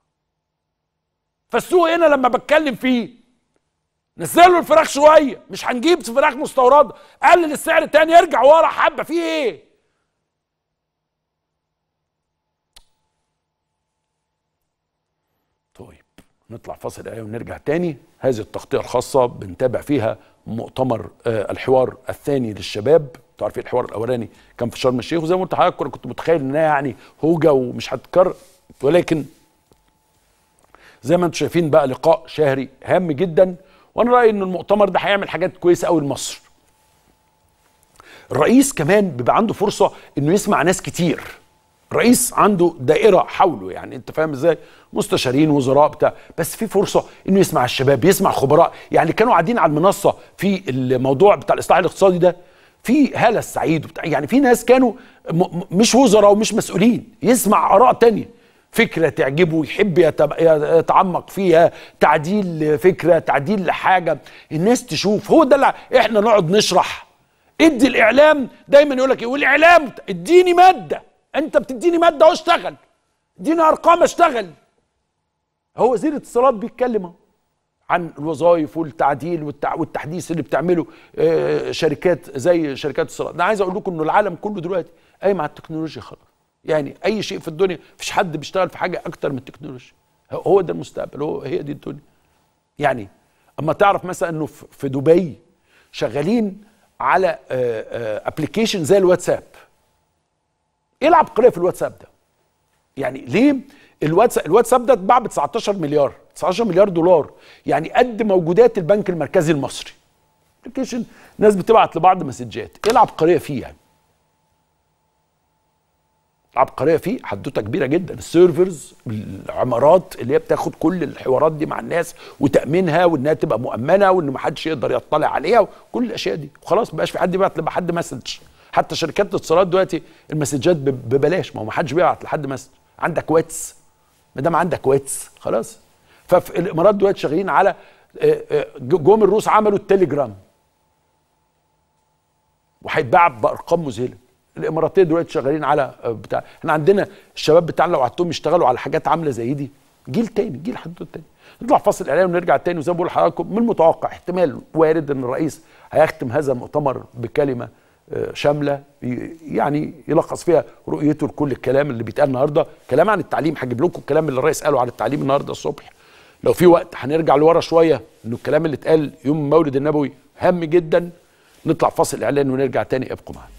A: فالسوق هنا لما بتكلم فيه نزلوا الفراخ شويه مش هنجيب فراخ مستورده قلل السعر تاني يرجع ورا حبه فيه ايه طيب نطلع فاصل ايه ونرجع تاني هذه التغطيه الخاصه بنتابع فيها مؤتمر آه الحوار الثاني للشباب انتوا عارفين الحوار الاولاني كان في شرم الشيخ وزي ما قلت لحضرتك أنا كنت متخيل انها يعني هوجه ومش هتتكرر ولكن زي ما انتم شايفين بقى لقاء شهري هام جدا وانا رايي ان المؤتمر ده هيعمل حاجات كويسه قوي لمصر الرئيس كمان بيبقى عنده فرصه انه يسمع ناس كتير الرئيس عنده دائره حوله يعني انت فاهم ازاي مستشارين وزراء بتاع بس في فرصه انه يسمع الشباب يسمع خبراء يعني كانوا قاعدين على المنصه في الموضوع بتاع الاصلاح الاقتصادي ده في هاله السعيد وبتاع يعني في ناس كانوا م م- مش وزراء ومش مسؤولين يسمع اراء تانية فكره تعجبه يحب يتب- يتعمق فيها تعديل فكره تعديل لحاجه الناس تشوف هو ده اللي احنا نقعد نشرح ادي الاعلام دايما يقول لك ايه والاعلام اديني ماده انت بتديني ماده اهو اشتغل اديني ارقام اشتغل هو وزير الاتصالات بيتكلم اهو عن الوظائف والتعديل والتع... والتحديث اللي بتعمله آه، شركات زي شركات الاتصالات انا عايز اقول لكم انه العالم كله دلوقتي قايم على التكنولوجيا خلاص يعني اي شيء في الدنيا مفيش حد بيشتغل في حاجه اكتر من التكنولوجيا هو- هو ده المستقبل هو هي دي الدنيا يعني اما تعرف مثلا انه في في دبي شغالين على ابلكيشن زي الواتساب ايه العبقريه في الواتساب ده يعني ليه الواتساب الواتساب ده اتباع ب 19 مليار 19 مليار دولار يعني قد موجودات البنك المركزي المصري ابلكيشن ناس بتبعت لبعض مسجات ايه العبقريه فيه يعني العبقريه فيه حدوته كبيره جدا السيرفرز العمارات اللي هي بتاخد كل الحوارات دي مع الناس وتامينها وانها تبقى مؤمنه وان ما حدش يقدر يطلع عليها وكل الاشياء دي وخلاص ما بقاش في حد يبعت لحد مسج حتى شركات الاتصالات دلوقتي المسجات ب- ببلاش ما هو ما حدش بيبعت لحد مسج عندك واتس ما دام عندك واتس خلاص ففي الامارات دلوقتي شغالين على آه، آه، جم الروس عملوا التليجرام وهيتباع بارقام مذهله الاماراتيه دلوقتي شغالين على آه، بتاع احنا عندنا الشباب بتاعنا لو قعدتهم يشتغلوا على حاجات عامله زي دي جيل تاني جيل حدود تاني نطلع فاصل اعلان ونرجع تاني وزي ما بقول لحضراتكم من المتوقع احتمال وارد ان الرئيس هيختم هذا المؤتمر بكلمه آه، شامله ي- يعني يلخص فيها رؤيته لكل الكلام اللي بيتقال النهارده كلام عن التعليم هجيب لكم الكلام اللي الرئيس قاله عن التعليم النهارده الصبح لو في وقت هنرجع لورا شويه انه الكلام اللي اتقال يوم المولد النبوي هام جدا نطلع فاصل اعلان ونرجع تاني ابقوا معانا